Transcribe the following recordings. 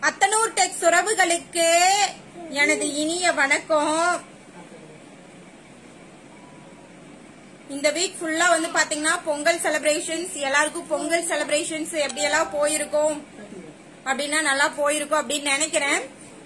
அத்தனூர் டெக்ஸ் உறவுகளுக்கு எனது இனிய வணக்கம் இந்த வீக் ஃபுல்லா வந்து பாத்தீங்கன்னா பொங்கல் செலிப்ரேஷன்ஸ் எல்லாருக்கும் பொங்கல் செலிப்ரேஷன்ஸ் எப்படி எல்லாம் போயிருக்கும் அப்படின்னா நல்லா போயிருக்கும் அப்படின்னு நினைக்கிறேன்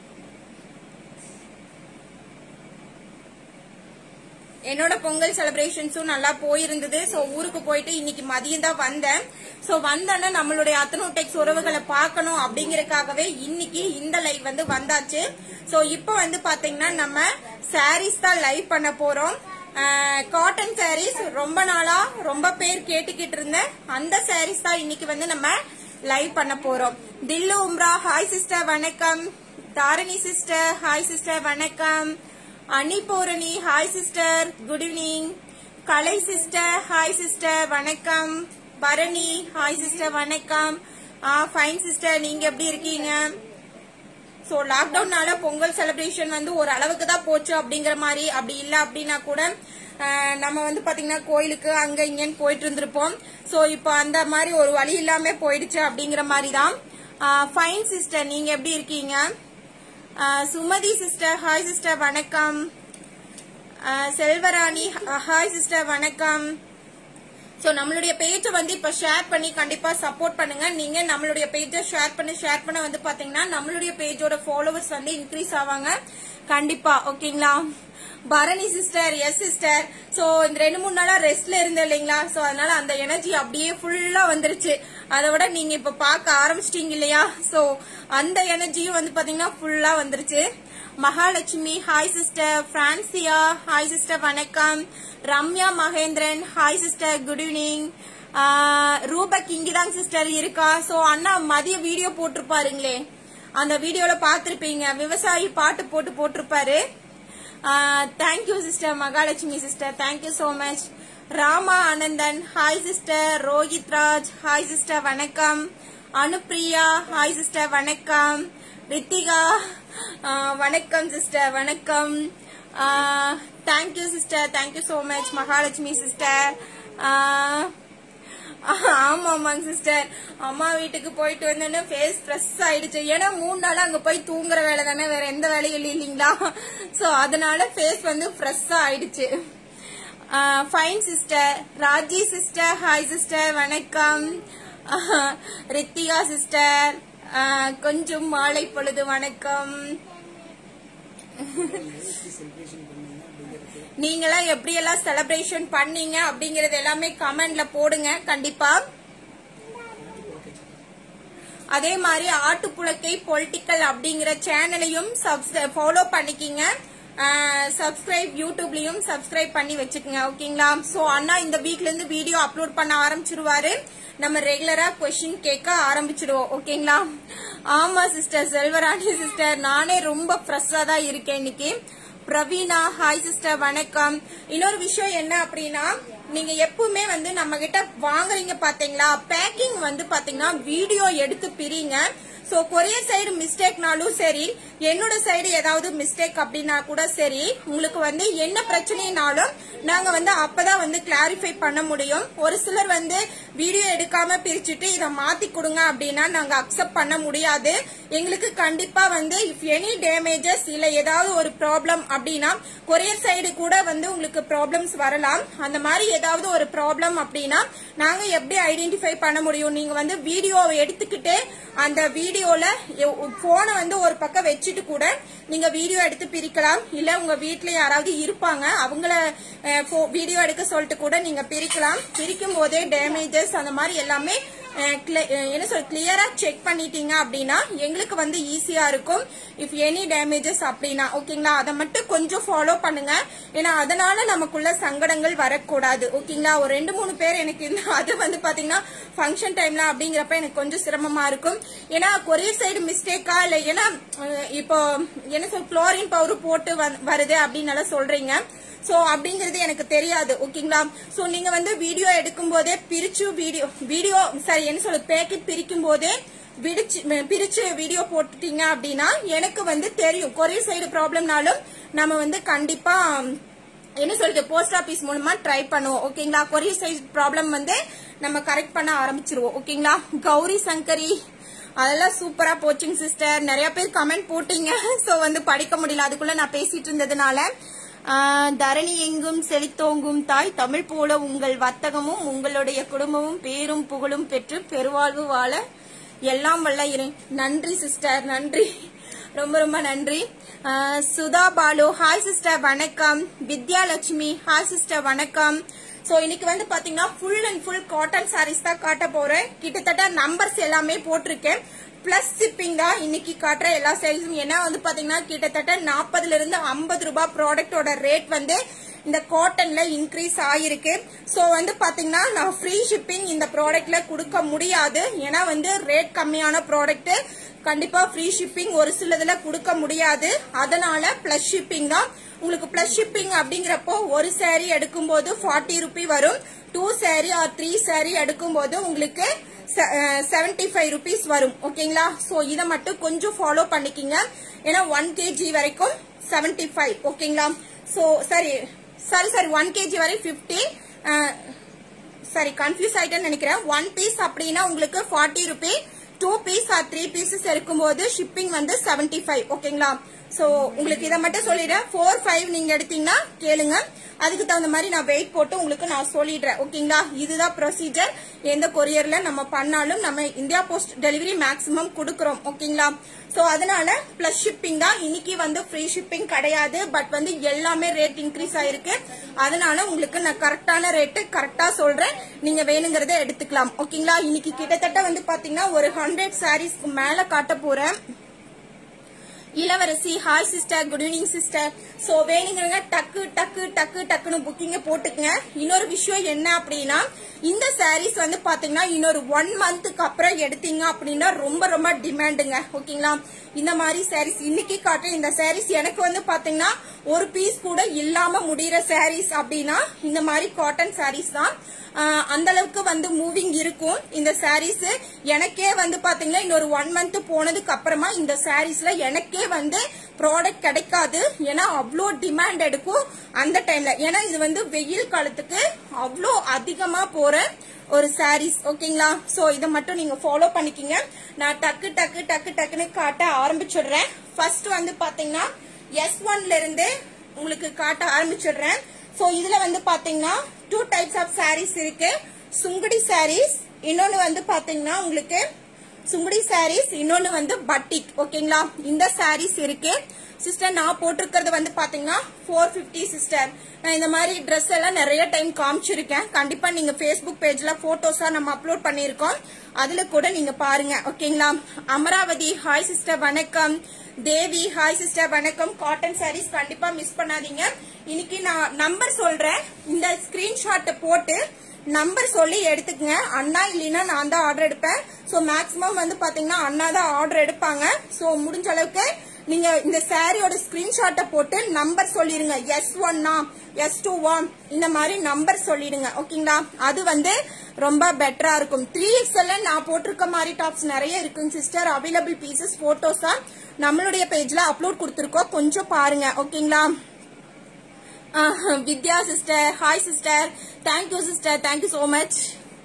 என்னோட பொங்கல் செலிப்ரேஷன்ஸும் நல்லா போயிருந்தது சோ ஊருக்கு போயிட்டு இன்னைக்கு மதியம் தான் வந்தேன் சோ வந்தோன்னா நம்மளுடைய அத்தனோடெக்ஸ் உறவுகளை பார்க்கணும் அப்படிங்கறதுக்காகவே இன்னைக்கு இந்த லைவ் வந்து வந்தாச்சு சோ இப்போ வந்து பாத்தீங்கன்னா நம்ம சாரீஸ் தான் லைவ் பண்ண போறோம் காட்டன் சாரீஸ் ரொம்ப நாளா ரொம்ப பேர் கேட்டுக்கிட்டு இருந்த அந்த சாரீஸ் தான் இன்னைக்கு வந்து நம்ம லைவ் பண்ண போறோம் தில்லு உம்ரா ஹாய் சிஸ்டர் வணக்கம் தாரணி சிஸ்டர் ஹாய் சிஸ்டர் வணக்கம் Anipoorani hi sister good evening Kalai sister hi sister வணக்கம் பரணி ஹாய் சிஸ்டர் வணக்கம் ஆ ஃபைன் சிஸ்டர் நீங்க எப்படி இருக்கீங்க சோ லாக்டவுன்னால பொங்கல் செலிப்ரேஷன் வந்து ஒரு அளவுக்கு தான் போச்சு அப்படிங்கிற மாதிரி அப்படி இல்ல அப்படின்னா கூட அஹ், நம்ம வந்து பாத்தீங்கன்னா கோயிலுக்கு அங்க இங்கன்னு போயிட்டு இருந்திருப்போம் சோ இப்போ அந்த மாதிரி ஒரு வழி இல்லாம போயிடுச்சு அப்படிங்கிற மாதிரி தான் ஃபைன் சிஸ்டர் நீங்க எப்படி இருக்கீங்க ah, Sumathi sister hi sister வணக்கம் அஹ், செல்வராணி ஹாய் சிஸ்டர் வணக்கம் சோ நம்மளுடைய பேஜை வந்து இப்ப ஷேர் பண்ணி கண்டிப்பா சப்போர்ட் பண்ணுங்க நீங்க நம்மளுடைய பேஜை ஷேர் பண்ணி ஷேர் பண்ண வந்து பாத்தீங்கன்னா நம்மளுடைய பேஜோட ஃபாலோவர்ஸ் வந்து இன்க்ரீஸ் ஆவாங்க கண்டிப்பா ஓகேங்களா Bharani sister yes sister so இந்த ரெண்டு மூணு நாளா ரெஸ்ட்ல இருந்தேன் இல்லைங்களா சோ அதனால அந்த எனர்ஜி அப்படியே ஃபுல்லா வந்துருச்சு அதை விட நீங்க இப்ப பார்க்க ஆரம்பிச்சிட்டீங்க இல்லையா சோ அந்த எனர்ஜியும் வந்து பாத்தீங்கன்னா ஃபுல்லா வந்துருச்சு Mahalakshmi hi sister Fransiya hi sister வணக்கம் Ramya Mahendran hi sister good evening Rupak இங்கதாங்க சிஸ்டர் இருக்கா சோ அண்ணா மதிய வீடியோ போட்டிருப்பாருங்களே அந்த வீடியோல பாத்திருப்பீங்க விவசாயி பாட்டு போட்டு போட்டிருப்பாரு thank you sister Mahalakshmi sister thank you so much Rama Anandan hi sister Rohit Raj hi sister வணக்கம் அனுப்பிரியா ஹாய் சிஸ்டர் வணக்கம் ரித்திகா ஆஹ் வணக்கம் சிஸ்டர் வணக்கம் thank you sister thank you so much Mahalakshmi sister ஆமா ஆமாங்க சிஸ்டர் அம்மா வீட்டுக்கு போயிட்டு வந்தோன்னே ஃபேஸ் ஃப்ரெஷ் ஆயிடுச்சு ஏன்னா மூணு நாள் அங்க போய் தூங்குற வேலை தானே வேற எந்த வேலையும் இல்லை இல்லைங்களா சோ அதனால ஃபேஸ் வந்து ஃப்ரெஷ்ஷா ஆயிடுச்சு fine sister Raji sister hi sister வணக்கம் ஆஹ், ரித்திகா சிஸ்டர் கொஞ்சம் மாலை பொழுது வணக்கம் நீங்களாம் எப்படி எல்லாம் செலிப்ரேஷன் பண்ணீங்க அப்படிங்கறது எல்லாமே கமெண்ட்ல போடுங்க கண்டிப்பா அதே மாதிரி ஆட்டுப்புழக்கை பொலிட்டிக்கல் அப்படிங்கிற சேனலையும் ஃபாலோ பண்ணிக்கிங்க சப்ஸ்கிரைப் யூடியூப்லயும் சப்ஸ்கிரைப் பண்ணி வச்சுக்கோங்க ஓகேங்களா சோ அண்ணா இந்த வீக்ல இருந்து வீடியோ அப்லோட் பண்ண ஆரம்பிச்சிருவாரு நம்ம ரெகுலரா கொஸ்டின் கேட்க ஆரம்பிச்சிடுவோம் ஓகேங்களா ஆமா சிஸ்டர் செல்வராணி சிஸ்டர் நானே ரொம்ப ஃப்ரெஷ்ஷா தான் இருக்கேன் இன்னைக்கு பிரவீனா ஹாய் சிஸ்டர் வணக்கம் இன்னொரு விஷயம் என்ன அப்படின்னா நீங்க எப்பவுமே வந்து நம்ம கிட்ட வாங்குறீங்க பாத்தீங்களா பேக்கிங் வந்து பாத்தீங்கன்னா வீடியோ எடுத்து பிரிங்க சோ கொரியர் சைடு மிஸ்டேக்னாலும் சரி என்னோட சைடு ஏதாவது மிஸ்டேக் அப்படின்னா கூட சரி உங்களுக்கு வந்து என்ன பிரச்சனைனாலும் நாங்க வந்து அப்பதான் வந்து கிளாரிஃபை பண்ண முடியும் ஒரு சிலர் வந்து வீடியோ எடுக்காம பிரிச்சுட்டு இதை மாத்தி கொடுங்க அப்படின்னா நாங்க அக்செப்ட் பண்ண முடியாது எங்களுக்கு கண்டிப்பா வந்து இஃப் எனி டேமேஜஸ் இல்ல ஏதாவது ஒரு ப்ராப்ளம் அப்படின்னா கொரியர் சைடு கூட வந்து உங்களுக்கு ப்ராப்ளம்ஸ் வரலாம் அந்த மாதிரி ஏதாவது ஒரு ப்ராப்ளம் அப்படின்னா நாங்க எப்படி ஐடென்டிஃபை பண்ண முடியும் நீங்க வந்து வீடியோவை எடுத்துக்கிட்டு அந்த வீடியோல போனை வந்து ஒரு பக்கம் வச்சுட்டு கூட நீங்க வீடியோ எடுத்து பிரிக்கலாம் இல்ல உங்க வீட்ல யாராவது இருப்பாங்க அவங்கள வீடியோ எடுக்க சொல்லிட்டு கூட நீங்க பிரிக்கலாம் பிரிக்கும் போதே டேமேஜஸ் அந்த மாதிரி எல்லாமே அஹ், cl- அஹ், என்ன சொல் கிளியரா செக் பண்ணிட்டீங்க அப்படின்னா எங்களுக்கு வந்து ஈஸியா இருக்கும் இஃப் எனி டேமேஜஸ் அப்படின்னா ஓகேங்களா அதை மட்டும் கொஞ்சம் ஃபாலோ பண்ணுங்க ஏன்னா அதனால நமக்குள்ள சங்கடங்கள் வரக்கூடாது ஓகேங்களா ஒரு ரெண்டு மூணு பேர் எனக்கு இந்த- அது வந்து பாத்தீங்கன்னா ஃபங்க்ஷன் டைம்ல அப்படிங்கிறப்ப எனக்கு கொஞ்சம் சிரமமா இருக்கும் ஏன்னா கொரியர் சைடு மிஸ்டேக்கா இல்ல ஏன்னா அஹ், இப்போ என்ன சொல் குளோரின் பவுடர் போட்டு வந்து- வருது அப்படின்னு எல்லாம் சொல்றீங்க சோ அப்படிங்கறது எனக்கு தெரியாது ஓகேங்களா சோ நீங்க வந்து வீடியோ எடுக்கும் போதே பிரிச்சு வீடியோ வீடியோ சரி என்ன சொல்ல பேக்கெட் பிரிக்கும் போதே விடிச்சு பிரிச்சு வீடியோ போட்டுட்டீங்க அப்படின்னா எனக்கு வந்து தெரியும் கொரியர் சைடு ப்ராப்ளம்னாலும் நம்ம வந்து கண்டிப்பா என்ன சொல்றது போஸ்ட் ஆபீஸ் மூலமா ட்ரை பண்ணுவோம் ஓகேங்களா கொரியர் சைஸ் ப்ராப்ளம் வந்து நம்ம கரெக்ட் பண்ண ஆரம்பிச்சிருவோம் ஓகேங்களா கௌரி சங்கரி அதெல்லாம் சூப்பரா போச்சுங்க சிஸ்டர் நிறைய பேர் கமெண்ட் போட்டீங்க சோ வந்து படிக்க முடியல அதுக்குள்ள நான் பேசிட்டு இருந்ததுனால ஆஹ், தரணி எங்கும் செழித்தோங்கும் தாய் தமிழ் போல உங்கள் வர்த்தகமும் உங்களுடைய குடும்பமும் பேரும் புகழும் பெற்று பெருவாழ்வு வாழ எல்லாம் வல்ல இறை நன்றி சிஸ்டர் நன்றி ரொம்ப ரொம்ப நன்றி ah, Sudha Balu hi sister வணக்கம் வித்யாலட்சுமி ஹாய் சிஸ்டர் வணக்கம் சோ இன்னைக்கு வந்து பாத்தீங்கன்னா full and full cotton saris தான் காட்ட போறேன் கிட்டத்தட்ட நம்பர்ஸ் எல்லாமே போட்டிருக்கேன் பிளஸ் ஷிப்பிங் தான் இன்னைக்கு காட்டுற எல்லா சாரீஸும் ஏன்னா வந்து பாத்தீங்கன்னா கிட்டத்தட்ட நாற்பதுல இருந்து ஐம்பது ரூபாய் ப்ராடக்டோட ரேட் வந்து இந்த காட்டன்ல இன்க்ரீஸ் ஆயிருக்கு சோ வந்து பாத்தீங்கன்னா நான் ஃப்ரீ ஷிப்பிங் இந்த ப்ராடக்ட்ல கொடுக்க முடியாது ஏன்னா வந்து ரேட் கம்மியான ப்ராடக்ட் கண்டிப்பா ஃப்ரீ ஷிப்பிங் ஒரு சிலதுல கொடுக்க முடியாது அதனால பிளஸ் ஷிப்பிங் தான் உங்களுக்கு பிளஸ் ஷிப்பிங் அப்படிங்கிறப்போ ஒரு saree எடுக்கும்போது ஃபார்ட்டி ருபி வரும் two saree or three saree எடுக்கும்போது உங்களுக்கு செவன்டி ஃபைவ் ருபீஸ் வரும் ஓகேங்களா ஸோ இதை மட்டும் கொஞ்சம் ஃபாலோ பண்ணிக்கிங்க ஏன்னா ஒன் கேஜி வரைக்கும் செவன்டி ஃபைவ் ஓகேங்களா ஸோ சரி சாரி சாரி ஒன் கேஜி வரை ஃபிஃப்டி சாரி கன்ஃபியூஸ் ஆயிட்டேன்னு நினைக்கிறேன் ஒன் பீஸ் அப்படின்னா உங்களுக்கு forty rupee two piece or three pieces இருக்கும்போது ஷிப்பிங் வந்து செவன்டி ஃபைவ் ஓகேங்களா சோ உங்களுக்கு இதை மட்டும் சொல்லிடுறேன் ஃபோர் ஃபைவ் நீங்க எடுத்தீங்கன்னா கேளுங்க அதுக்கு தகுந்த மாதிரி நான் வெயிட் போட்டு உங்களுக்கு நான் சொல்லிடுறேன் ஓகேங்களா இதுதான் ப்ரொசீஜர் எந்த கொரியர்ல நம்ம பண்ணாலும் நம்ம இந்தியா போஸ்ட் டெலிவரி மேக்ஸிமம் கொடுக்குறோம் ஓகேங்களா சோ அதனால பிளஸ் ஷிப்பிங் தான் இன்னைக்கு வந்து ஃப்ரீ ஷிப்பிங் கிடையாது பட் வந்து எல்லாமே ரேட் இன்க்ரீஸ் ஆயிருக்கு அதனால உங்களுக்கு நான் கரெக்டான ரேட்டு கரெக்டா சொல்றேன் நீங்க வேணுங்கிறத எடுத்துக்கலாம் ஓகேங்களா இன்னைக்கு கிட்டத்தட்ட வந்து பாத்தீங்கன்னா ஒரு ஹண்ட்ரட் சாரீஸ்க்கு மேல காட்ட போறேன் Ilavarasi hi sister good evening sister so வேணுங்கிறங்க டக்கு டக்கு டக்கு டக்குன்னு புக்கிங்க போட்டுக்குங்க இன்னொரு விஷயம் என்ன அப்படின்னா இந்த சாரீஸ் வந்து பாத்தீங்கன்னா இன்னொரு ஒன் மந்த்துக்கு அப்புறம் எடுத்தீங்க அப்படின்னா ரொம்ப ரொம்ப டிமாண்டுங்க ஓகேங்களா இந்த மாதிரி சாரீஸ் இன்னைக்கு காட்டுற இந்த சாரீஸ் எனக்கு வந்து பாத்தீங்கன்னா ஒரு பீஸ் கூட இல்லாம முடியிற சாரீஸ் அப்படின்னா இந்த மாதிரி காட்டன் சாரீஸ் தான் ஆஹ் அந்த அளவுக்கு வந்து மூவிங் இருக்கும் இந்த சாரீஸ் எனக்கே வந்து பாத்தீங்கன்னா இன்னொரு ஒன் மந்த் போனதுக்கு அப்புறமா இந்த சாரீஸ்ல எனக்கே வந்து ப்ராடக்ட் கிடைக்காது ஏன்னா அவ்வளோ டிமாண்ட் எடுக்கும் அந்த டைம்ல ஏன்னா இது வந்து வெயில் காலத்துக்கு அவ்வளோ அதிகமா போற ஒரு சாரீஸ் ஓகேங்களா சோ இதை மட்டும் நீங்க ஃபாலோ பண்ணிக்கிங்க நான் டக்கு டக்கு டக்கு டக்குன்னு காட்ட ஆரம்பிச்சிடுறேன் ஃபர்ஸ்ட் வந்து பாத்தீங்கன்னா எஸ் ஒன்ல இருந்து உங்களுக்கு காட்ட ஆரம்பிச்சிடுறேன் சோ இதுல வந்து பாத்தீங்கன்னா டூ டைப்ஸ் ஆஃப் sarees இருக்கு சுங்குடி sarees இன்னொன்னு வந்து பாத்தீங்கன்னா உங்களுக்கு சுங்குடி sarees இன்னொன்னு வந்து பட்டிக் ஓகேங்களா இந்த sarees இருக்கு சிஸ்டர் நான் போட்டிருக்கிறது வந்து பாத்தீங்கன்னா ஃபோர் பிப்டி சிஸ்டர் நான் இந்த மாதிரி ட்ரெஸ் எல்லாம் நிறைய டைம் காமிச்சிருக்கேன் கண்டிப்பா நீங்க ஃபேஸ்புக் பேஜ்ல போட்டோஸா நம்ம அப்லோட் பண்ணிருக்கோம் அதுல கூட நீங்க பாருங்க ஓகேங்களா அமராவதி ஹாய் சிஸ்டர் வணக்கம் தேவி ஹாய் சிஸ்டர் வணக்கம் காட்டன் sarees கண்டிப்பா மிஸ் பண்ணாதீங்க இன்னைக்கு நான் நம்பர் சொல்றேன் இந்த ஸ்கிரீன்ஷாட்டை போட்டு நம்பர் சொல்லி எடுத்துக்கங்க அண்ணா இல்லைன்னா நான் தான் ஆர்டர் எடுப்பேன் ஸோ மேக்ஸிமம் வந்து பாத்தீங்கன்னா அண்ணா தான் ஆர்டர் எடுப்பாங்க ஸோ முடிஞ்ச அளவுக்கு நீங்க இந்த சாரியோட ஸ்கிரீன்ஷாட்டை போட்டு நம்பர் சொல்லிருங்க எஸ் ஒன்னா எஸ் டூ ஒன் இந்த மாதிரி நம்பர் சொல்லிடுங்க ஓகேங்களா அது வந்து ரொம்ப பெட்டரா இருக்கும் த்ரீ எக்ஸ்எல் நான் போட்டிருக்க மாதிரி டாப்ஸ் நிறைய இருக்குங்க சிஸ்டர் அவைலபிள் பீசஸ் போட்டோஸா நம்மளுடைய பேஜ்ல அப்லோட் கொடுத்துருக்கோம் கொஞ்சம் பாருங்க ஓகேங்களா ah, Vidya sister hi sister thank you sister thank you so much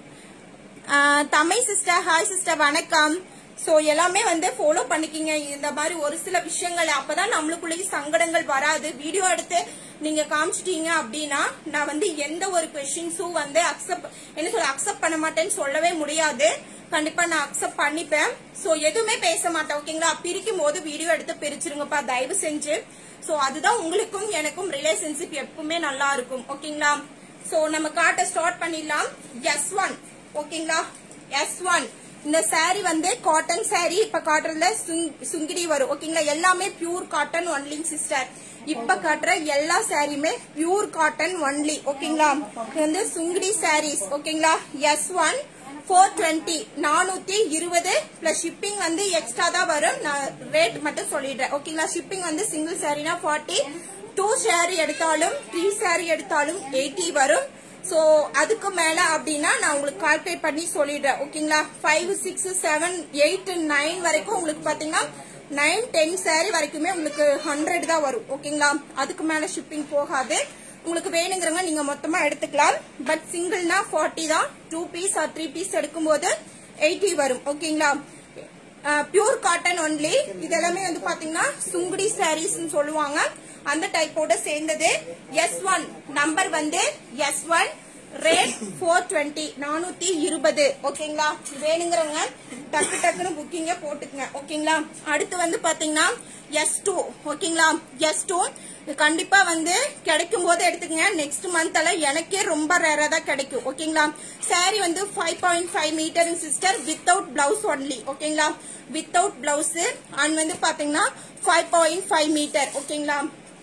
Tamil sister hi sister வணக்கம் சோ எல்லாமே வந்து ஃபாலோ பண்ணிக்கிங்க இந்த மாதிரி ஒரு சில விஷயங்கள் அப்பதான் நம்மளுக்குள்ளேயும் சங்கடங்கள் வராது வீடியோ எடுத்து நீங்க காமிச்சிட்டீங்க அப்படின்னா நான் வந்து எந்த ஒரு கொஸ்டின்ஸும் வந்து அக்செப்ட் என்ன சொல்ல அக்செப்ட் பண்ண மாட்டேன்னு சொல்லவே முடியாது கண்டிப்பா நான் அக்செப்ட் பண்ணிப்பேன் சோ எதுவுமே பேச மாட்டேன் ஓகேங்களா பிரிக்கும் போது வீடியோ எடுத்து பிரிச்சிருங்கப்பா தயவு செஞ்சு சோ அதுதான் உங்களுக்கும் எனக்கும் ரிலேஷன்ஷிப் எப்பவுமே நல்லா இருக்கும் ஓகேங்களா சோ நம்ம காட்ட ஸ்டார்ட் பண்ணிடலாம் எஸ் ஒன் ஓகேங்களா எஸ் ஒன் இந்த saree வந்து காட்டன் saree இப்ப காட்டுறதுல சுங்- சுங்கிடி வரும் ஓகேங்களா எல்லாமே பியூர் காட்டன் ஒன்லிங் சிஸ்டர் இப்ப காட்டுற எல்லா சாரியுமே பியூர் காட்டன் ஒன்லி ஓகேங்களா இது வந்து சுங்கிடி sarees ஓகேங்களா எஸ் ஒன் ஃபோர் டுவெண்ட்டி நானூத்தி இருபது பிளஸ் ஷிப்பிங் வந்து எக்ஸ்ட்ரா தான் வரும் நான் ரேட் மட்டும் சொல்லிடுறேன் ஓகேங்களா ஷிப்பிங் வந்து சிங்கிள் சாரினா ஃபார்ட்டி டூ saree எடுத்தாலும் த்ரீ saree எடுத்தாலும் எயிட்டி வரும் சோ அதுக்கு மேல அப்படின்னா நான் உங்களுக்கு கால்குலேட் பண்ணி சொல்லிடுறேன் ஓகேங்களா five six seven eight nine வரைக்கும் உங்களுக்கு பாத்தீங்கன்னா நைன் டென் saree வரைக்குமே உங்களுக்கு ஹண்ட்ரட் தான் வரும் ஓகேங்களா அதுக்கு மேல ஷிப்பிங் போகாது உங்களுக்கு வேணுங்கிறவங்க நீங்க மொத்தமா எடுத்துக்கலாம் பட் சிங்கிள்னா ஃபார்ட்டி தான் two piece or three piece எடுக்கும்போது எயிட்டி வரும் ஓகேங்களா பியூர் காட்டன் ஒன்லி இது எல்லாமே வந்து பாத்தீங்கன்னா சுங்குடி சாரீஸ் சொல்லுவாங்க அந்த டைப்போட சேர்ந்தது எஸ் ஒன் நம்பர் வந்து S one rate four twenty நானூத்தி இருபது ஓகேங்களா வேணுங்கிறவங்க டக்கு டக்குன்னு புக்கிங்க போட்டுக்குங்க ஓகேங்களா அடுத்து வந்து பாத்தீங்கன்னா எஸ் டூ ஓகேங்களா எஸ் டூ கண்டிப்பா வந்து கிடைக்கும் போது எடுத்துக்கங்க நெக்ஸ்ட் மந்த் எல்லாம் எனக்கே ரொம்ப ரேரா தான் கிடைக்கும் ஓகேங்களா சாரி வந்து five point five metre sister without blouse only ஓகேங்களா வித்தவுட் பிளவுஸ் அண்ட் வந்து பாத்தீங்கன்னா ஃபைவ் பாயிண்ட் ஃபைவ் மீட்டர் ஓகேங்களா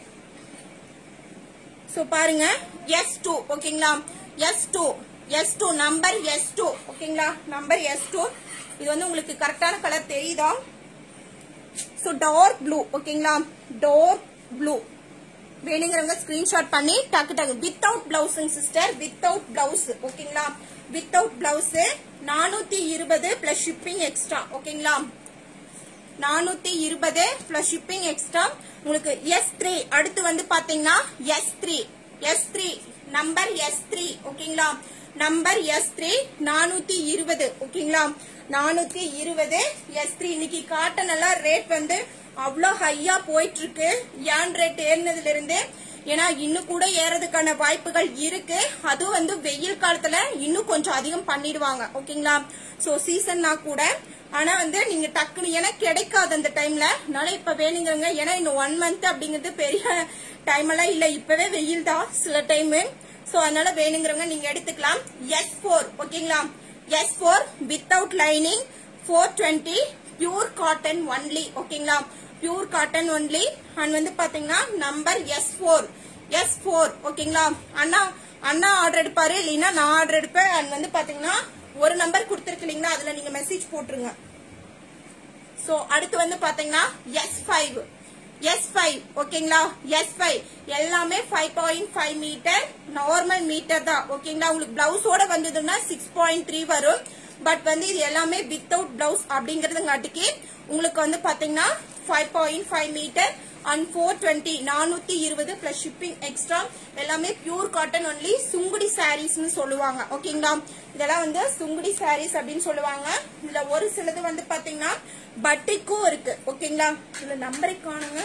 சோ பாருங்க எஸ் டூ ஓகேங்களா S two S two number S two ஓகேங்களா நம்பர் எஸ் டூ இது வந்து உங்களுக்கு கரெக்டான கலர் தெரியுதா சோ டார்க் ப்ளூ ஓகேங்களா டார்க் ப்ளூ வேணுங்கிறவங்க ஸ்கிரீன்ஷாட் பண்ணி டக்கு டக்கு வித்தவுட் பிளவுஸுங்க சிஸ்டர் வித்தவுட் பிளவுஸ் ஓகேங்களா வித்தவுட் பிளவுஸ் நானூத்தி இருபது பிளஸ் ஷிப்பிங் எக்ஸ்ட்ரா ஓகேங்களா நானூத்தி இருபது பிளஸ் ஷிப்பிங் எக்ஸ்ட்ரா உங்களுக்கு எஸ் த்ரீ அடுத்து வந்து பாத்தீங்கன்னா S three S three number S three ஓகேங்களா நம்பர் எஸ் த்ரீ நானூத்தி இருபது ஓகேங்களா நானூத்தி இருபது எஸ் த்ரீ இன்னைக்கு காட்டன் எல்லாம் ரேட் வந்து அவ்வளோ ஹையா போயிட்டு இருக்கு ஏன் ரேட் ஏறினதுல இருந்து ஏன்னா இன்னும் கூட ஏறதுக்கான வாய்ப்புகள் இருக்கு அதுவும் வந்து வெயில் காலத்துல இன்னும் கொஞ்சம் அதிகம் பண்ணிடுவாங்க ஓகேங்களா சோ சீசன்னா கூட ஆனா வந்து நீங்க டக்குன்னு ஏன்னா கிடைக்காது அந்த டைம்ல அதனால இப்ப வேணுங்கிறவங்க ஏன்னா இன்னும் ஒன் மந்த் அப்படிங்கிறது பெரிய டைம் எல்லாம் இல்ல இப்பவே வெயில் தான் சில டைம் சோ அதனால வேணுங்கிறவங்க நீங்க எடுத்துக்கலாம் எஸ் ஃபோர் ஓகேங்களா S four without lining four twenty pure cotton only ஓகேங்களா பியூர் காட்டன் ஒன்லி அண்ட் வந்து பாத்தீங்கன்னா number S four S four ஓகேங்களா அண்ணா அண்ணா ஆர்டர் எடுப்பாரு இல்லைன்னா நான் ஆர்டர் எடுப்பேன் அண்ட் வந்து பாத்தீங்கன்னா ஒரு நம்பர் கொடுத்துருக்கு இல்லைங்களா அதுல நீங்க மெசேஜ் போட்டுருங்க சோ அடுத்து வந்து பாத்தீங்கன்னா எஸ் ஃபைவ் எஸ் ஃபைவ் ஓகேங்களா எஸ் ஃபைவ் எல்லாமே five point five metre normal metre தான் ஓகேங்களா உங்களுக்கு பிளவுஸோட வந்ததுன்னா சிக்ஸ் பாயிண்ட் த்ரீ வரும் பட் வந்து இது எல்லாமே வித்தவுட் பிளவுஸ் அப்படிங்கறதுங்காட்டிக்கு உங்களுக்கு வந்து பாத்தீங்கன்னா five point five metre and four twenty நானூத்தி இருபது பிளஸ் ஷிப்பிங் எக்ஸ்ட்ரா எல்லாமே பியூர் காட்டன் ஒன்லி சுங்குடி சாரீஸ்னு சொல்லுவாங்க ஓகேங்களா இதெல்லாம் வந்து சுங்குடி சாரீஸ் அப்படின்னு சொல்லுவாங்க இதுல ஒரு சிலது வந்து பாத்தீங்கன்னா பட்டிக்கும் இருக்கு ஓகேங்களா இதுல நம்பரை காணுங்க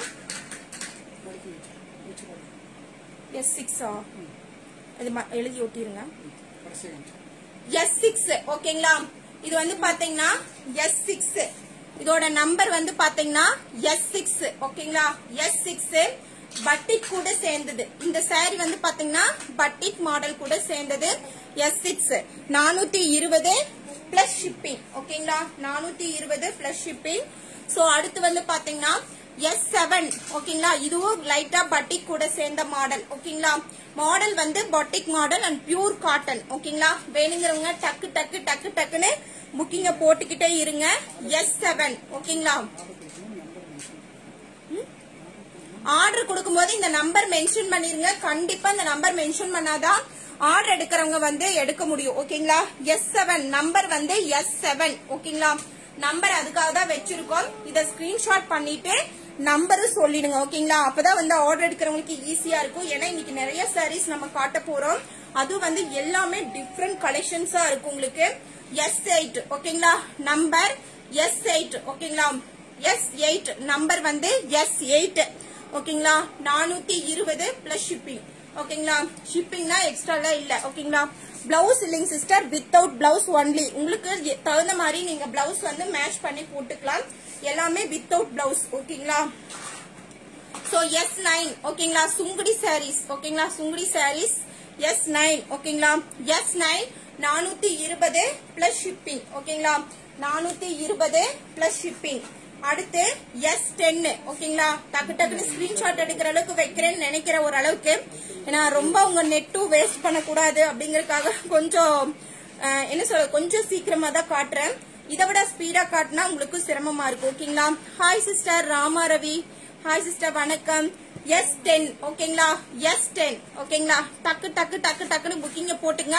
எஸ் சிக்ஸா இது ம- எழுதி ஒட்டிருங்க எஸ் சிக்ஸ் ஓகேங்களா இது வந்து பாத்தீங்கன்னா எஸ் சிக்ஸ் இதோட நம்பர் வந்து பாத்தீங்கன்னா எஸ் சிக்ஸ் ஓகேங்களா எஸ் சிக்ஸ் பட்டிக் கூட சேர்ந்தது இந்த saree வந்து பாத்தீங்கன்னா பட்டிக் மாடல் கூட சேர்ந்தது எஸ் சிக்ஸ் நானூத்தி இருபது பிளஸ் ஷிப்பிங் ஓகேங்களா நானூத்தி இருபது பிளஸ் ஷிப்பிங் சோ அடுத்து வந்து பாத்தீங்கன்னா எஸ் செவன் ஓகேங்களா இதுவும் லைட்டா பட்டிக் கூட சேர்ந்த மாடல் ஓகேங்களா மாடல் வந்து boutique model and pure cotton ஓகேங்களா வேணுங்கிறவங்க டக்கு டக்கு டக்கு டக்குன்னு புக்கிங்க போட்டுக்கிட்டே இருங்க எஸ் செவன் ஓகேங்களா ஆர்டர் கொடுக்கும்போது இந்த நம்பர் மென்ஷன் பண்ணிருங்க கண்டிப்பா இந்த நம்பர் மென்ஷன் பண்ணாதான் ஆர்டர் எடுக்கிறவங்க வந்து எடுக்க முடியும் ஓகேங்களா எஸ் செவன் நம்பர் வந்து எஸ் செவன் ஓகேங்களா நம்பர் அதுக்காக தான் வச்சிருக்கோம் இத ஸ்கிரீன்ஷாட் பண்ணிட்டு நம்பரும் சொல்லிடுங்க ஓகேங்களா அப்பதான் வந்து ஆர்டர் எடுக்கிறவங்களுக்கு ஈஸியா இருக்கும் ஏன்னா இன்னைக்கு நிறைய சாரீஸ் நம்ம காட்ட போறோம் அதுவும் வந்து எல்லாமே டிஃப்ரெண்ட் கலெக்ஷன்ஸா இருக்கும் உங்களுக்கு எஸ் எயிட் ஓகேங்களா நம்பர் எஸ் எயிட் ஓகேங்களா எஸ் எயிட் நம்பர் வந்து எஸ் எயிட் ஓகேங்களா நானூத்தி இருபது பிளஸ் ஷிப்பிங் ஓகேங்களா ஷிப்பிங்னா எக்ஸ்ட்ராலாம் இல்ல ஓகேங்களா பிளவுஸ் இல்லைங்க சிஸ்டர் வித்தவுட் பிளவுஸ் ஒன்லி உங்களுக்கு எ- தகுந்த மாதிரி நீங்க பிளவுஸ் வந்து மேட்ச் பண்ணி போட்டுக்கலாம் எல்லாமே வித்தவுட் பிளவுஸ் ஓகேங்களா சோ எஸ் நைன் ஓகேங்களா சுங்குடி சாரீஸ் ஓகேங்களா சுங்குடி சாரீஸ் எஸ் நைன் ஓகேங்களா எஸ் நைன் நானூத்தி இருபது பிளஸ் ஷிப்பிங் ஓகேங்களா நானூத்தி இருபது பிளஸ் ஷிப்பிங் அடுத்து எஸ் டென்னு ஓகேங்களா டக்கு டக்குன்னு ஸ்கிரீன்ஷாட் எடுக்கிற அளவுக்கு வைக்கிறேன்னு நினைக்கிற ஒரு அளவுக்கு ஏன்னா ரொம்ப உங்க நெட்டும் வேஸ்ட் பண்ணக்கூடாது அப்படிங்கறதுக்காக கொஞ்சம் அஹ், என்ன சொல்ற கொஞ்சம் சீக்கிரமா தான் காட்டுறேன் இதை விட ஸ்பீடா காட்டினா உங்களுக்கு சிரமமா இருக்கும் ஓகேங்களா hi sister Rama Ravi hi sister வணக்கம் எஸ் டென் ஓகேங்களா எஸ் டென் ஓகேங்களா டக்கு டக்கு டக்கு டக்குன்னு புக்கிங்க போட்டுங்க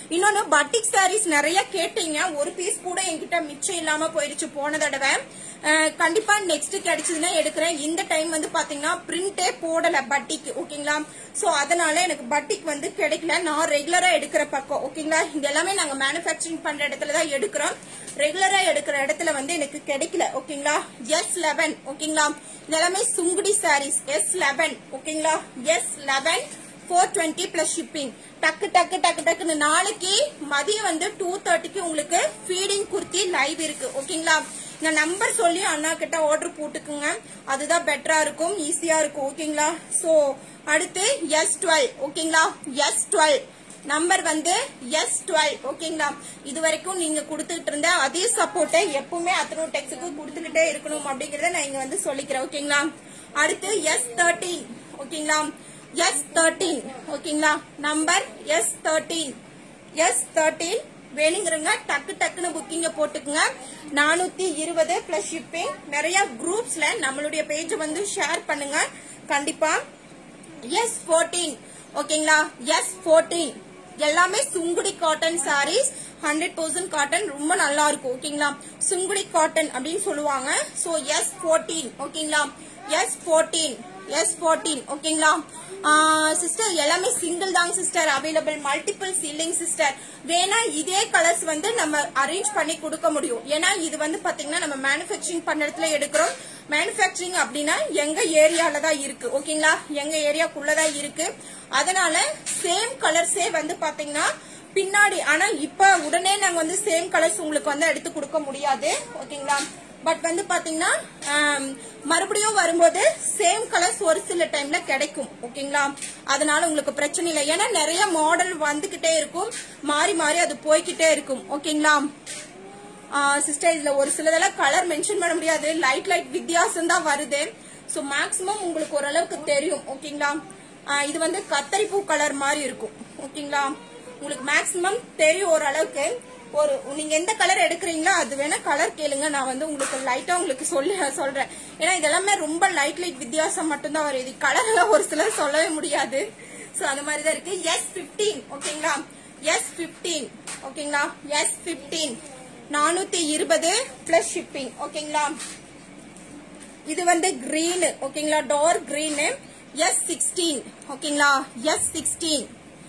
இன்னொன்னு பட்டிக் சாரீஸ் நிறைய கேட்டீங்க ஒரு பீஸ் கூட என்கிட்ட மிச்சம் இல்லாம போயிடுச்சு போன தடவை அஹ், கண்டிப்பா நெக்ஸ்ட் கிடைச்சதுன்னா எடுக்கிறேன் இந்த டைம் வந்து பாத்தீங்கன்னா பிரிண்டே போடல பட்டிக் ஓகேங்களா சோ அதனால எனக்கு பட்டிக் வந்து கிடைக்கல நான் ரெகுலரா எடுக்கிற பக்கம் ஓகேங்களா இது எல்லாமே நாங்க மேனுஃபேக்சரிங் பண்ற இடத்துல தான் எடுக்கிறோம் ரெகுலரா எடுக்கிற இடத்துல வந்து எனக்கு கிடைக்கல ஓகேங்களா எஸ் லெவன் ஓகேங்களா இது எல்லாமே சுங்குடி சாரீஸ் எஸ் லெவன் ஓகேங்களா S eleven four twenty plus shipping டக்கு டக்கு டக்கு டக்குன்னு நாளைக்கு மதியம் வந்து டூ தேர்ட்டிக்கு உங்களுக்கு ஃபீடிங் குர்த்தி லைவ் இருக்கு ஓகேங்களா இந்த நம்பர் சொல்லி அண்ணா கிட்ட ஆர்டர் போட்டுக்குங்க அதுதான் பெட்டரா இருக்கும் ஈஸியா இருக்கும் ஓகேங்களா சோ அடுத்து எஸ் டுவெல் ஓகேங்களா எஸ் டுவெல் நம்பர் வந்து எஸ் டுவெல் ஓகேங்களா இது வரைக்கும் நீங்க கொடுத்துட்டு இருந்த அதே சப்போர்ட்டை எப்பவுமே அத்தனோ டெக்ஸுக்கு கொடுத்துக்கிட்டே இருக்கணும் அப்படிங்கறத நான் இங்க வந்து சொல்லிக்கிறேன் ஓகேங்களா அடுத்து எஸ் தேர்ட்டீன் ஓகேங்களா எஸ் தேர்ட்டீன் ஓகேங்களா number S thirteen S thirteen வேணுங்கிறங்க டக்கு டக்குன்னு புக்கிங்க போட்டுக்குங்க நானூத்தி இருபது பிளஸ் ஷிப்பிங் நிறைய குரூப்ஸ்ல நம்மளுடைய பேஜ் வந்து ஷேர் பண்ணுங்க கண்டிப்பா எஸ் ஃபோர்டீன் ஓகேங்களா எஸ் ஃபோர்டீன் எல்லாமே Sungudi cotton saris hundred percent cotton ரொம்ப நல்லா இருக்கும் ஓகேங்களா சுங்குடி காட்டன் அப்படின்னு சொல்லுவாங்க சோ எஸ் ஃபோர்டீன் ஓகேங்களா எஸ் ஃபோர்டீன் எஸ் ஃபோர்டீன் ஓகேங்களா சிஸ்டர் எல்லாமே சிங்கிள் தாங்க சிஸ்டர் அவைலபிள் மல்டிபிள் இல்லைங்க சிஸ்டர் வேணா இதே கலர்ஸ் வந்து நம்ம அரேஞ்ச் பண்ணி கொடுக்க முடியும் ஏன்னா இது வந்து பாத்தீங்கன்னா நம்ம மேனுஃபேக்சரிங் பண்ண இடத்துல எடுக்கிறோம் மேனுஃபேக்சரிங் அப்படின்னா எங்க ஏரியால தான் இருக்கு ஓகேங்களா எங்க ஏரியாக்குள்ளதான் இருக்கு அதனால சேம் கலர்ஸே வந்து பாத்தீங்கன்னா பின்னாடி ஆனா இப்ப உடனே நாங்க வந்து சேம் கலர்ஸ் உங்களுக்கு வந்து எடுத்து கொடுக்க முடியாது ஓகேங்களா பட் வந்து பாத்தீங்கன்னா ஆம், மறுபடியும் வரும்போது சேம் கலர்ஸ் ஒரு சில டைம்ல கிடைக்கும் ஓகேங்களா அதனால உங்களுக்கு பிரச்சனை இல்லை ஏன்னா நிறைய மாடல் வந்துகிட்டே இருக்கும் மாறி மாறி அது போய்கிட்டே இருக்கும் ஓகேங்களா சிஸ்டர் இதுல ஒரு சிலதெல்லாம் கலர் மென்ஷன் பண்ண முடியாது லைட் லைட் வித்தியாசம் தான் வருது ஸோ மேக்ஸிமம் உங்களுக்கு ஓரளவுக்கு தெரியும் ஓகேங்களா ஆ, இது வந்து கத்தரிப்பூ கலர் மாதிரி இருக்கும் ஓகேங்களா உங்களுக்கு மேக்ஸிமம் தெரியும் ஓரளவுக்கு ஒரு நீங்க எந்த கலர் எடுக்கிறீங்களோ அது வேணா கலர் கேளுங்க நான் வந்து உங்களுக்கு லைட்டா உங்களுக்கு சொல்லி சொல்றேன் ஏன்னா இதெல்லாமே ரொம்ப லைட் லைட் வித்தியாசம் மட்டும்தான் வரும் இது கலர் எல்லாம் ஒரு சிலர் சொல்லவே முடியாது சோ அந்த மாதிரி தான் இருக்கு எஸ் பிப்டீன் ஓகேங்களா எஸ் பிப்டீன் ஓகேங்களா எஸ் பிப்டீன் நானூத்தி இருபது பிளஸ் ஷிப்பிங் ஓகேங்களா இது வந்து green ஓகேங்களா டார்க் green எஸ் சிக்ஸ்டீன் ஓகேங்களா எஸ் சிக்ஸ்டீன்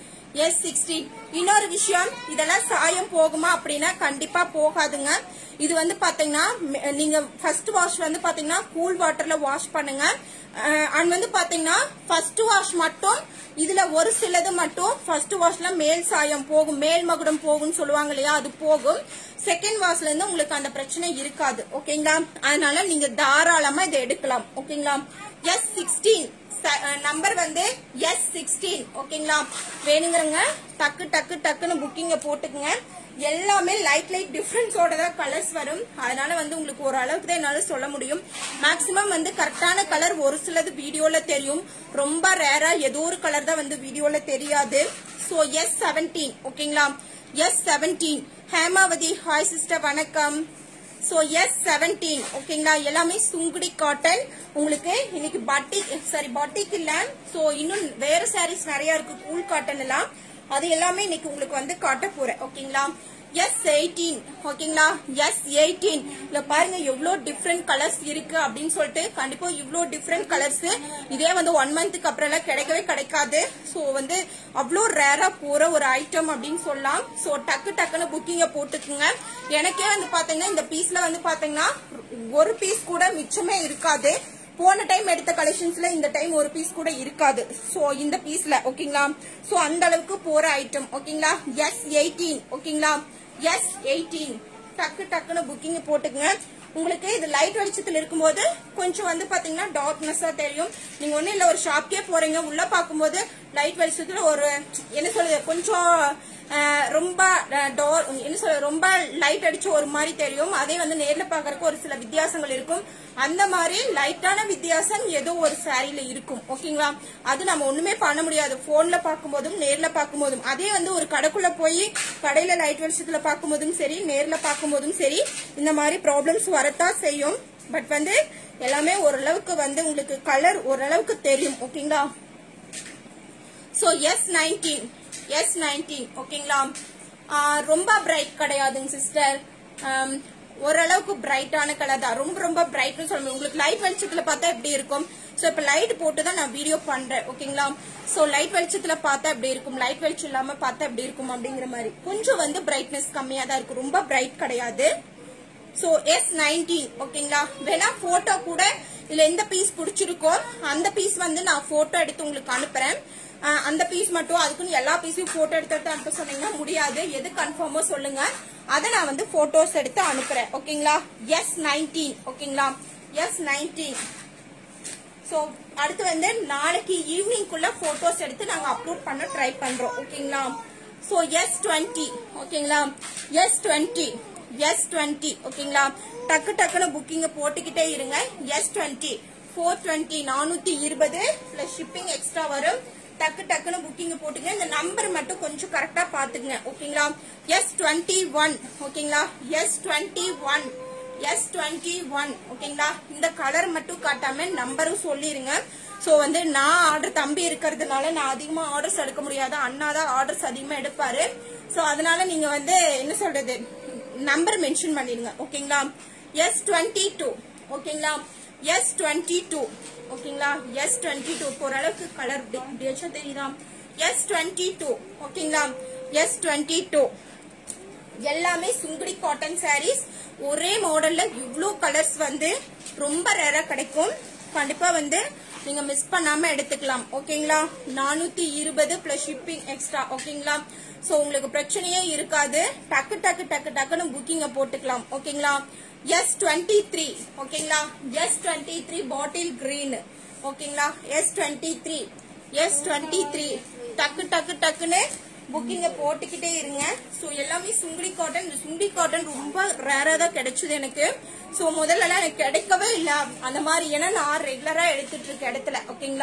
எஸ் சிக்ஸ்டீன் இன்னொரு விஷயம் இதெல்லாம் சாயம் போகுமா அப்படின்னா கண்டிப்பா போகாதுங்க இது வந்து பாத்தீங்கன்னா மெ- நீங்க ஃபர்ஸ்ட் வாஷ் வந்து பாத்தீங்கன்னா கூல் வாட்டர்ல வாஷ் பண்ணுங்க அண்ட் வந்து பாத்தீங்கன்னா ஃபர்ஸ்ட் வாஷ் மட்டும் இதுல ஒரு சிலது மட்டும் ஃபர்ஸ்ட் வாஷ்ல மேல் சாயம் போகும் மேல் மகுடம் போகும்னு சொல்லுவாங்க இல்லையா அது போகும் செகண்ட் வாஷ்ல இருந்து உங்களுக்கு அந்த பிரச்சனை இருக்காது ஓகேங்களா அதனால நீங்க தாராளமா இதை எடுக்கலாம் ஓகேங்களா எஸ் சிக்ஸ்டீன் நம்பர் வந்து எஸ் சிக்ஸ்டீன் ஓகேங்களா வேணுங்கிறங்க டக்கு டக்கு டக்குன்னு புக்கிங்க போட்டுக்குங்க எல்லாமே லைட் லைட் டிஃபரன்ஸோட தான் கலர்ஸ் வரும் அதனால வந்து உங்களுக்கு ஒரு அளவுக்கு தான் என்னால சொல்ல முடியும் மேக்ஸிமம் வந்து கரெக்டான கலர் ஒரு சிலது வீடியோல தெரியும் ரொம்ப ரேரா ஏதோ ஒரு கலர் தான் வந்து வீடியோல தெரியாது சோ எஸ் செவன்டீன் ஓகேங்களா S seventeen Hemavathi hi sister வணக்கம் சோ எஸ் செவன்டீன் ஓகேங்களா எல்லாமே சுங்குடி காட்டன் உங்களுக்கு இன்னைக்கு பட்டிக் சாரி பட்டிக் இல்ல சோ இன்னும் வேற சாரீஸ் நிறைய இருக்கு கூல் காட்டன் எல்லாம் அது எல்லாமே இன்னைக்கு உங்களுக்கு வந்து காட்ட போறேன் ஓகேங்களா எஸ் எயிட்டீன் ஓகேங்களா எஸ் எயிட்டீன் இதுல பாருங்க எவ்வளவு டிஃப்ரெண்ட் கலர்ஸ் இருக்கு அப்படின்னு சொல்லிட்டு கண்டிப்பா இவ்ளோ டிஃப்ரெண்ட் கலர்ஸ் இதே வந்து ஒன் மந்த்துக்கு அப்புறம் எல்லாம் கிடைக்கவே கிடைக்காது சோ வந்து அவ்வளோ ரேரா போற ஒரு ஐட்டம் அப்படின்னு சொல்லலாம் சோ டக்கு டக்குன்னு புக்கிங்க போட்டுக்குங்க எனக்கே வந்து பாத்தீங்கன்னா இந்த பீஸ்ல வந்து பாத்தீங்கன்னா ஒரு பீஸ் கூட மிச்சமே இருக்காது போன டைம் எடுத்த கலெக்ஷன்ஸ்ல இந்த டைம் ஒரு பீஸ் கூட இருக்காது சோ இந்த பீஸ்ல ஓகேங்களா சோ அந்த அளவுக்கு போற ஐட்டம் ஓகேங்களா எஸ் எயிட்டீன் ஓகேங்களா எஸ் எயிட்டீன் டக்கு டக்குன்னு புக்கிங் போட்டுக்குங்க உங்களுக்கு இது லைட் வெளிச்சத்துல இருக்கும்போது கொஞ்சம் வந்து பாத்தீங்கன்னா டார்க்னஸா தெரியும் நீங்க ஒண்ணும் இல்ல ஒரு ஷாப்க்கே போறீங்க உள்ள பாக்கும்போது லைட் வெளிச்சத்துல ஒரு என்ன சொல்றது கொஞ்சம் அஹ், ரொம்ப டோர் என்ன சொல்ற ரொம்ப லைட் அடிச்சு ஒரு மாதிரி தெரியும் அதே வந்து நேர்ல பாக்குறதுக்கு ஒரு சில வித்தியாசங்கள் இருக்கும் அந்த மாதிரி லைட்டான வித்தியாசம் ஏதோ ஒரு சாரியில இருக்கும் ஓகேங்களா அது நம்ம ஒண்ணுமே பண்ண முடியாது போன்ல பார்க்கும்போதும் நேர்ல பார்க்கும்போதும் அதே வந்து ஒரு கடைக்குள்ள போய் கடையில லைட் வெளிச்சத்துல பார்க்கும்போதும் சரி நேர்ல பார்க்கும்போதும் சரி இந்த மாதிரி ப்ராப்ளம்ஸ் வரத்தான் செய்யும் பட் வந்து எல்லாமே ஓரளவுக்கு வந்து உங்களுக்கு கலர் ஓரளவுக்கு தெரியும் ஓகேங்களா so S nineteen S nineteen ஓகேங்களா ரொம்ப பிரைட் கிடையாதுங்க சிஸ்டர் ஓரளவுக்கு பிரைட்டான கலர் தான் ரொம்ப ரொம்ப பிரைட்னு சொல்ல முடியும் உங்களுக்கு லைட் வெளிச்சத்துல பார்த்தா எப்படி இருக்கும் சோ இப்ப லைட் போட்டு தான் நான் வீடியோ பண்றேன் ஓகேங்களா சோ லைட் வெளிச்சத்துல பார்த்தா எப்படி இருக்கும் லைட் வெளிச்சம் இல்லாம பார்த்தா எப்படி இருக்கும் அப்படிங்கிற மாதிரி கொஞ்சம் வந்து பிரைட்னஸ் கம்மியா தான் இருக்கும் ரொம்ப பிரைட் கிடையாது சோ எஸ் நைன்டீன் ஓகேங்களா வேணா போட்டோ கூட இதுல எந்த பீஸ் பிடிச்சிருக்கோ அந்த பீஸ் வந்து நான் போட்டோ எடுத்து உங்களுக்கு அனுப்புறேன் அஹ் அந்த பீஸ் மட்டும் அதுக்குன்னு எல்லா பீஸையும் போட்டோ எடுத்து எடுத்து அனுப்ப சொன்னீங்கன்னா முடியாது எது கன்ஃபார்மோ சொல்லுங்க அதை நான் வந்து போட்டோஸ் எடுத்து அனுப்புறேன் ஓகேங்களா எஸ் நைன்டீன் ஓகேங்களா எஸ் நைன்டீன் சோ அடுத்து வந்து நாளைக்கு ஈவினிங்குள்ள போட்டோஸ் எடுத்து நாங்க அப்லோட் பண்ண ட்ரை பண்றோம் ஓகேங்களா சோ எஸ் டுவெண்ட்டி ஓகேங்களா எஸ் டுவெண்ட்டி எஸ் டுவெண்ட்டி ஓகேங்களா டக்கு டக்குன்னு புக்கிங்க போட்டுக்கிட்டே இருங்க எஸ் டுவெண்ட்டி ஃபோர் டுவெண்ட்டி நானூத்தி இருபது பிளஸ் ஷிப்பிங் எக்ஸ்ட்ரா வரும் டக்கு டக்குன்னு புக்கிங் போட்டுங்க இந்த நம்பர் மட்டும் கொஞ்சம் கரெக்டா பாத்துக்குங்க ஓகேங்களா எஸ் டுவெண்ட்டி ஒன் ஓகேங்களா S twenty one S twenty one ஓகேங்களா இந்த கலர் மட்டும் காட்டாம நம்பரும் சொல்லிருங்க சோ வந்து நான் ஆர்டர் தம்பி இருக்கிறதுனால நான் அதிகமா ஆர்டர்ஸ் எடுக்க முடியாது அண்ணா தான் ஆர்டர்ஸ் அதிகமா எடுப்பாரு சோ அதனால நீங்க வந்து என்ன சொல்றது நம்பர் மென்ஷன் பண்ணிடுங்க ஓகேங்களா எஸ் டுவெண்ட்டி டூ ஓகேங்களா எஸ் டுவெண்ட்டி டூ ஓகேங்களா எஸ் டுவெண்ட்டி டூ ஓரளவுக்கு கலர் இப்படியாச்சும் தெரியுதா எஸ் டுவெண்ட்டி டூ ஓகேங்களா எஸ் டுவெண்ட்டி டூ எல்லாமே சுங்குடி காட்டன் சாரீஸ் ஒரே மாடல்ல இவ்ளோ கலர்ஸ் வந்து ரொம்ப ரேரா கிடைக்கும் கண்டிப்பா வந்து நீங்க மிஸ் பண்ணாம எடுத்துக்கலாம் ஓகேங்களா நானூத்தி இருபது பிளஸ் ஷிப்பிங் எக்ஸ்ட்ரா ஓகேங்களா சோ உங்களுக்கு பிரச்சனையே இருக்காது டக்கு டக்கு டக்கு டக்குன்னு புக்கிங்க போட்டுக்கலாம் ஓகேங்களா எஸ் டுவெண்ட்டி த்ரீ ஓகேங்களா S twenty three bottle green ஓகேங்களா S twenty three S twenty three டக்கு டக்கு டக்குன்னு புக்கிங்க போட்டுக்கிட்டே இருங்க சோ எல்லாமே சுங்குடி காட்டன் இந்த சுங்குடி காட்டன் ரொம்ப ரேரா தான் கிடைச்சது எனக்கு சோ முதல்ல எல்லாம் எனக்கு கிடைக்கவே இல்ல அந்த மாதிரி ஏன்னா நான் ரெகுலரா எடுத்துட்டு இருக்க இடத்துல ஓகேங்களா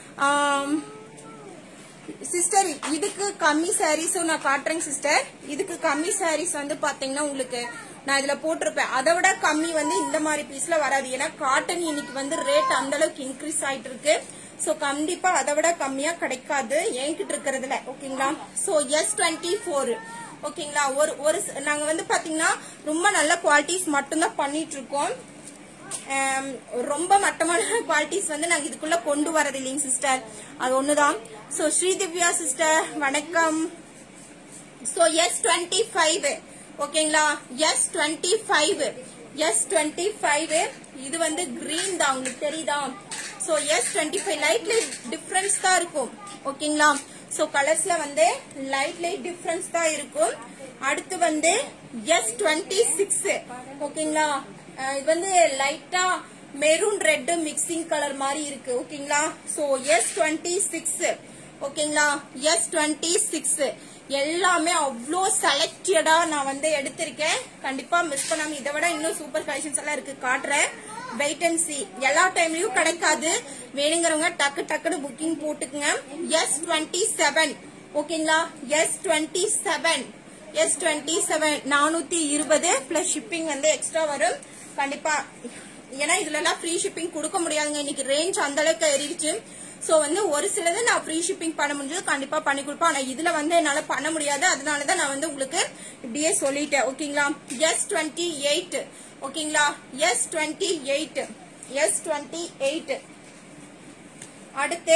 சிஸ்டர் இதுக்கு கம்மி சாரீஸும் நான் காட்டுறேன் சிஸ்டர் இதுக்கு கம்மி சாரீஸ் வந்து பாத்தீங்கன்னா உங்களுக்கு நான் இதுல போட்டிருப்பேன் அதை விட கம்மி வந்து இந்த மாதிரி பீஸ்ல வராது ஏன்னா காட்டன் இன்னைக்கு வந்து ரேட் அந்த அளவுக்கு இன்க்ரீஸ் ஆயிட்டு இருக்கு சோ கண்டிப்பா அதை விட கம்மியா கிடைக்காது என்கிட்ட இருக்கிறதுல ஓகேங்களா சோ எஸ் டுவெண்ட்டி ஃபோர் ஓகேங்களா ஒரு ஒரு ச- நாங்க வந்து பாத்தீங்கன்னா ரொம்ப நல்ல குவாலிட்டிஸ் மட்டும்தான் பண்ணிட்டு இருக்கோம் ஆம், ரொம்ப மட்டமான குவாலிட்டிஸ் வந்து நாங்க இதுக்குள்ள கொண்டு வரது இல்லைங்க சிஸ்டர் அது ஒண்ணுதான் சோ ஸ்ரீதிவ்யா சிஸ்டர் வணக்கம் சோ எஸ் டுவெண்ட்டி ஃபைவ் ஓகேங்களா S twenty five S twenty five இது வந்து கிரீன் தான் உங்களுக்கு தெரியுதா so S twenty five light light difference தான் இருக்கும் ஓகேங்களா சோ கலர்ஸ்ல வந்து லைட் லைட் டிஃபரன்ஸ் தான் இருக்கும் அடுத்து வந்து எஸ் டுவெண்ட்டி சிக்ஸ் ஓகேங்களா அஹ் இது வந்து லைட்டா மெரூன் ரெட் மிக்சிங் கலர் மாதிரி இருக்கு ஓகேங்களா சோ எஸ் டுவெண்ட்டி சிக்ஸ் ஓகேங்களா எஸ் டுவெண்ட்டி சிக்ஸ் எல்லாமே அவ்வளோ செலக்டடா நான் வந்து எடுத்திருக்கேன் கண்டிப்பா மிஸ் பண்ணாம இதை விட இன்னும் சூப்பர் கலெக்ஷன்ஸ் எல்லாம் இருக்கு காட்டுறேன் வெயிட் அண்ட் சி எல்லா டைம்லயும் கிடைக்காது வேணுங்கிறவங்க டக்கு டக்குன்னு புக்கிங் போட்டுக்குங்க எஸ் டுவெண்ட்டி செவன் ஓகேங்களா S twenty seven S twenty seven நானூத்தி இருபது பிளஸ் ஷிப்பிங் வந்து எக்ஸ்ட்ரா வரும் கண்டிப்பா ஏன்னா இதுல எல்லாம் ஃப்ரீ ஷிப்பிங் கொடுக்க முடியாதுங்க இன்னைக்கு ரேஞ்ச் அந்த அளவுக்கு ஏறிடுச்சு சோ வந்து ஒரு சிலது நான் ஃப்ரீ ஷிப்பிங் பண்ண முடிஞ்சது கண்டிப்பா பண்ணி கொடுப்பேன் ஆனா இதுல வந்து என்னால பண்ண முடியாது அதனாலதான் நான் வந்து உங்களுக்கு இப்படியே சொல்லிட்டேன் ஓகேங்களா எஸ் டுவெண்ட்டி எயிட் ஓகேங்களா S twenty eight S twenty eight அடுத்து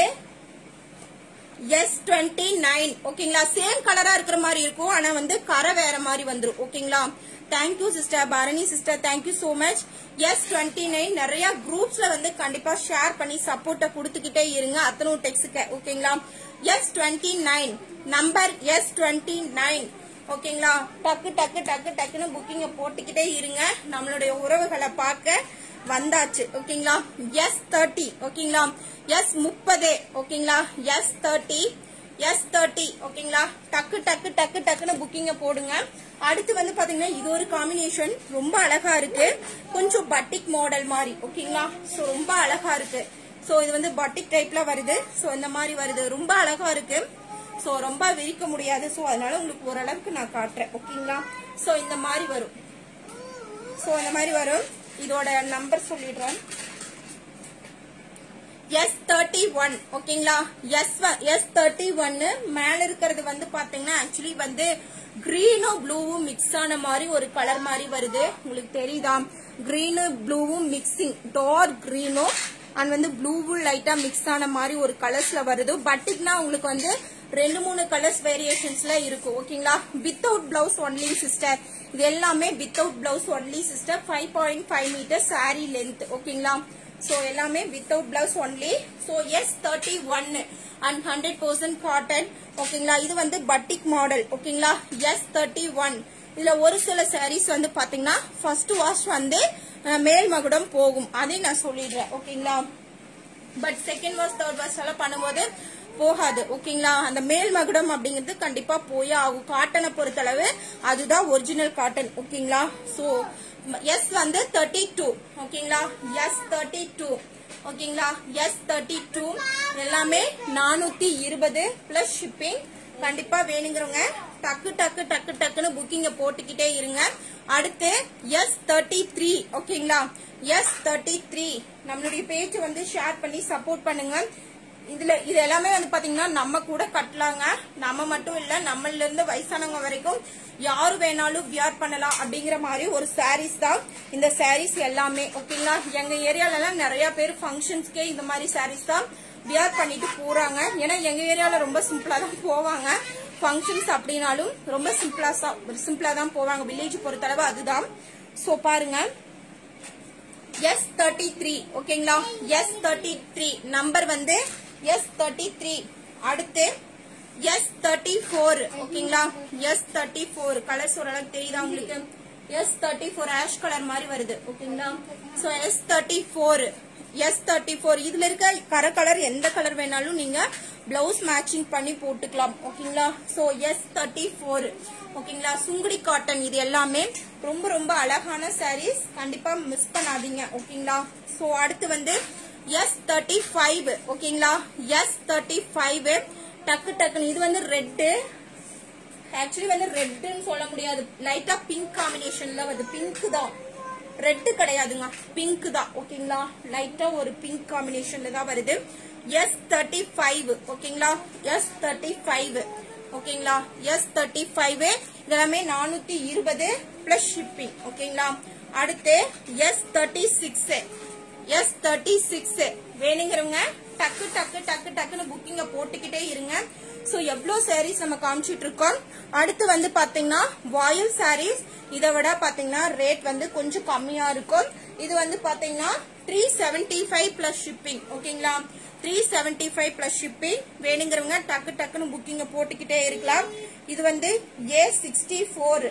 எஸ் டுவெண்ட்டி நைன் ஓகேங்களா சேம் கலரா இருக்கிற மாதிரி இருக்கும் ஆனா வந்து கரை வேற மாதிரி வந்துரும் ஓகேங்களா thank you sister Bharani sister thank you so much S twenty nine நிறைய குரூப்ஸ்ல வந்து கண்டிப்பா ஷேர் பண்ணி சப்போர்ட்ட கொடுத்துக்கிட்டே இருங்க அத்தனை டெக்ஸுக்கு ஓகேங்களா S twenty nine number S twenty nine ஓகேங்களா டக்கு டக்கு டக்கு டக்குன்னு புக்கிங்க போட்டுக்கிட்டே இருங்க நம்மளுடைய உறவுகளை பார்க்க வந்தாச்சு ஓகேங்களா எஸ் தேர்ட்டி ஓகேங்களா எஸ் முப்பது ஓகேங்களா எஸ் தேர்ட்டி எஸ் தேர்ட்டி ஓகேங்களா டக்கு டக்கு டக்கு டக்குன்னு புக்கிங்க போடுங்க அடுத்து வந்து பாத்தீங்கன்னா இது ஒரு காம்பினேஷன் ரொம்ப அழகா இருக்கு கொஞ்சம் பட்டிக் மாடல் மாதிரி ஓகேங்களா சோ ரொம்ப அழகா இருக்கு சோ இது வந்து பட்டிக் டைப்ல வருது சோ இந்த மாதிரி வருது ரொம்ப அழகா இருக்கு சோ ரொம்ப விரிக்க முடியாது சோ அதனால உங்களுக்கு ஓரளவுக்கு நான் காட்டுறேன் ஓகேங்களா சோ இந்த மாதிரி வரும் சோ இந்த மாதிரி வரும் இதோட நம்பர் சொல்லிடுறேன் எஸ் தேர்ட்டி ஒன் ஓகேங்களா எஸ் எஸ் தேர்ட்டி ஒன்னு மேல இருக்கிறது வந்து பாத்தீங்கன்னா ஆக்சுவலி வந்து கிரீனும் ப்ளூவும் மிக்ஸ் ஆன மாதிரி ஒரு கலர் மாதிரி வருது உங்களுக்கு தெரியுதா கிரீனு ப்ளூவும் மிக்சிங் டார்க் கிரீனும் அண்ட் வந்து ப்ளூவும் லைட்டா மிக்ஸ் ஆன மாதிரி ஒரு கலர்ஸ்ல வருது பட்டிக்னா உங்களுக்கு வந்து ரெண்டு மூணு கலர்ஸ் வேரியேஷன்ஸ்ல இருக்கும் ஓகேங்களா வித்தவுட் பிளவுஸ் ஒன்லி சிஸ்டர் இது எல்லாமே without blouse only sister five point five metre sari length ஓகேங்களா சோ எல்லாமே without blouse only so S thirty one and hundred percent cotton ஓகேங்களா இது வந்து பட்டிக் மாடல் ஓகேங்களா எஸ் தேர்ட்டி ஒன் இதுல ஒரு சில சாரீஸ் வந்து பாத்தீங்கன்னா ஃபர்ஸ்ட் வாஷ் வந்து அஹ், மேல் மகுடம் போகும் அதையும் நான் சொல்லிடுறேன் ஓகேங்களா but second wash third wash எல்லாம் பண்ணும்போது போகாது ஓகேங்களா அந்த மேல் மகுடம் அப்படிங்கிறது கண்டிப்பா போயே ஆகும் காட்டனை பொறுத்தளவு அதுதான் ஒரிஜினல் காட்டன் ஓகேங்களா சோ எஸ் வந்து தேர்ட்டி டூ ஓகேங்களா எஸ் தேர்ட்டி டூ ஓகேங்களா எஸ் தேர்ட்டி டூ எல்லாமே நானூத்தி இருபது பிளஸ் ஷிப்பிங் கண்டிப்பா வேணுங்கிறவங்க டக்கு டக்கு டக்கு டக்குன்னு புக்கிங்க போட்டுக்கிட்டே இருங்க அடுத்து எஸ் தேர்ட்டி த்ரீ ஓகேங்களா எஸ் தேர்ட்டி த்ரீ நம்மளுடைய பேஜ் வந்து ஷேர் பண்ணி சப்போர்ட் பண்ணுங்க இதுல இது எல்லாமே வந்து பாத்தீங்கன்னா நம்ம கூட கட்டலாங்க நம்ம மட்டும் இல்ல நம்மள இருந்து வயசானவங்க வரைக்கும் யாரு வேணாலும் வியர் பண்ணலாம் அப்படிங்கிற மாதிரி ஒரு சாரீஸ் தான் இந்த சாரீஸ் எல்லாமே ஓகேங்களா எங்க ஏரியால எல்லாம் நிறைய பேர் ஃபங்க்ஷன்ஸ்க்கே இந்த மாதிரி சாரீஸ் தான் வியர் பண்ணிட்டு போறாங்க ஏன்னா எங்க ஏரியால ரொம்ப சிம்பிளா தான் போவாங்க ஃபங்க்ஷன்ஸ் அப்படின்னாலும் ரொம்ப சிம்பிளா சிம்பிளா தான் போவாங்க வில்லேஜ் பொறுத்தளவு அதுதான் சோ பாருங்க எஸ் தேர்ட்டி த்ரீ ஓகேங்களா எஸ் தேர்ட்டி த்ரீ நம்பர் வந்து எஸ் தேர்ட்டி த்ரீ அடுத்து எஸ் தேர்ட்டி ஃபோர் ஓகேங்களா எஸ் தேர்ட்டி ஃபோர் கலர்ஸ் ஓரளவுக்கு தெரியுதா உங்களுக்கு S thirty four ash colour மாதிரி வருது ஓகேங்களா so S thirty four S thirty four இதுல இருக்க கர கலர் எந்த கலர் வேணாலும் நீங்க பிளவுஸ் மேட்சிங் பண்ணி போட்டுக்கலாம் ஓகேங்களா சோ எஸ் தேர்ட்டி ஃபோர் ஓகேங்களா சுங்குடி காட்டன் இது எல்லாமே ரொம்ப ரொம்ப அழகான சாரீஸ் கண்டிப்பா மிஸ் பண்ணாதீங்க ஓகேங்களா சோ அடுத்து வந்து எஸ் தேர்ட்டி ஃபைவ் ஓகேங்களா எஸ் தேர்ட்டி ஃபைவ் டக்கு டக்குன்னு இது வந்து ரெட்டு ஆக்சுவலி வந்து ரெட்னு சொல்ல முடியாது லைட்டா பிங்க் காம்பினேஷன்ல வருது பிங்க் தான் ரெட் கிடையாதுங்க பிங்க் தான் ஓகேங்களா லைட்டா ஒரு பிங்க் காம்பினேஷன்ல தான் வருது எஸ் தேர்ட்டி ஃபைவ் ஓகேங்களா எஸ் தேர்ட்டி ஃபைவ் ஓகேங்களா எஸ் தேர்ட்டி ஃபைவ் இதெல்லாமே நானூத்தி இருபது பிளஸ் ஷிப்பிங் ஓகேங்களா அடுத்து S thirty six S thirty six வேணுங்கிறவங்க டக்கு டக்கு டக்கு டக்குன்னு புக்கிங்க போட்டுக்கிட்டே இருங்க சோ எவ்வளவு சாரீஸ் நம்ம காமிச்சிட்டு இருக்கோம் அடுத்து வந்து பாத்தீங்கன்னா வாயில் சாரீஸ் இதை விட பாத்தீங்கன்னா ரேட் வந்து கொஞ்சம் கம்மியா இருக்கும் இது வந்து பாத்தீங்கன்னா three seventy five plus shipping ஓகேங்களா three seventy five plus shipping வேணுங்கிறவங்க டக்கு டக்குன்னு புக்கிங்க போட்டுக்கிட்டே இருக்கலாம் இது வந்து ஏ சிக்ஸ்டி ஃபோர்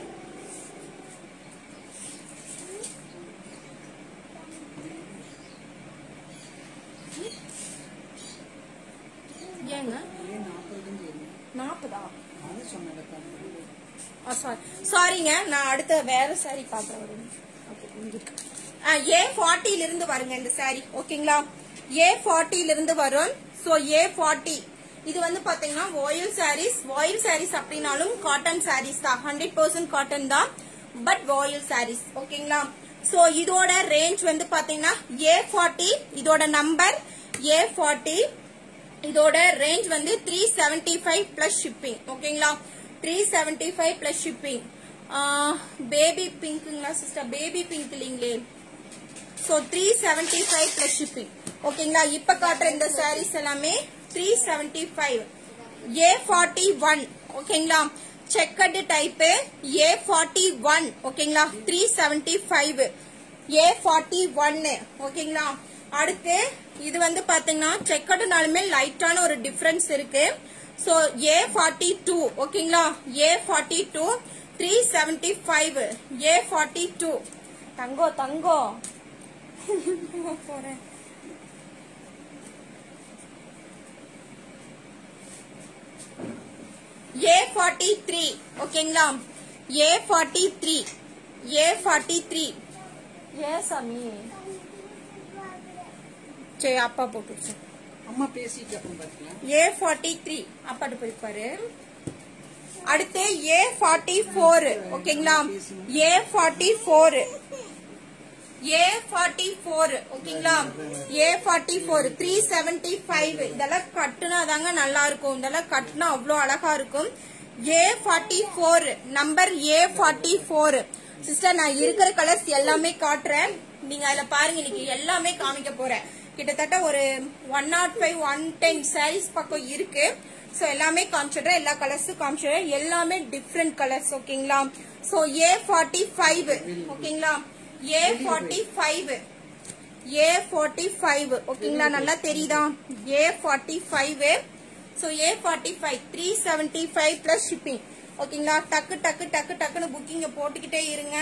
ஏங்க நாற்பதா சாரிங்க நான் அடுத்த வேற சாரி பாக்குறேன் ஏ ஃபார்ட்டில இருந்து வருங்க இந்த சாரி ஓகேங்களா ஏ ஃபார்ட்டில இருந்து வரும் சோ ஏ ஃபார்ட்டி இது வந்து பாத்தீங்கன்னா வாயில் சாரீஸ் வாயில் சாரீஸ் அப்படின்னாலும் காட்டன் சாரீஸ் தான் ஹண்ட்ரட் பர்சன்ட் காட்டன் தான் பட் வாயில் சாரீஸ் ஓகேங்களா சோ இதோட ரேஞ்ச் வந்து பாத்தீங்கன்னா ஏ ஃபார்ட்டி இதோட நம்பர் ஏ ஃபார்ட்டி இதோட ரேஞ்ச் வந்து three seventy five plus shipping ஓகேங்களா three seventy five plus shipping baby பிங்க்குங்களா சிஸ்டர் பேபி பிங்க் இல்லைங்களே so three seventy five plus shipping ஓகேங்களா இப்ப காட்டுற இந்த சாரீஸ் எல்லாமே three seventy five A forty one ஓகேங்களா checked type A forty one ஓகேங்களா three seventy five A forty one ஓகேங்களா அடுத்து இது வந்து பாத்தீங்கன்னா செக்கடுனாலுமே லைட்டான ஒரு டிஃபரன்ஸ் இருக்கு சோ ஏ ஃபார்ட்டி டூ ஓகேங்களா A forty two three seventy five A forty two தங்கோ தங்கோ போறேன் ஏ ஃபார்ட்டி த்ரீ ஓகேங்களா A forty three A forty three ஏ சாமி சரி அப்பா போட்டுருச்சு அம்மா பேசிட்டு அப்புறம் பார்த்துக்கலாம் ஏ ஃபார்ட்டி த்ரீ அப்பாட்டு போயிருப்பாரு அடுத்து ஏ ஃபார்ட்டி ஃபோர் ஓகேங்களா A forty four A forty four ஓகேங்களா A forty four three seventy five இதெல்லாம் கட்டுனா தாங்க நல்லா இருக்கும் இதெல்லாம் கட்டுனா அவ்வளோ அழகா இருக்கும் A forty four number A forty four sister நான் இருக்கிற கலர்ஸ் எல்லாமே காட்டுறேன் நீங்க அதுல பாருங்க இன்னைக்கு எல்லாமே காமிக்க போறேன் கிட்டத்தட்ட ஒரு one nought five one ten saris பக்கம் இருக்கு ஸோ எல்லாமே காமிச்சிடுறேன் எல்லா கலர்ஸும் காமிச்சிடுறேன் எல்லாமே டிஃப்ரெண்ட் கலர்ஸ் ஓகேங்களா ஸோ ஏ ஃபார்ட்டி ஃபைவ் ஓகேங்களா A forty five A forty five ஓகேங்களா நல்லா தெரியுதா A forty five so A forty five three seventy five plus shipping ஓகேங்களா டக்கு டக்கு டக்கு டக்குன்னு புக்கிங்க போட்டுக்கிட்டே இருங்க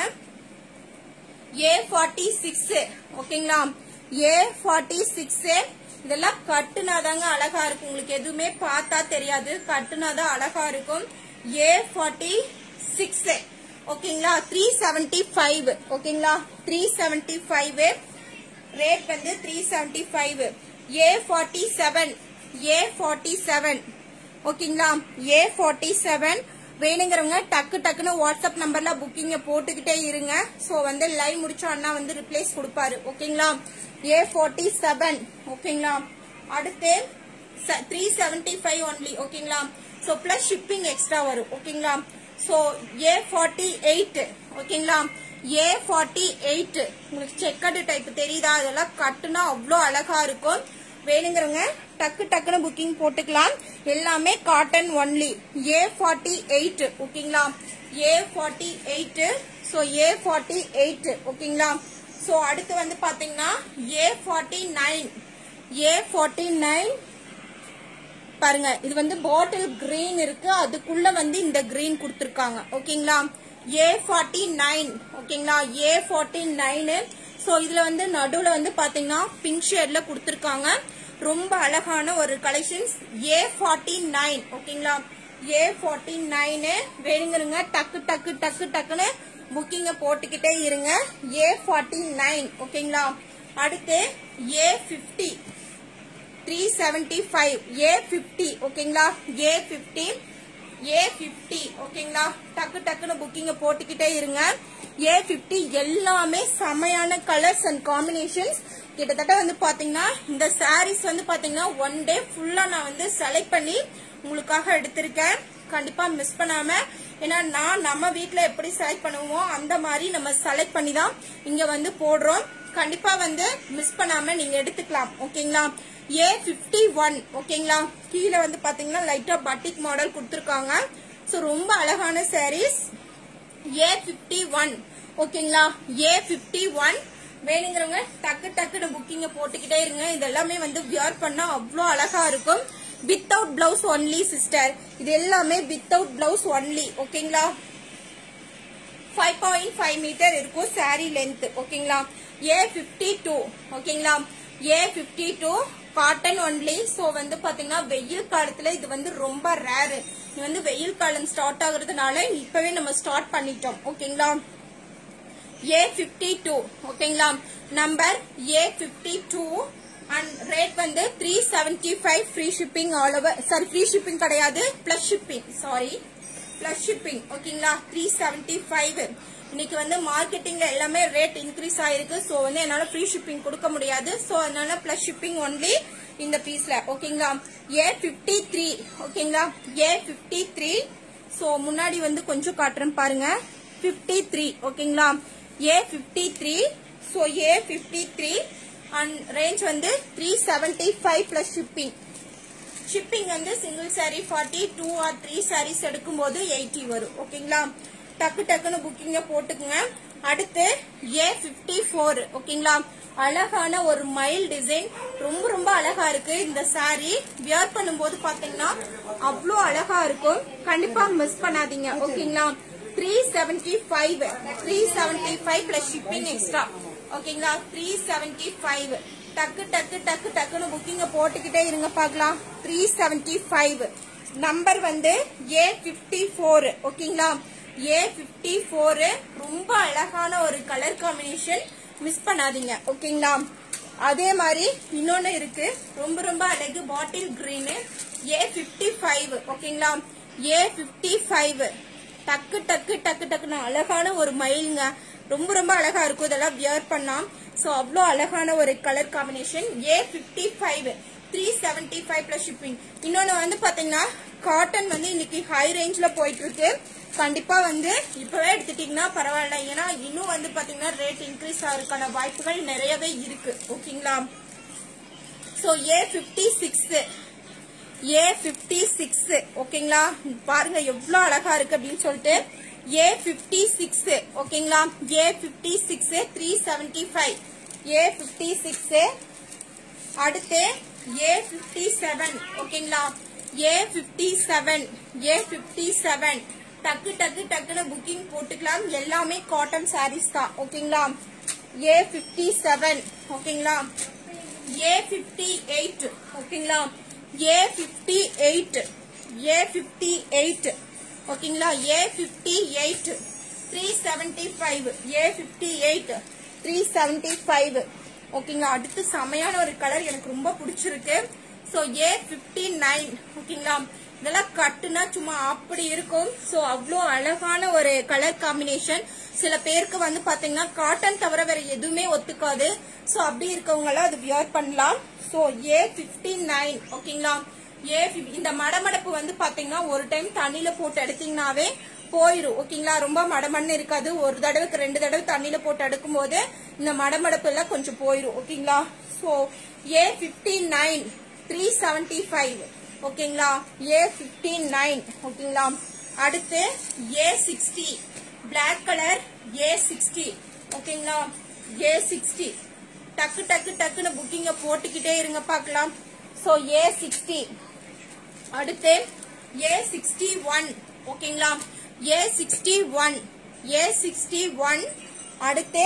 ஏ ஃபார்ட்டி சிக்ஸ் ஓகேங்களா ஏ ஃபார்ட்டி சிக்ஸ் இதெல்லாம் கட்டுனாதாங்க அழகா இருக்கும் உங்களுக்கு எதுவுமே பார்த்தா தெரியாது கட்டுனாதான் அழகா இருக்கும் ஏ ஃபார்ட்டி சிக்ஸ் ஓகேங்களா த்ரீ செவன்டி ஃபைவ் ஓகேங்களா த்ரீ செவன்டி ஃபைவ் ரேட் வந்து three seventy five A forty seven A forty seven ஓகேங்களா ஏ ஃபார்ட்டி செவன் வேணுங்கிறவங்க டக்கு டக்குன்னு வாட்ஸ்அப் நம்பர்ல புக்கிங்க போட்டுக்கிட்டே இருங்க ஸோ வந்து லைவ் முடிச்ச அண்ணா வந்து ரிப்ளேஸ் கொடுப்பாரு ஓகேங்களா ஏ ஃபார்ட்டி செவன் ஓகேங்களா அடுத்து த்ரீ செவன்டி ஃபைவ் ஒன்லி ஓகேங்களா ஸோ பிளஸ் ஷிப்பிங் எக்ஸ்ட்ரா வரும் ஓகேங்களா ஸோ ஏ ஃபார்ட்டி எயிட் ஓகேங்களா ஏ ஃபார்ட்டி எயிட் உங்களுக்கு செக்கடு டைப் தெரியுதா இதெல்லாம் கட்டுனா அவ்வளோ அழகா இருக்கும் வேணுங்கிறவங்க டக்கு டக்குன்னு புக்கிங் போட்டுக்கலாம் எல்லாமே cotton only A forty eight ஓகேங்களா A forty eight so A forty eight ஓகேங்களா ஸோ அடுத்து வந்து பாத்தீங்கன்னா A forty nine A forty nine பாருங்க இது வந்து பாட்டில் கிரீன் இருக்கு அதுக்குள்ள வந்து இந்த கிரீன் கொடுத்துருக்காங்க ஓகேங்களா ஏ ஃபார்ட்டி நைன் ஓகேங்களா ஏ ஃபார்ட்டி நைனு ஸோ இதுல வந்து நடுவில் வந்து பாத்தீங்கன்னா பிங்க் ஷேட்ல கொடுத்துருக்காங்க ரொம்ப அழகான ஒரு கலெக்ஷன்ஸ் ஏ ஃபார்ட்டி நைன் ஓகேங்களா ஏ ஃபார்ட்டி நைனு வேணுங்கிறங்க டக்கு டக்கு டக்கு டக்குன்னு புக்கிங்க போட்டுக்கிட்டே இருங்க ஏ ஃபார்ட்டி நைன் ஓகேங்களா அடுத்து A fifty three seventy five A fifty ஓகேங்களா ஏ ஃபிஃப்டி ஏ ஃபிஃப்டி ஓகேங்களா டக்கு டக்குன்னு புக்கிங்க போட்டுக்கிட்டே இருங்க ஏ ஃபிஃப்டி எல்லாமே செமையான கலர்ஸ் அண்ட் காம்பினேஷன்ஸ் கிட்டத்தட்ட வந்து பாத்தீங்கன்னா இந்த சாரீஸ் வந்து பாத்தீங்கன்னா ஒன் டே ஃபுல்லா நான் வந்து செலக்ட் பண்ணி உங்களுக்காக எடுத்திருக்கேன் கண்டிப்பா மிஸ் பண்ணாம ஏன்னா நான் நம்ம வீட்ல எப்படி செலக்ட் பண்ணுவோமோ அந்த மாதிரி நம்ம செலக்ட் பண்ணி தான் இங்க வந்து போடுறோம் கண்டிப்பா வந்து மிஸ் பண்ணாம நீங்க எடுத்துக்கலாம் ஓகேங்களா ஏ பிப்டி ஒன் ஓகேங்களா கீழே வந்து பாத்தீங்கன்னா லைட்டா பட்டிக் மாடல் கொடுத்துருக்காங்க ஸோ ரொம்ப அழகான சாரீஸ் ஏ பிப்டி ஒன் ஓகேங்களா ஏ பிப்டி ஒன் வேணுங்கிறவங்க டக்கு டக்குன்னு புக்கிங்க போட்டுக்கிட்டே இருங்க இது எல்லாமே வந்து வியர் பண்ணா அவ்வளோ அழகா இருக்கும் வித்தவுட் பிளவுஸ் ஒன்லி சிஸ்டர் இது எல்லாமே வித்தவுட் பிளவுஸ் ஒன்லி ஓகேங்களா ஃபைவ் பாயிண்ட் ஃபைவ் மீட்டர் இருக்கும் சாரி லென்த் ஓகேங்களா ஏ பிப்டி டூ ஓகேங்களா A fifty two cotton only so வந்து பாத்தீங்கன்னா வெயில் காலத்துல இது வந்து ரொம்ப ரேரு இது வந்து வெயில் காலம் ஸ்டார்ட் ஆகுறதுனால இப்பவே நம்ம ஸ்டார்ட் பண்ணிட்டோம் ஓகேங்களா ஏ பிப்டி டூ ஓகேங்களா number A fifty two and rate வந்து three seventy five free shipping all over sorry free shipping கிடையாது plus shipping sorry plus shipping ஓகேங்களா த்ரீ செவன்டி ஃபைவ் இன்னைக்கு வந்து மார்க்கெட்டிங்ல எல்லாமே ரேட் இன்க்ரீஸ் ஆயிருக்கு ஸோ வந்து என்னால ஃப்ரீ ஷிப்பிங் கொடுக்க முடியாது ஸோ அதனால பிளஸ் ஷிப்பிங் ஒன்லி இந்த பீஸ்ல ஓகேங்களா ஏ பிப்டி த்ரீ ஓகேங்களா ஏ பிப்டி த்ரீ ஸோ முன்னாடி வந்து கொஞ்சம் காட்டுறேன் பாருங்க பிப்டி த்ரீ ஓகேங்களா A fifty three so A fifty three and range வந்து three seventy five plus shipping shipping வந்து single sari forty two or three saris எடுக்கும்போது எயிட்டி வரும் ஓகேங்களா டக்கு டக்குன்னு புக்கிங்க போட்டுக்குங்க அடுத்து ஏ பிப்டி ஃபோர் ஓகேங்களா அழகான ஒரு மயில் டிசைன் ரொம்ப ரொம்ப அழகா இருக்கு இந்த saree வியர் பண்ணும்போது பாத்தீங்கன்னா அவ்வளோ அழகா இருக்கும் கண்டிப்பா மிஸ் பண்ணாதீங்க ஓகேங்களா three seventy five three seventy five plus shipping extra ஓகேங்களா த்ரீ செவன்டி ஃபைவ் டக்கு டக்கு டக்கு டக்குன்னு புக்கிங்க போட்டுக்கிட்டே இருங்க பார்க்கலாம் த்ரீ செவன்டி ஃபைவ் நம்பர் வந்து ஏ பிப்டி ஃபோர் ஓகேங்களா ஏ பிப்டி ஃபோர் ரொம்ப அழகான ஒரு கலர் காம்பினேஷன் மிஸ் பண்ணாதீங்க ஓகேங்களா அதே மாதிரி இன்னொன்னு இருக்கு ரொம்ப ரொம்ப அழகு bottle green A fifty five ஓகேங்களா ஏ பிப்டி ஃபைவ் டக்கு டக்கு டக்கு டக்குன்னு அழகான ஒரு மயிலுங்க ரொம்ப ரொம்ப அழகா இருக்கும் இதெல்லாம் வியர் பண்ணா சோ அவ்வளோ அழகான ஒரு colour combination A fifty five three seventy five plus shipping இன்னொன்னு வந்து பாத்தீங்கன்னா காட்டன் வந்து இன்னைக்கு ஹை ரேஞ்ச்ல போயிட்டு இருக்கு கண்டிப்பா வந்து இப்பவே எடுத்துட்டீங்கன்னா பரவாயில்ல ஏன்னா இன்னும் வந்து பாத்தீங்கன்னா ரேட் இன்க்ரீஸ் ஆகிறதுக்கான வாய்ப்புகள் நிறையவே இருக்கு ஓகேங்களா so A fifty six A fifty six ஓகேங்களா பாருங்க எவ்வளோ அழகா இருக்கு அப்படின்னு சொல்லிட்டு ஏ ஃபிஃப்டி சிக்ஸ் ஓகேங்களா A fifty six three seventy five A fifty six அடுத்து ஏ ஃபிஃப்டி செவன் ஓகேங்களா A fifty seven A fifty seven டக்கு டக்கு டக்குன்னு புக்கிங் போட்டுக்கலாம் எல்லாமே காட்டன் சாரீஸ் தான் ஓகேங்களா ஏ ஃபிஃப்டி செவன் ஓகேங்களா ஏ ஃபிஃப்டி எயிட் ஓகேங்களா A fifty eight A fifty eight ஓகேங்களா A fifty eight three seventy five A fifty eight three seventy five ஓகேங்களா அடுத்து செமையான ஒரு கலர் எனக்கு ரொம்ப பிடிச்சிருக்கு ஸோ ஏ ஃபிஃப்டி நைன் ஓகேங்களா இதெல்லாம் கட்டுனா சும்மா அப்படி இருக்கும் ஸோ அவ்வளோ அழகான ஒரு கலர் காம்பினேஷன் சில பேருக்கு வந்து பாத்தீங்கன்னா காட்டன் தவிர வேற எதுவுமே ஒத்துக்காது ஸோ அப்படி இருக்கவங்க எல்லாம் அது வியர் பண்ணலாம் ஸோ ஏ ஃபிஃப்டி நைன் ஓகேங்களா ஏ இந்த மடமடப்பு வந்து பாத்தீங்கன்னா ஒரு டைம் தண்ணியில போட்டு எடுத்தீங்கன்னாவே போயிரும் ஓகேங்களா ரொம்ப மடமண்ணு இருக்காது ஒரு தடவைக்கு ரெண்டு தடவை தண்ணியில போட்டு எடுக்கும் போது இந்த மடமடப்பு எல்லாம் கொஞ்சம் போயிரும் ஓகேங்களா so A fifty nine three seventy five ஓகேங்களா ஏ ஃபிஃப்டி நைன் ஓகேங்களா அடுத்து A sixty black colour A sixty ஓகேங்களா ஏ சிக்ஸ்டி டக்கு டக்கு டக்குன்னு புக்கிங்க போட்டுக்கிட்டே இருங்க பார்க்கலாம் ஸோ ஏ சிக்ஸ்டி அடுத்து ஏ சிக்ஸ்டி ஒன் ஓகேங்களா A sixty one A sixty one அடுத்து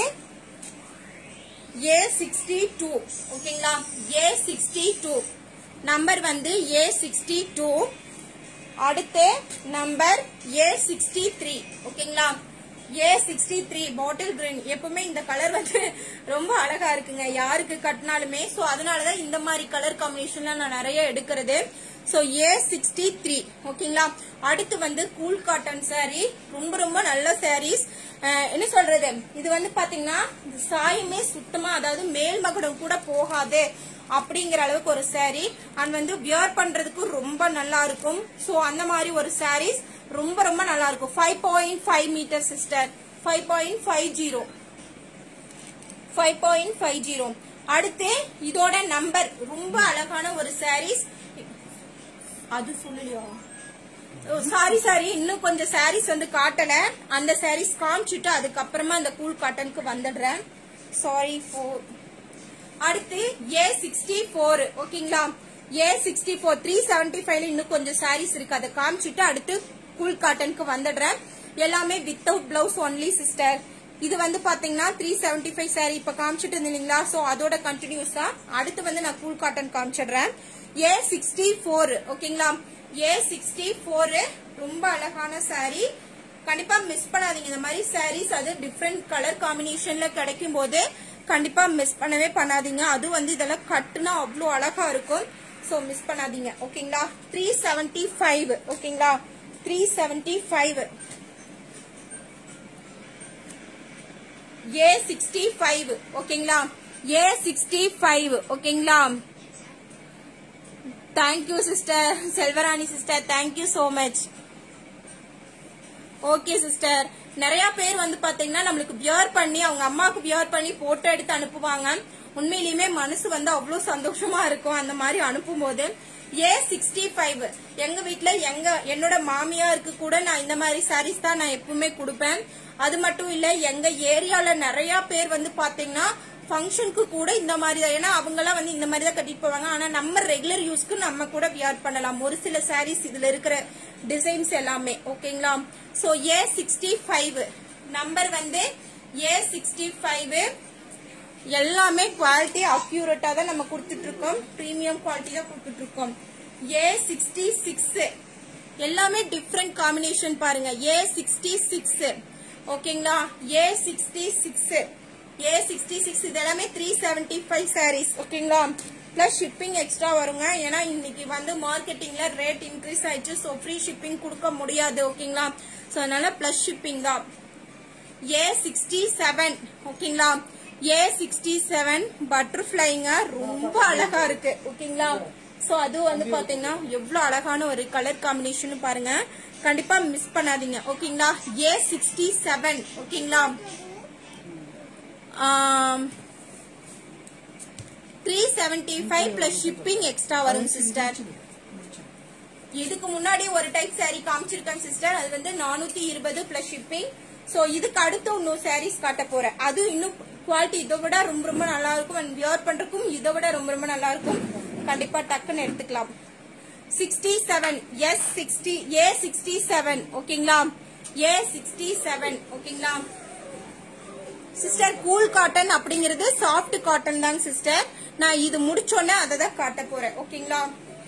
ஏ சிக்ஸ்டி டூ ஓகேங்களா ஏ சிக்ஸ்டி டூ நம்பர் வந்து ஏ சிக்ஸ்டி டூ அடுத்து நம்பர் ஏ சிக்ஸ்டி த்ரீ ஓகேங்களா A sixty three bottle green எப்பவுமே இந்த கலர் வந்து ரொம்ப அழகா இருக்குங்க யாருக்கு கட்டினாலுமே ஸோ அதனாலதான் இந்த மாதிரி கலர் காம்பினேஷன்ல நான் நிறைய எடுக்கிறது ஸோ ஏ சிக்ஸ்டி த்ரீ ஓகேங்களா அடுத்து வந்து கூல் காட்டன் saree ரொம்ப ரொம்ப நல்ல sarees அஹ் என்ன சொல்றது இது வந்து பாத்தீங்கன்னா இந்த சாயமே சுத்தமா அதாவது மேல் மகுடம் கூட போகாது அப்படிங்கிற அளவுக்கு ஒரு saree அண்ட் வந்து வியர் பண்றதுக்கு ரொம்ப நல்லா இருக்கும் ஸோ அந்த மாதிரி ஒரு sarees ரொம்ப ரொம்ப நல்லா இருக்கும் five point five metre sister five point five zero five point five zero அடுத்து இதோட நம்பர் ரொம்ப அழகான ஒரு sarees அது சொல்லலையா சாரி சாரி இன்னும் கொஞ்சம் சாரீஸ் வந்து காட்டல அந்த சாரீஸ் காமிச்சிட்டு அதுக்கப்புறமா அந்த கூல் காட்டனுக்கு வந்துடுறேன் சாரி ஃபோர் அடுத்து ஏ சிக்ஸ்டி ஃபோர் ஓகேங்களா A sixty four three seventy ஃபைவ்ல இன்னும் கொஞ்சம் சாரீஸ் இருக்கு அதை காமிச்சிட்டு அடுத்து கூல் காட்டனுக்கு வந்துடுறேன் எல்லாமே வித்தவுட் பிளவுஸ் ஒன்லி சிஸ்டர் இது வந்து பாத்தீங்கன்னா த்ரீ செவன்டி ஃபைவ் சாரி இப்ப காமிச்சிட்டு இருந்தீங்களா சோ அதோட கண்டினியூஸ் தான் அடுத்து வந்து நான் கூல் காட்டன் காமிச்சிடுறேன் ஏ சிக்ஸ்டி ஃபோர் ஓகேங்களா ஏ சிக்ஸ்டி ஃபோர் ரொம்ப அழகான saree கண்டிப்பா மிஸ் பண்ணாதீங்க இந்த மாதிரி sarees அது டிஃப்ரெண்ட் கலர் காம்பினேஷன்ல கிடைக்கும் போது கண்டிப்பா மிஸ் பண்ணவே பண்ணாதீங்க அது வந்து இதெல்லாம் கட்டுனா அவ்வளோ அழகா இருக்கும் ஸோ மிஸ் பண்ணாதீங்க ஓகேங்களா த்ரீ செவன்டி ஃபைவ் ஓகேங்களா three seventy five A sixty five ஓகேங்களா ஏ சிக்ஸ்டி ஃபைவ் ஓகேங்களா thank you sister Selvarani sister thank you so much okay sister நிறைய பேர் வந்து பாத்தீங்கன்னா நம்மளுக்கு வியர் பண்ணி அவங்க அம்மாவுக்கு வியர் பண்ணி போட்டோ எடுத்து அனுப்புவாங்க உண்மையிலுமே மனசு வந்து அவ்வளவு சந்தோஷமா இருக்கும் அந்த மாதிரி அனுப்பும் போது ஏ சிக்ஸ்டி ஃபைவ் எங்க வீட்ல எங்க என்னோட மாமியாருக்கு கூட நான் இந்த மாதிரி சாரீஸ் தான் நான் எப்பவுமே கொடுப்பேன் அது மட்டும் இல்ல எங்க ஏரியால நிறைய பேர் வந்து பாத்தீங்கன்னா ஃபங்க்ஷனுக்கு கூட இந்த மாதிரி தான் ஏன்னா அவங்க எல்லாம் வந்து இந்த மாதிரி தான் கட்டிட்டு போவாங்க ஆனா நம்ம ரெகுலர் யூஸ்க்கு நம்ம கூட வியர் பண்ணலாம் ஒரு சில சாரீஸ் இதுல இருக்கிற டிசைன்ஸ் எல்லாமே ஓகேங்களா so A sixty five number வந்து ஏ சிக்ஸ்டி ஃபைவ் எல்லாமே குவாலிட்டி அக்யூரேட்டா தான் நம்ம கொடுத்துட்டு இருக்கோம் பிரீமியம் குவாலிட்டி தான் கொடுத்துட்டு இருக்கோம் ஏ சிக்ஸ்டி சிக்ஸ் எல்லாமே டிஃப்ரெண்ட் காம்பினேஷன் பாருங்க ஏ சிக்ஸ்டி சிக்ஸ் ஓகேங்களா A sixty six A sixty six இது எல்லாமே த்ரீ செவன்டி ஃபைவ் சாரீஸ் ஓகேங்களா பிளஸ் ஷிப்பிங் எக்ஸ்ட்ரா வருங்க ஏன்னா இன்னைக்கு வந்து மார்க்கெட்டிங்ல ரேட் இன்க்ரீஸ் ஆயிடுச்சு ஸோ ஃப்ரீ ஷிப்பிங் கொடுக்க முடியாது ஓகேங்களா ஸோ அதனால பிளஸ் ஷிப்பிங் தான் ஏ சிக்ஸ்டி செவன் ஓகேங்களா ஏ சிக்ஸ்டி செவன் பட்டர்ஃபிளைங்க ரொம்ப அழகா இருக்கு ஓகேங்களா சோ அது வந்து பாத்தீங்கன்னா எவ்வளவு அழகான ஒரு கலர் காம்பினேஷன் பாருங்க கண்டிப்பா மிஸ் பண்ணாதீங்க ஓகேங்களா ஏ சிக்ஸ்டி செவன் ஓகேங்களா three seventy five plus shipping extra வரும் சிஸ்டர் இதுக்கு முன்னாடி ஒரு டைப் saree காமிச்சிருக்கேன் சிஸ்டர் அது வந்து நானூத்தி இருபது பிளஸ் ஷிப்பிங் சோ இதுக்கு அடுத்து இன்னும் சாரீஸ் காட்ட போறேன் அது இன்னும் குவாலிட்டி இதை விட ரொம்ப ரொம்ப நல்லா இருக்கும் அண்ட் வியர் பண்றதுக்கும் இதை விட ரொம்ப ரொம்ப நல்லா இருக்கும் கண்டிப்பா டக்குன்னு எடுத்துக்கலாம் sixty seven yes sixty A sixty seven ஓகேங்களா ஏ சிக்ஸ்டி செவன் ஓகேங்களா சிஸ்டர் கூல் காட்டன் அப்படிங்கிறது சாஃப்ட் காட்டன் தாங்க சிஸ்டர் நான் இது முடிச்சோன்னே அதை தான் காட்ட போறேன் ஓகேங்களா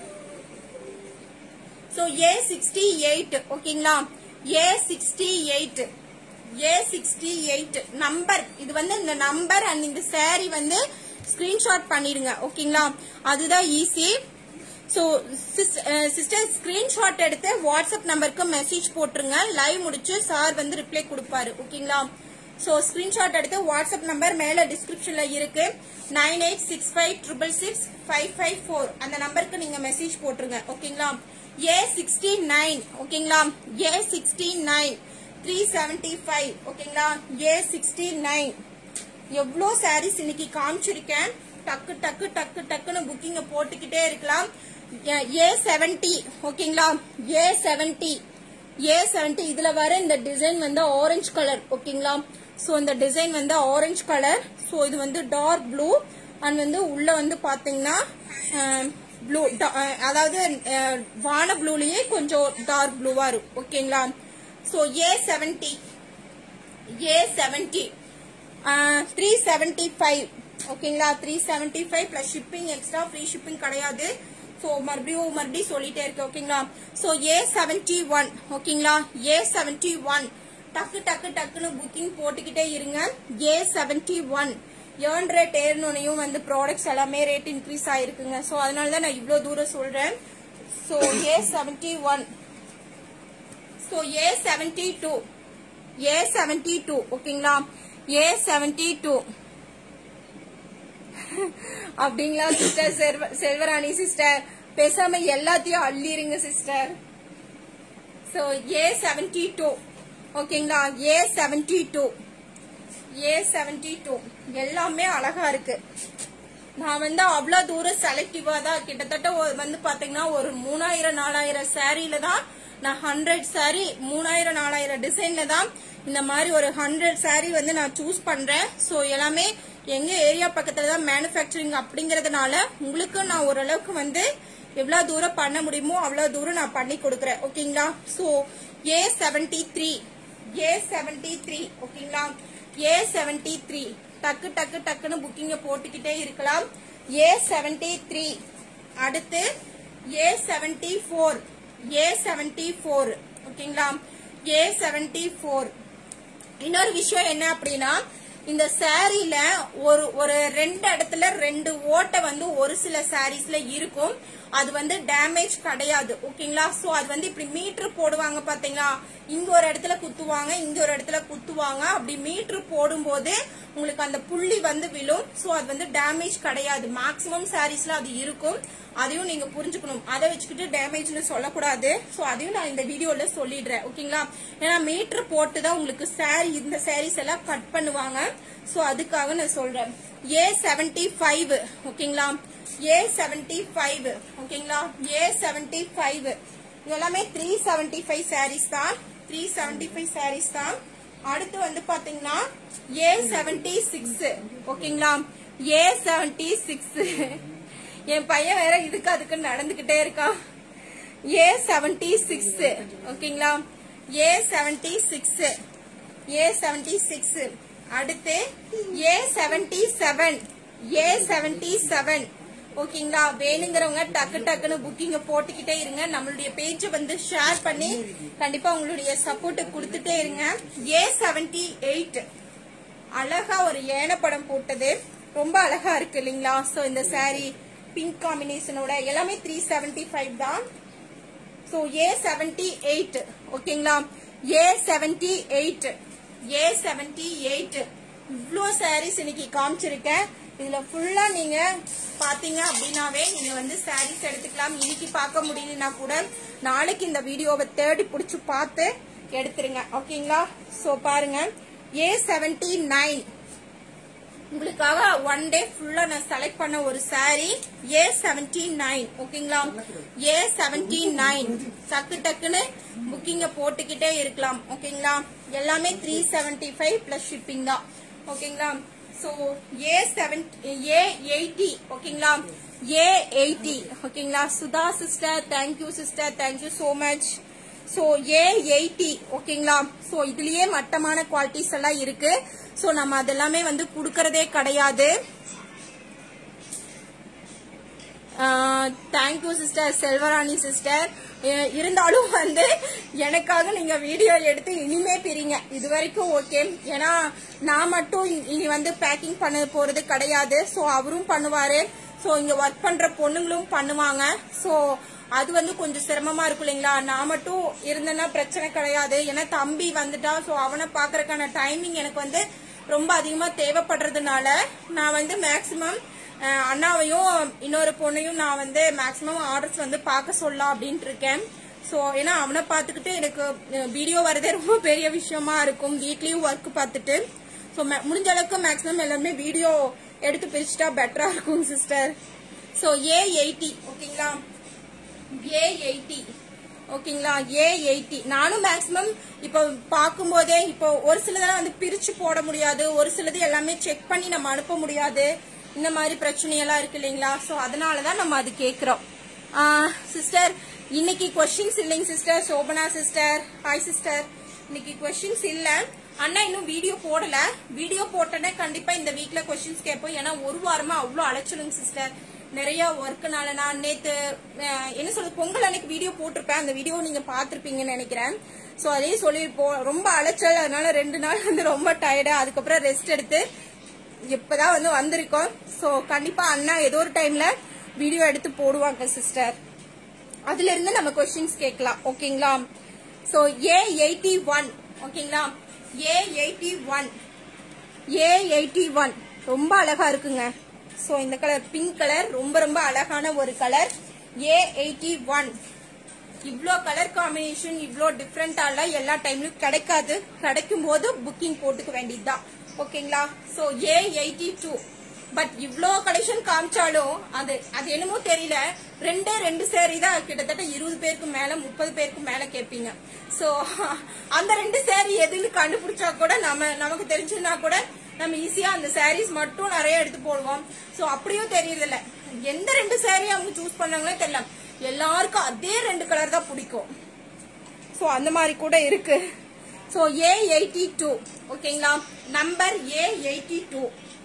சோ ஏ சிக்ஸ்டி எயிட் ஓகேங்களா A sixty eight A sixty eight number இது வந்து இந்த நம்பர் அண்ட் இந்த saree வந்து ஸ்கிரீன்ஷாட் பண்ணிடுங்க ஓகேங்களா அதுதான் ஈஸி ஸோ சிஸ்டர் ஸ்கிரீன்ஷாட் எடுத்து வாட்ஸ்அப் நம்பருக்கு மெசேஜ் போட்டுருங்க லைவ் முடிச்சு சார் வந்து ரிப்ளை கொடுப்பாரு ஓகேங்களா ஸோ ஸ்கிரீன்ஷாட் எடுத்து வாட்ஸ்அப் நம்பர் மேல டிஸ்கிரிப்ஷன்ல இருக்கு nine eight six five triple six five five four அந்த நம்பருக்கு நீங்க மெசேஜ் போட்டுருங்க ஓகேங்களா ஏ சிக்ஸ்டி நைன் ஓகேங்களா A sixty nine three seventy five ஓகேங்களா ஏ சிக்ஸ்டி நைன் எவ்வளோ சாரீஸ் இன்னைக்கு காமிச்சிருக்கேன் டக்கு டக்கு டக்கு டக்குன்னு புக்கிங்க போட்டுக்கிட்டே இருக்கலாம் ஏ செவன்டி ஓகேங்களா ஏ செவன்டி ஏ செவன்டி இதுல வர இந்த டிசைன் வந்து ஆரஞ்சு கலர் ஓகேங்களா ஸோ இந்த டிசைன் வந்து ஆரஞ்சு கலர் ஸோ இது வந்து டார்க் ப்ளூ அண்ட் வந்து உள்ள வந்து பாத்தீங்கன்னா ப்ளூ அதாவது அஹ், வான ப்ளூலயே கொஞ்சம் டார்க் ப்ளூவா இருக்கும் ஓகேங்களா so A seventy A seventy three seventy five ஓகேங்களா three seventy five plus shipping extra free shipping கிடையாது ஸோ மறுபடியும் மறுபடியும் சொல்லிட்டே இருக்கேன் ஓகேங்களா ஸோ ஏ செவன்டி ஒன் ஓகேங்களா ஏ செவன்டி ஒன் டக்கு டக்கு டக்குன்னு புக்கிங் போட்டுக்கிட்டே இருங்க ஏ செவன்டி ஒன் ஏர்ன் ரேட் ஏறணுனையும் வந்து ப்ராடக்ட்ஸ் எல்லாமே ரேட் இன்க்ரீஸ் ஆயிருக்குங்க ஸோ அதனால தான் நான் இவ்வளோ தூரம் சொல்றேன் so A seventy one so A seventy two A seventy two ஓகேங்களா ஏ செவன்டி டூ அப்படிங்களா சிஸ்டர் செல்வராணி சிஸ்டர் பேசாம எல்லாத்தையும் அள்ளிருங்க sister so A seventy two ஓகேங்களா A seventy two A seventy two எல்லாமே அழகா இருக்கு நான் வந்து அவ்வளவு தூரம் செலக்டிவா தான் கிட்டத்தட்ட ஒரு- வந்து பாத்தீங்கன்னா ஒரு மூணாயிரம் நாலாயிரம் சாரீல தான் நான் ஹண்ட்ரட் சாரி மூணாயிரம் நாலாயிரம் டிசைன்ல தான் இந்த மாதிரி ஒரு ஹண்ட்ரட் சாரி வந்து நான் சூஸ் பண்றேன் ஸோ எல்லாமே எங்க ஏரியா பக்கத்துல தான் மேனுஃபேக்சரிங் அப்படிங்கறதுனால உங்களுக்கு நான் ஓரளவுக்கு வந்து எவ்வளவு தூரம் பண்ண முடியுமோ அவ்வளவு தூரம் நான் பண்ணி கொடுக்குறேன் ஓகேங்களா so A seventy three A seventy three ஓகேங்களா ஏ செவன்டி த்ரீ டக்கு டக்கு டக்குன்னு புக்கிங்க போட்டுக்கிட்டே இருக்கலாம் ஏ செவன்டி த்ரீ அடுத்து A seventy four A seventy four ஓகேங்களா ஏ செவன்டி ஃபோர் இன்னொரு விஷயம் என்ன அப்படின்னா இந்த சாரீல ஒரு ஒரு ரெண்டு இடத்துல ரெண்டு ஓட்டை வந்து ஒரு சில சாரீஸ்ல இருக்கும் அது வந்து டேமேஜ் கிடையாது ஓகேங்களா சோ அது வந்து இப்படி மீட்டர் போடுவாங்க பாத்தீங்களா இங்க ஒரு இடத்துல குத்துவாங்க இங்க ஒரு இடத்துல குத்துவாங்க அப்படி மீட்டர் போடும்போது உங்களுக்கு அந்த புள்ளி வந்து விழும் சோ அது வந்து டேமேஜ் கிடையாது மேக்சிமம் சாரீஸ்ல அது இருக்கும் அதையும் நீங்க புரிஞ்சுக்கணும் அதை வச்சுக்கிட்டு டேமேஜ்னு சொல்லக்கூடாது சோ அதையும் நான் இந்த வீடியோல சொல்லிடுறேன் ஓகேங்களா ஏன்னா மீட்டர் போட்டு தான் உங்களுக்கு சாரி இந்த சாரீஸ் எல்லாம் கட் பண்ணுவாங்க சோ அதுக்காக நான் சொல்றேன் ஏ செவன்டி ஃபைவ் ஓகேங்களா ஏ செவன்டி ஃபைவ் ஓகேங்களா ஏ செவன்டி ஃபைவ் எல்லாமே த்ரீ செவன்டி ஃபைவ் சாரீஸ் தான் த்ரீ செவன்டி ஃபைவ் சாரீஸ் தான் அடுத்து வந்து பாத்தீங்கன்னா ஏ செவன்டி சிக்ஸ் ஓகேங்களா ஏ செவன்டி சிக்ஸ் என் பையன் வேற இதுக்கு அதுக்கு நடந்துகிட்டே இருக்கான் ஏ செவன்டி சிக்ஸ் ஓகேங்களா A seventy six A seventy six அடுத்து A seventy seven A seventy seven ஓகேங்களா வேணுங்கிறவங்க டக்கு டக்குன்னு புக்கிங்க போட்டுக்கிட்டே இருங்க நம்மளுடைய பேஜை வந்து ஷேர் பண்ணி கண்டிப்பா உங்களுடைய சப்போர்ட் கொடுத்துட்டே இருங்க ஏ செவன்டி எயிட் அழகா ஒரு ஏன படம் போட்டது ரொம்ப அழகா இருக்கு இல்லைங்களா சோ இந்த saree பிங்க் காம்பினேஷனோட எல்லாமே த்ரீ செவன்டி ஃபைவ் தான் ஸோ ஏ செவன்டி எயிட் ஓகேங்களா A seventy eight A seventy eight இவ்வளோ சாரீஸ் இன்னைக்கு காமிச்சிருக்கேன் இதுல ஃபுல்லா நீங்க பாத்தீங்க அப்படின்னாவே நீங்க வந்து சாரீஸ் எடுத்துக்கலாம் இன்னைக்கு பார்க்க முடியலனா கூட நாளைக்கு இந்த வீடியோவை தேடி பிடிச்சு பார்த்து எடுத்துருங்க ஓகேங்களா சோ பாருங்க ஏ செவன்டி நைன் உங்களுக்காக ஒன் டே ஃபுல்லா நான் செலக்ட் பண்ண ஒரு saree ஏ செவன்டி நைன் ஓகேங்களா ஏ செவன்டி நைன் டக்கு டக்குன்னு புக்கிங்க போட்டுக்கிட்டே இருக்கலாம் ஓகேங்களா எல்லாமே three seventy five plus shipping தான் ஓகேங்களா so A seven A eighty ஓகேங்களா ஏ எயிட்டி ஓகேங்களா Sudha sister thank you sister thank you so much so A eighty ஓகேங்களா சோ இதுலயே மட்டமான குவாலிட்டிஸ் எல்லாம் இருக்கு சோ நம்ம அதெல்லாமே வந்து குடுக்கறதே கிடையாது தேங்க்யூ சிஸ்டர் செல்வராணி சிஸ்டர் இருந்தாலும் வந்து எனக்காக நீங்க வீடியோ எடுத்து இனிமே பிரிங்க இது வரைக்கும் ஓகே ஏன்னா நான் மட்டும் இ- இனி வந்து பேக்கிங் பண்ண போறது கிடையாது சோ அவரும் பண்ணுவாரு சோ இங்க ஒர்க் பண்ற பொண்ணுங்களும் பண்ணுவாங்க சோ அது வந்து கொஞ்சம் சிரமமா இருக்கும் இல்லைங்களா நான் மட்டும் இருந்தேன்னா பிரச்சனை கிடையாது ஏன்னா தம்பி வந்துட்டா சோ அவனை பாக்குறதுக்கான டைமிங் எனக்கு வந்து ரொம்ப அதிகமா தேவைப்படுறதுனால நான் வந்து மேக்சிமம் அண்ணாவையும் இன்னொரு பொண்ணையும் நான் வந்து மேக்சிமம் ஆர்டர்ஸ் வந்து பார்க்க சொல்லலாம் அப்படின்ட்டு இருக்கேன் ஸோ ஏன்னா அவனை பார்த்துக்கிட்டு எனக்கு வீடியோ வரதே ரொம்ப பெரிய விஷயமா இருக்கும் வீட்லயும் ஒர்க் பார்த்துட்டு ஸோ முடிஞ்ச அளவுக்கு மேக்ஸிமம் எல்லாருமே வீடியோ எடுத்து பிரிச்சுட்டா பெட்டரா இருக்கும் சிஸ்டர் ஸோ ஏ எயிட்டி ஓகேங்களா ஏ எயிட்டி ஓகேங்களா ஏ எயிட்டி நானும் மேக்ஸிமம் இப்போ பார்க்கும்போதே இப்போ ஒரு சிலதெல்லாம் வந்து பிரிச்சு போட முடியாது ஒரு சிலது எல்லாமே செக் பண்ணி நம்ம அனுப்ப முடியாது இந்த மாதிரி பிரச்சனையெல்லாம் இருக்கு இல்லைங்களா ஸோ அதனால தான் நம்ம அது கேட்குறோம் சிஸ்டர் இன்னைக்கு கொஸ்டின்ஸ் இல்லைங்க sister Shobana sister hi sister இன்னைக்கு கொஸ்டின்ஸ் இல்ல அண்ணா இன்னும் வீடியோ போடல வீடியோ போட்டேன்னா கண்டிப்பா இந்த வீக்ல கொஸ்டின்ஸ் கேட்போம் ஏன்னா ஒரு வாரமா அவ்வளோ அழைச்சிடுங்க சிஸ்டர் நிறைய ஒர்க்குனால நான் நேத்து அஹ், என்ன சொல்றது பொங்கல் அன்னைக்கு வீடியோ போட்டிருப்பேன் அந்த வீடியோ நீங்க பாத்திருப்பீங்கன்னு நினைக்கிறேன் சோ அதே சொல்லிருப்போம் ரொம்ப அலைச்சல் அதனால ரெண்டு நாள் வந்து ரொம்ப டயர்டா அதுக்கப்புறம் ரெஸ்ட் எடுத்து இப்பதான் வந்து வந்திருக்கோம் சோ கண்டிப்பா அண்ணா ஏதோ ஒரு டைம்ல வீடியோ எடுத்து போடுவாங்க சிஸ்டர் அதுல இருந்து நம்ம கொஸ்டின்ஸ் கேட்கலாம் ஓகேங்களா சோ ஏ எயிட்டி ஒன் ஓகேங்களா A eighty one A eighty one ரொம்ப அழகா இருக்குங்க சோ இந்த கலர் பிங்க் கலர் ரொம்ப ரொம்ப அழகான ஒரு கலர் ஏ எயிட்டி ஒன் இவ்ளோ கலர் காம்பினேஷன் இவ்ளோ டிஃப்ரெண்டாலாம் எல்லா டைம்லயும் கிடைக்காது கிடைக்கும் போது புக்கிங் போட்டுக்க வேண்டியதுதான் ஓகேங்களா so A eighty two but இவ்ளோ கலெக்ஷன் காமிச்சாலும் அது அது என்னமோ தெரியல ரெண்டே ரெண்டு சேரீ தான் கிட்டத்தட்ட இருபது பேருக்கு மேல முப்பது பேருக்கு மேல கேட்பீங்க சோ அந்த ரெண்டு சேரீ எதுன்னு கண்டுபிடிச்சா கூட நம்ம நமக்கு தெரிஞ்சுன்னா கூட நம்ம ஈஸியா அந்த சாரீஸ் மட்டும் நிறைய எடுத்து போடுவோம் சோ அப்படியும் தெரியல எந்த ரெண்டு சாரீ அவங்க சூஸ் பண்ணாங்களோ தெரியல எல்லாருக்கும் அதே ரெண்டு கலர் தான் பிடிக்கும் சோ அந்த மாதிரி கூட இருக்கு சோ ஏ எயிட்டி டூ ஓகேங்களா number A eighty two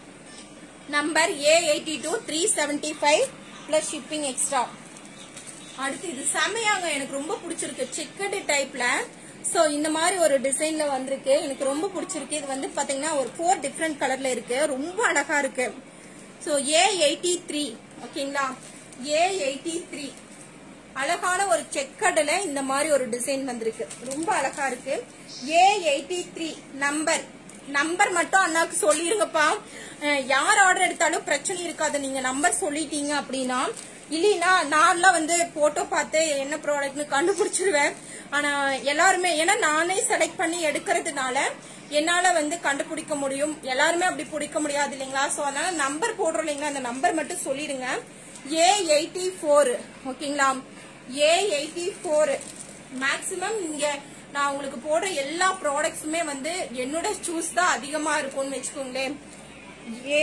number A eighty two three seventy five plus shipping extra அடுத்து இது செமையாங்க எனக்கு ரொம்ப பிடிச்சிருக்கு செக்கடு டைப்ல சோ இந்த மாதிரி ஒரு டிசைன்ல வந்திருக்கு எனக்கு ரொம்ப பிடிச்சிருக்கு இது வந்து பாத்தீங்கன்னா ஒரு ஃபோர் டிஃப்ரெண்ட் கலர்ல இருக்கு ரொம்ப அழகா இருக்கு சோ ஏ எயிட்டி த்ரீ ஓகேங்களா ஏ எயிட்டி த்ரீ அழகான ஒரு செக்கடுல இந்த மாதிரி ஒரு டிசைன் வந்திருக்கு ரொம்ப அழகா இருக்கு A eighty three number number மட்டும் அண்ணாக்கு சொல்லிருங்கப்பா அஹ் யார் ஆர்டர் எடுத்தாலும் பிரச்சனை இருக்காது நீங்க நம்பர் சொல்லிட்டீங்க அப்படின்னா இல்லைன்னா நான்லாம் வந்து போட்டோ பார்த்து என்ன ப்ராடக்ட்னு கண்டுபிடிச்சிருவேன் ஆனா எல்லாருமே ஏன்னா நானே செலக்ட் பண்ணி எடுக்கிறதுனால என்னால வந்து கண்டுபிடிக்க முடியும் எல்லாருமே அப்படி பிடிக்க முடியாது இல்லைங்களா சோ அதனால நம்பர் போடுறோம் இல்லைங்களா அந்த நம்பர் மட்டும் சொல்லிடுங்க ஏ எயிட்டி ஃபோர் ஓகேங்களா ஏ எயிட்டி ஃபோர் மேக்சிமம் இங்க நான் உங்களுக்கு போடுற எல்லா ப்ராடக்ட்ஸுமே வந்து என்னோட சூஸ் தான் அதிகமா இருக்கும்னு வச்சுக்கோங்களேன் ஏ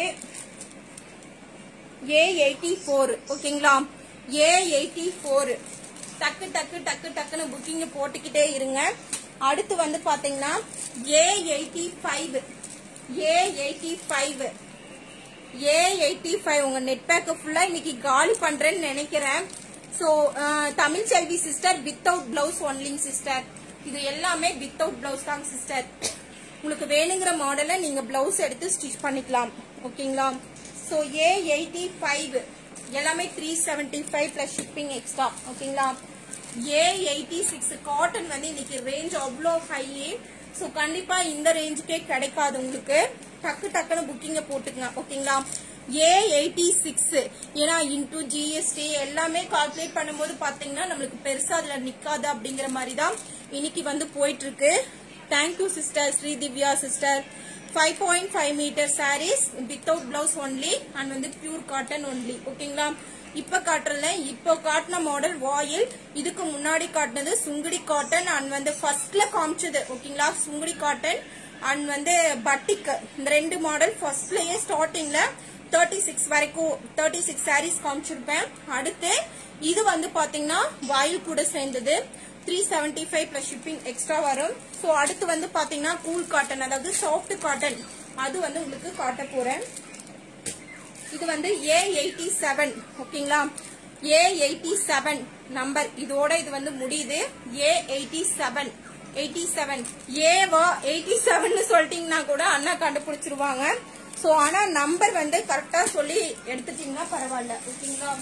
ஏ எயிட்டி ஃபோர் ஓகேங்களா ஏ எயிட்டி ஃபோர் டக்கு டக்கு டக்கு டக்குன்னு புக்கிங் போட்டுக்கிட்டே இருங்க அடுத்து வந்து பாத்தீங்கன்னா A eighty five A eighty five A eighty five உங்க நெட் பேக்க ஃபுல்லா இன்னைக்கு காலி பண்றேன்னு நினைக்கிறேன் so Tamil Selvi sister without blouse ஒன்லிங் சிஸ்டர் இது எல்லாமே வித்தவுட் பிளவுஸ் தாங்க சிஸ்டர் உங்களுக்கு வேணுங்கிற மாடலை நீங்க பிளவுஸ் எடுத்து ஸ்டிச் பண்ணிக்கலாம் ஓகேங்களா சோ ஏ எயிட்டி ஃபைவ் எல்லாமே three seventy five plus shipping extra ஓகேங்களா ஏ எயிட்டி சிக்ஸ் காட்டன் வந்து இன்னைக்கு ரேஞ்ச் அவ்வளோ ஹை ஸோ கண்டிப்பா இந்த ரேஞ்சுக்கே கிடைக்காது உங்களுக்கு டக்கு டக்குன்னு புக் புக்கிங்க போட்டுக்கங்க ஓகேங்களா ஏ எயிட்டி சிக்ஸ் ஏன்னா இன்டூ ஜிஎஸ்டி எல்லாமே கால்குலேட் பண்ணும்போது பாத்தீங்கன்னா நம்மளுக்கு பெருசா அதுல நிக்காது அப்படிங்கிற மாதிரி தான் இன்னைக்கு வந்து போயிட்டு இருக்கு thank you sister Sri Divya sister five point five metre sarees without blouse only and வந்து பியூர் காட்டன் ஒன்லி ஓகேங்களா இப்ப காட்டுறதுல இப்போ காட்டின மாடல் வாயில் இதுக்கு முன்னாடி காட்டினது சுங்குடி காட்டன் அண்ட் வந்து ஃபர்ஸ்ட்ல காமிச்சது ஓகேங்களா சுங்குடி காட்டன் அண்ட் வந்து பட்டிக் இந்த ரெண்டு மாடல் ஃபர்ஸ்ட்லயே ஸ்டார்டிங்ல தேர்ட்டி சிக்ஸ் வரைக்கும் தேர்ட்டி சிக்ஸ் சாரீஸ் காமிச்சிருப்பேன் அடுத்து இது வந்து பாத்தீங்கன்னா வாயில் கூட சேர்ந்தது three seventy five plus shipping extra வரும் ஸோ அடுத்து வந்து பாத்தீங்கன்னா கூல் காட்டன் அதாவது சாஃப்ட் காட்டன் அது வந்து உங்களுக்கு காட்ட போறேன் இது வந்து ஏ எயிட்டி செவன் ஓகேங்களா ஏ எயிட்டி செவன் நம்பர் இதோட இது வந்து முடியுது A eighty seven eighty seven ஏவா எயிட்டி செவன் சொல்லிட்டீங்கன்னா கூட அண்ணா கண்டுபிடிச்சிருவாங்க சோ ஆனா நம்பர் வந்து கரெக்டா சொல்லி எடுத்துட்டீங்கன்னா பரவாயில்ல ஓகேங்களா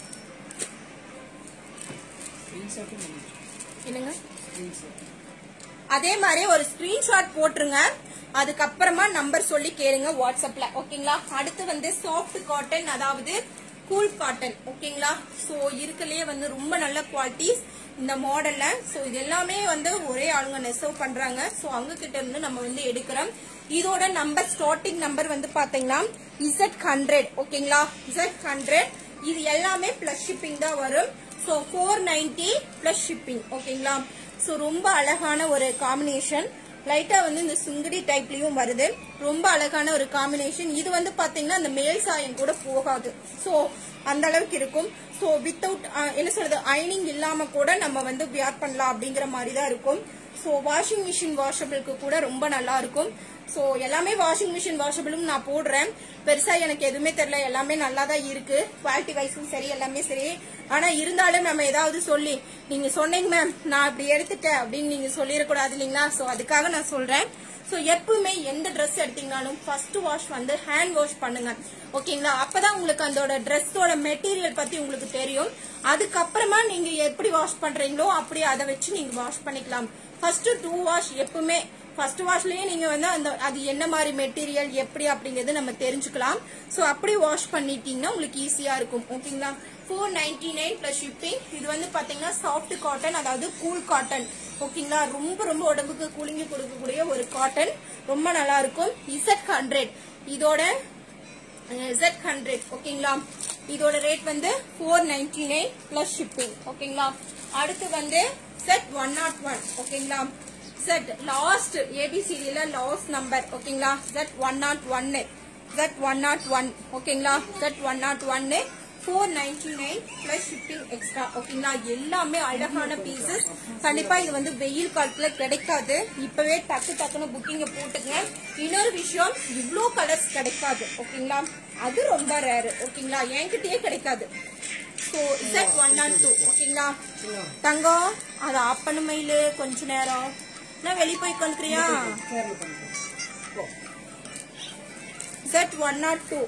ஸ்கிரீன்ஷாட்டும் பண்ணிடுறேன் என்னங்க ஸ்கிரீன்ஷாட் அதே மாதிரி ஒரு ஸ்கிரீன்ஷாட் போட்டுருங்க அதுக்கப்புறமா நம்பர் சொல்லி கேளுங்க வாட்ஸ்அப்ல ஓகேங்களா அடுத்து வந்து சாஃப்ட் காட்டன் அதாவது கூல் காட்டன் ஓகேங்களா சோ இருக்கலயே வந்து ரொம்ப நல்ல குவாலிட்டிஸ் இந்த மாடல்ல சோ இது எல்லாமே வந்து ஒரே ஆளுங்க நெசவ் பண்றாங்க சோ அவங்க கிட்ட இருந்து நம்ம வந்து எடுக்கிறோம் இதோட நம்பர் ஸ்டார்டிங் நம்பர் வந்து பாத்தீங்கன்னா இசட் ஹண்ட்ரட் ஓகேங்களா இசட் ஹண்ட்ரட் இது எல்லாமே பிளஸ் ஷிப்பிங் தான் வரும் so four ninety plus shipping ஓகேங்களா சோ ரொம்ப அழகான ஒரு காம்பினேஷன் லைட்டா வந்து இந்த சுங்குடி டைப்லயும் வருது ரொம்ப அழகான ஒரு காம்பினேஷன் இது வந்து பாத்தீங்கன்னா அந்த மேல் சாயம் கூட போகாது சோ அந்த அளவுக்கு இருக்கும் சோ வித்தவுட் என்ன சொல்றது அயனிங் இல்லாம கூட நம்ம வந்து வியர் பண்ணலாம் அப்படிங்கிற மாதிரி தான் இருக்கும் சோ வாஷிங் மிஷின் வாஷபிளுக்கு கூட ரொம்ப நல்லா இருக்கும் சோ எல்லாமே வாஷிங் மிஷின் வாஷபிளும் நான் போடுறேன் பெருசா எனக்கு எதுவுமே தெரியல எல்லாமே நல்லா தான் இருக்கு குவாலிட்டி வைஸும் சரி எல்லாமே சரி ஆனா இருந்தாலும் நம்ம ஏதாவது சொல்லி நீங்க சொன்னீங்க மேம் நான் இப்படி எடுத்துட்டேன் அப்படின்னு நீங்க சொல்லிடக்கூடாது இல்லைங்களா சோ அதுக்காக நான் சொல்றேன் சோ எப்பவுமே எந்த ட்ரெஸ் எடுத்தீங்கனாலும் ஃபர்ஸ்ட் வாஷ் வந்து ஹேண்ட் வாஷ் பண்ணுங்க ஓகேங்களா அப்பதான் உங்களுக்கு அதோட ட்ரெஸ்ஸோட மெட்டீரியல் பத்தி உங்களுக்கு தெரியும் அதுக்கப்புறமா நீங்க எப்படி வாஷ் பண்றீங்களோ அப்படி அதை வச்சு நீங்க வாஷ் பண்ணிக்கலாம் ஃபர்ஸ்ட் டூ வாஷ் எப்பவுமே ஃபர்ஸ்ட் வாஷ்லயே நீங்க வந்து அந்த அது என்ன மாதிரி மெட்டீரியல் எப்படி அப்படிங்கறது நம்ம தெரிஞ்சுக்கலாம் சோ அப்படி வாஷ் பண்ணிட்டீங்கன்னா உங்களுக்கு ஈஸியா இருக்கும் ஓகேங்களா four ninety nine plus shipping இது வந்து பாத்தீங்கன்னா சாஃப்ட் காட்டன் அதாவது கூல் காட்டன் ஓகேங்களா ரொம்ப ரொம்ப உடம்புக்கு கூலிங்கி கொடுக்கக்கூடிய ஒரு காட்டன் ரொம்ப நல்லா இருக்கும் இசட் ஹண்ட்ரட் இதோட Z ஹண்ட்ரட் ஓகேங்களா இதோட ரேட் வந்து four ninety nine plus shipping ஓகேங்களா அடுத்து வந்து செட் ஒன் நாட் ஒன் ஓகேங்களா செட் லாஸ்ட் ஏபிசிடியில லாஸ்ட் நம்பர் ஓகேங்களா செட் ஒன் நாட் ஒன்னு செட் ஒன் நாட் ஒன் ஓகேங்களா செட் ஒன் நாட் ஒன்னு four ninety nine plus shipping extra ஓகேங்களா எல்லாமே அழகான பீசஸ் கண்டிப்பா இது வந்து வெயில் காலத்துல கிடைக்காது இப்பவே டக்கு டக்குன்னு புக்கிங்க போட்டுக்கங்க இன்னொரு விஷயம் இவ்ளோ கலர்ஸ் கிடைக்காது ஓகேங்களா அது ரொம்ப ரேரு ஓகேங்களா என்கிட்டயே கிடைக்காது so Z one nought two ஓகேங்களா தங்கம் அதை ஆஃப் பண்ண மயிலு கொஞ்ச நேரம் நான் வெளியே போய் உட்காந்துக்கிறியா சேர்ல பண்ணுறேன் போ செட் ஒன் நாட் டூ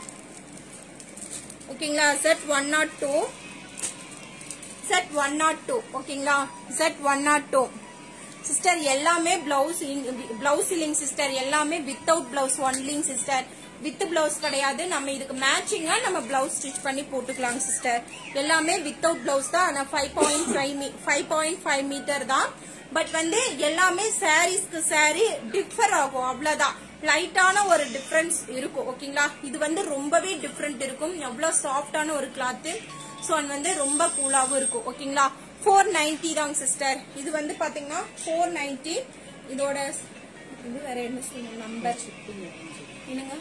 ஓகேங்களா Z one nought two Z one nought two ஓகேங்களா Z one nought two sister எல்லாமே பிளவுஸ் பிளவுஸ் இல்லைங்க சிஸ்டர் எல்லாமே வித்தவுட் பிளவுஸ் ஒன்லிங் சிஸ்டர் வித் பிளவுஸ் கிடையாது நம்ம இதுக்கு மேட்சிங்கா நம்ம பிளவுஸ் ஸ்டிச் பண்ணி போட்டுக்கலாங்க சிஸ்டர் எல்லாமே வித்தவுட் பிளவுஸ் தான் ஆனா five point five five point five metre தான் பட் வந்து எல்லாமே சாரீஸ்க்கு சாரி டிஃபர் ஆகும் அவ்வளவுதான் லைட்டான ஒரு டிஃபரன்ஸ் இருக்கும் ஓகேங்களா இது வந்து ரொம்பவே டிஃப்ரெண்ட் இருக்கும் எவ்வளவு சாஃப்டான ஒரு கிளாத் ஸோ அது வந்து ரொம்ப கூலாவும் இருக்கும் ஓகேங்களா ஃபோர் நைன்டி தாங்க சிஸ்டர் இது வந்து பாத்தீங்கன்னா ஃபோர் நைன்டி இதோட இது வேற என்ன சொல்லணும் நம்பர் என்னங்க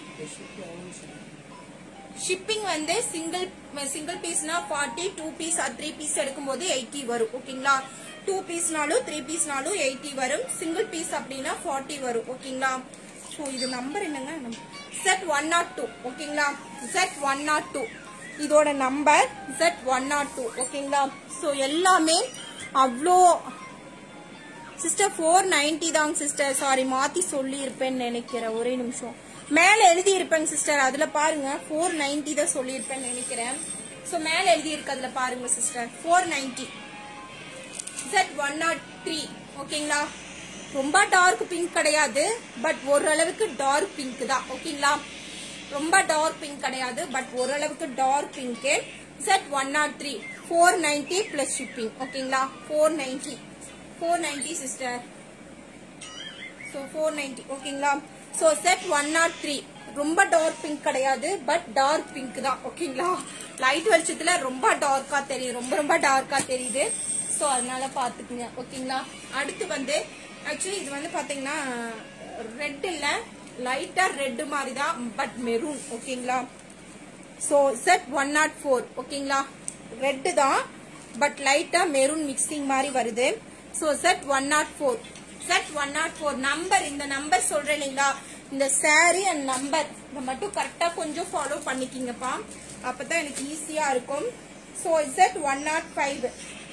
ஷிப்பிங் வந்து சிங்கிள் சிங்கிள் பீஸ்னா forty two piece three piece எடுக்கும்போது எயிட்டி வரும் ஓகேங்களா டூ பீஸ்னாலும் த்ரீ பீஸ்னாலும் எயிட்டி வரும் சிங்கிள் பீஸ் அப்படின்னா ஃபார்ட்டி வரும் ஓகேங்களா ஸோ இது நம்பர் என்னங்க செட் ஒன் நாட் டூ ஓகேங்களா செட் ஒன் நாட் டூ இதோட number Z one nought two ஓகேங்களா ஸோ எல்லாமே அவ்வளோ சிஸ்டர் ஃபோர் நைன்டி தாங்க சிஸ்டர் சாரி மாத்தி சொல்லி இருப்பேன்னு நினைக்கிறேன் ஒரே நிமிஷம் மேல எழுதி இருப்பேங்க சிஸ்டர் அதுல பாருங்க ஃபோர் நைன்டி தான் சொல்லியிருப்பேன்னு நினைக்கிறேன் ஸோ மேல எழுதி இருக்கு அதுல பாருங்க sister four ninety Z one nought three ஓகேங்களா ரொம்ப டார்க் பிங்க் கிடையாது பட் ஓரளவுக்கு டார்க் பிங்க் தான் ஓகேங்களா ரொம்ப டார்க் பிங்க் கிடையாது பட் ஓரளவுக்கு dark pink Z one nought three four ninety plus shipping ஓகேங்களா four ninety four ninety sister so four ninety ஓகேங்களா so Z one nought three ரொம்ப டார்க் பிங்க் கிடையாது பட் டார்க் பிங்க் தான் ஓகேங்களா light வெளிச்சத்துல ரொம்ப டார்க்கா தெரியுது ரொம்ப ரொம்ப டார்க்கா தெரியுது ஸோ அதனால பாத்துக்குங்க ஓகேங்களா அடுத்து வந்து ஆக்சுவலி இது வந்து பாத்தீங்கன்னா ரெட் இல்ல லைட்டா ரெட் மாதிரி தான் பட் மெரூன் ஓகேங்களா so Z one nought four ஓகேங்களா ரெட்டு தான் பட் லைட்டா மெரூன் மிக்சிங் மாதிரி வருது so Z one nought four Z one nought four number இந்த நம்பர் சொல்றேன் இல்லைங்களா இந்த saree அண்ட் நம்பர் இதை மட்டும் கரெக்டா கொஞ்சம் ஃபாலோ பண்ணிக்கிங்கப்பா அப்பதான் எனக்கு ஈஸியா இருக்கும் so Z one nought five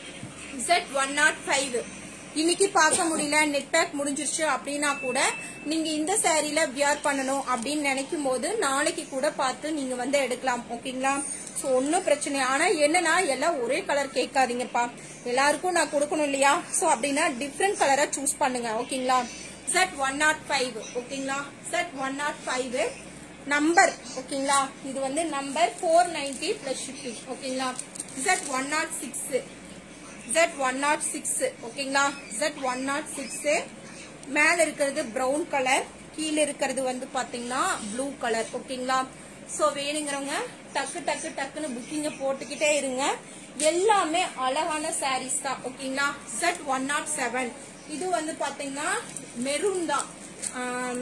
Z one nought five இன்னைக்கு பார்க்க முடியல நெட் பேக் முடிஞ்சிருச்சு அப்படின்னா கூட நீங்க இந்த சாரீல வியர் பண்ணணும் அப்படின்னு நினைக்கும் போது நாளைக்கு கூட பார்த்து நீங்க வந்து எடுக்கலாம் ஓகேங்களா ஸோ ஒன்றும் பிரச்சனை ஆனா என்னன்னா எல்லாம் ஒரே கலர் கேட்காதீங்கப்பா எல்லாருக்கும் நான் கொடுக்கணும் இல்லையா ஸோ அப்படின்னா டிஃப்ரெண்ட் கலரா சூஸ் பண்ணுங்க ஓகேங்களா செட் ஒன் நாட் ஃபைவ் ஓகேங்களா Z one nought five number ஓகேங்களா இது வந்து number four ninety plus shipping ஓகேங்களா Z one nought six Z one nought six ஓகேங்களா Z ஒன் நாட் சிக்ஸ் மேல இருக்கிறது பிரவுன் கலர் கீழே இருக்கிறது வந்து பாத்தீங்கன்னா ப்ளூ கலர் ஓகேங்களா சோ வேணுங்கிறவங்க டக்கு டக்கு டக்குன்னு புக்கிங்க போட்டுக்கிட்டே இருங்க எல்லாமே அழகான சாரீஸ் தான் ஓகேங்களா Z ஒன் நாட் செவன் இது வந்து பாத்தீங்கன்னா மெரூன் தான் ஆம்,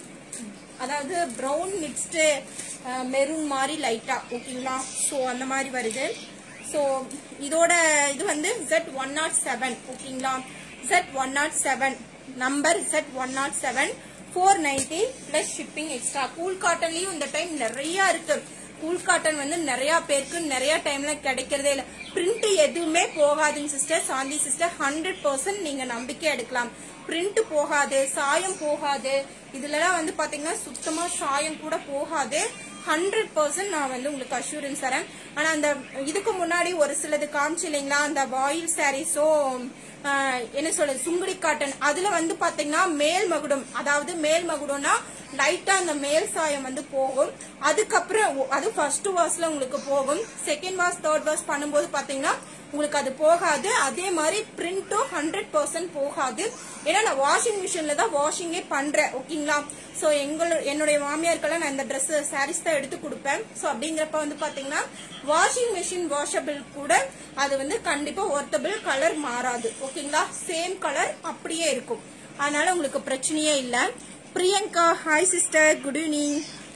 அதாவது ப்ரௌன் மிக்ஸ்டு மெரூன் மாதிரி லைட்டா ஓகேங்களா ஸோ அந்த மாதிரி வருது ஸோ இதோட இது வந்து Z ஒன் நாட் செவன் ஓகேங்களா Z one nought seven number Z one nought seven four ninety plus shipping extra cool காட்டன்லயும் இந்த டைம் நிறைய இருக்கு கூல் காட்டன் வந்து நிறைய பேருக்கு நிறைய டைம்ல கிடைக்கிறதே இல்ல பிரிண்ட் எதுவுமே போகாதுங்க sister Shanti sister hundred percent நீங்க நம்பிக்கை எடுக்கலாம் பிரிண்ட் போகாது சாயம் போகாது இதுலலாம் வந்து பாத்தீங்கன்னா சுத்தமா சாயம் கூட போகாது ஹண்ட்ரட் பர்சன்ட் நான் வந்து உங்களுக்கு அஷூரன்ஸ் தரேன் ஆனா அந்த இதுக்கு முன்னாடி ஒரு சிலது காமிச்சு இல்லைங்களா அந்த வாயில் சாரீஸோ என்ன சொல்றது சுங்குடி காட்டன் அதுல வந்து பாத்தீங்கன்னா மேல் மகுடம் அதாவது மேல் மகுடம்னா லைட்டா அந்த மேல் சாயம் வந்து போகும் அதுக்கப்புறம் ஒ- அது ஃபர்ஸ்ட் வாஷ்ல உங்களுக்கு போகும் செகண்ட் வாஷ் தேர்ட் வாஷ் பண்ணும்போது பாத்தீங்கன்னா உங்களுக்கு அது போகாது அதே மாதிரி பிரிண்டும் ஹண்ட்ரட் பர்சன்ட் போகாது ஏன்னா நான் வாஷிங் மிஷின்ல தான் வாஷிங்கே பண்றேன் ஓகேங்களா சோ எங்களோட என்னுடைய மாமியாருக்கெல்லாம் நான் இந்த ட்ரெஸ் சாரீஸ் தான் எடுத்து கொடுப்பேன் சோ அப்படிங்கிறப்ப வந்து பாத்தீங்கன்னா வாஷிங் மிஷின் வாஷபிள் கூட அது வந்து கண்டிப்பா ஒர்த்தபிள் கலர் மாறாது ஓகேங்களா சேம் கலர் அப்படியே இருக்கும் அதனால உங்களுக்கு பிரச்சனையே இல்ல Priyanka hi sister good evening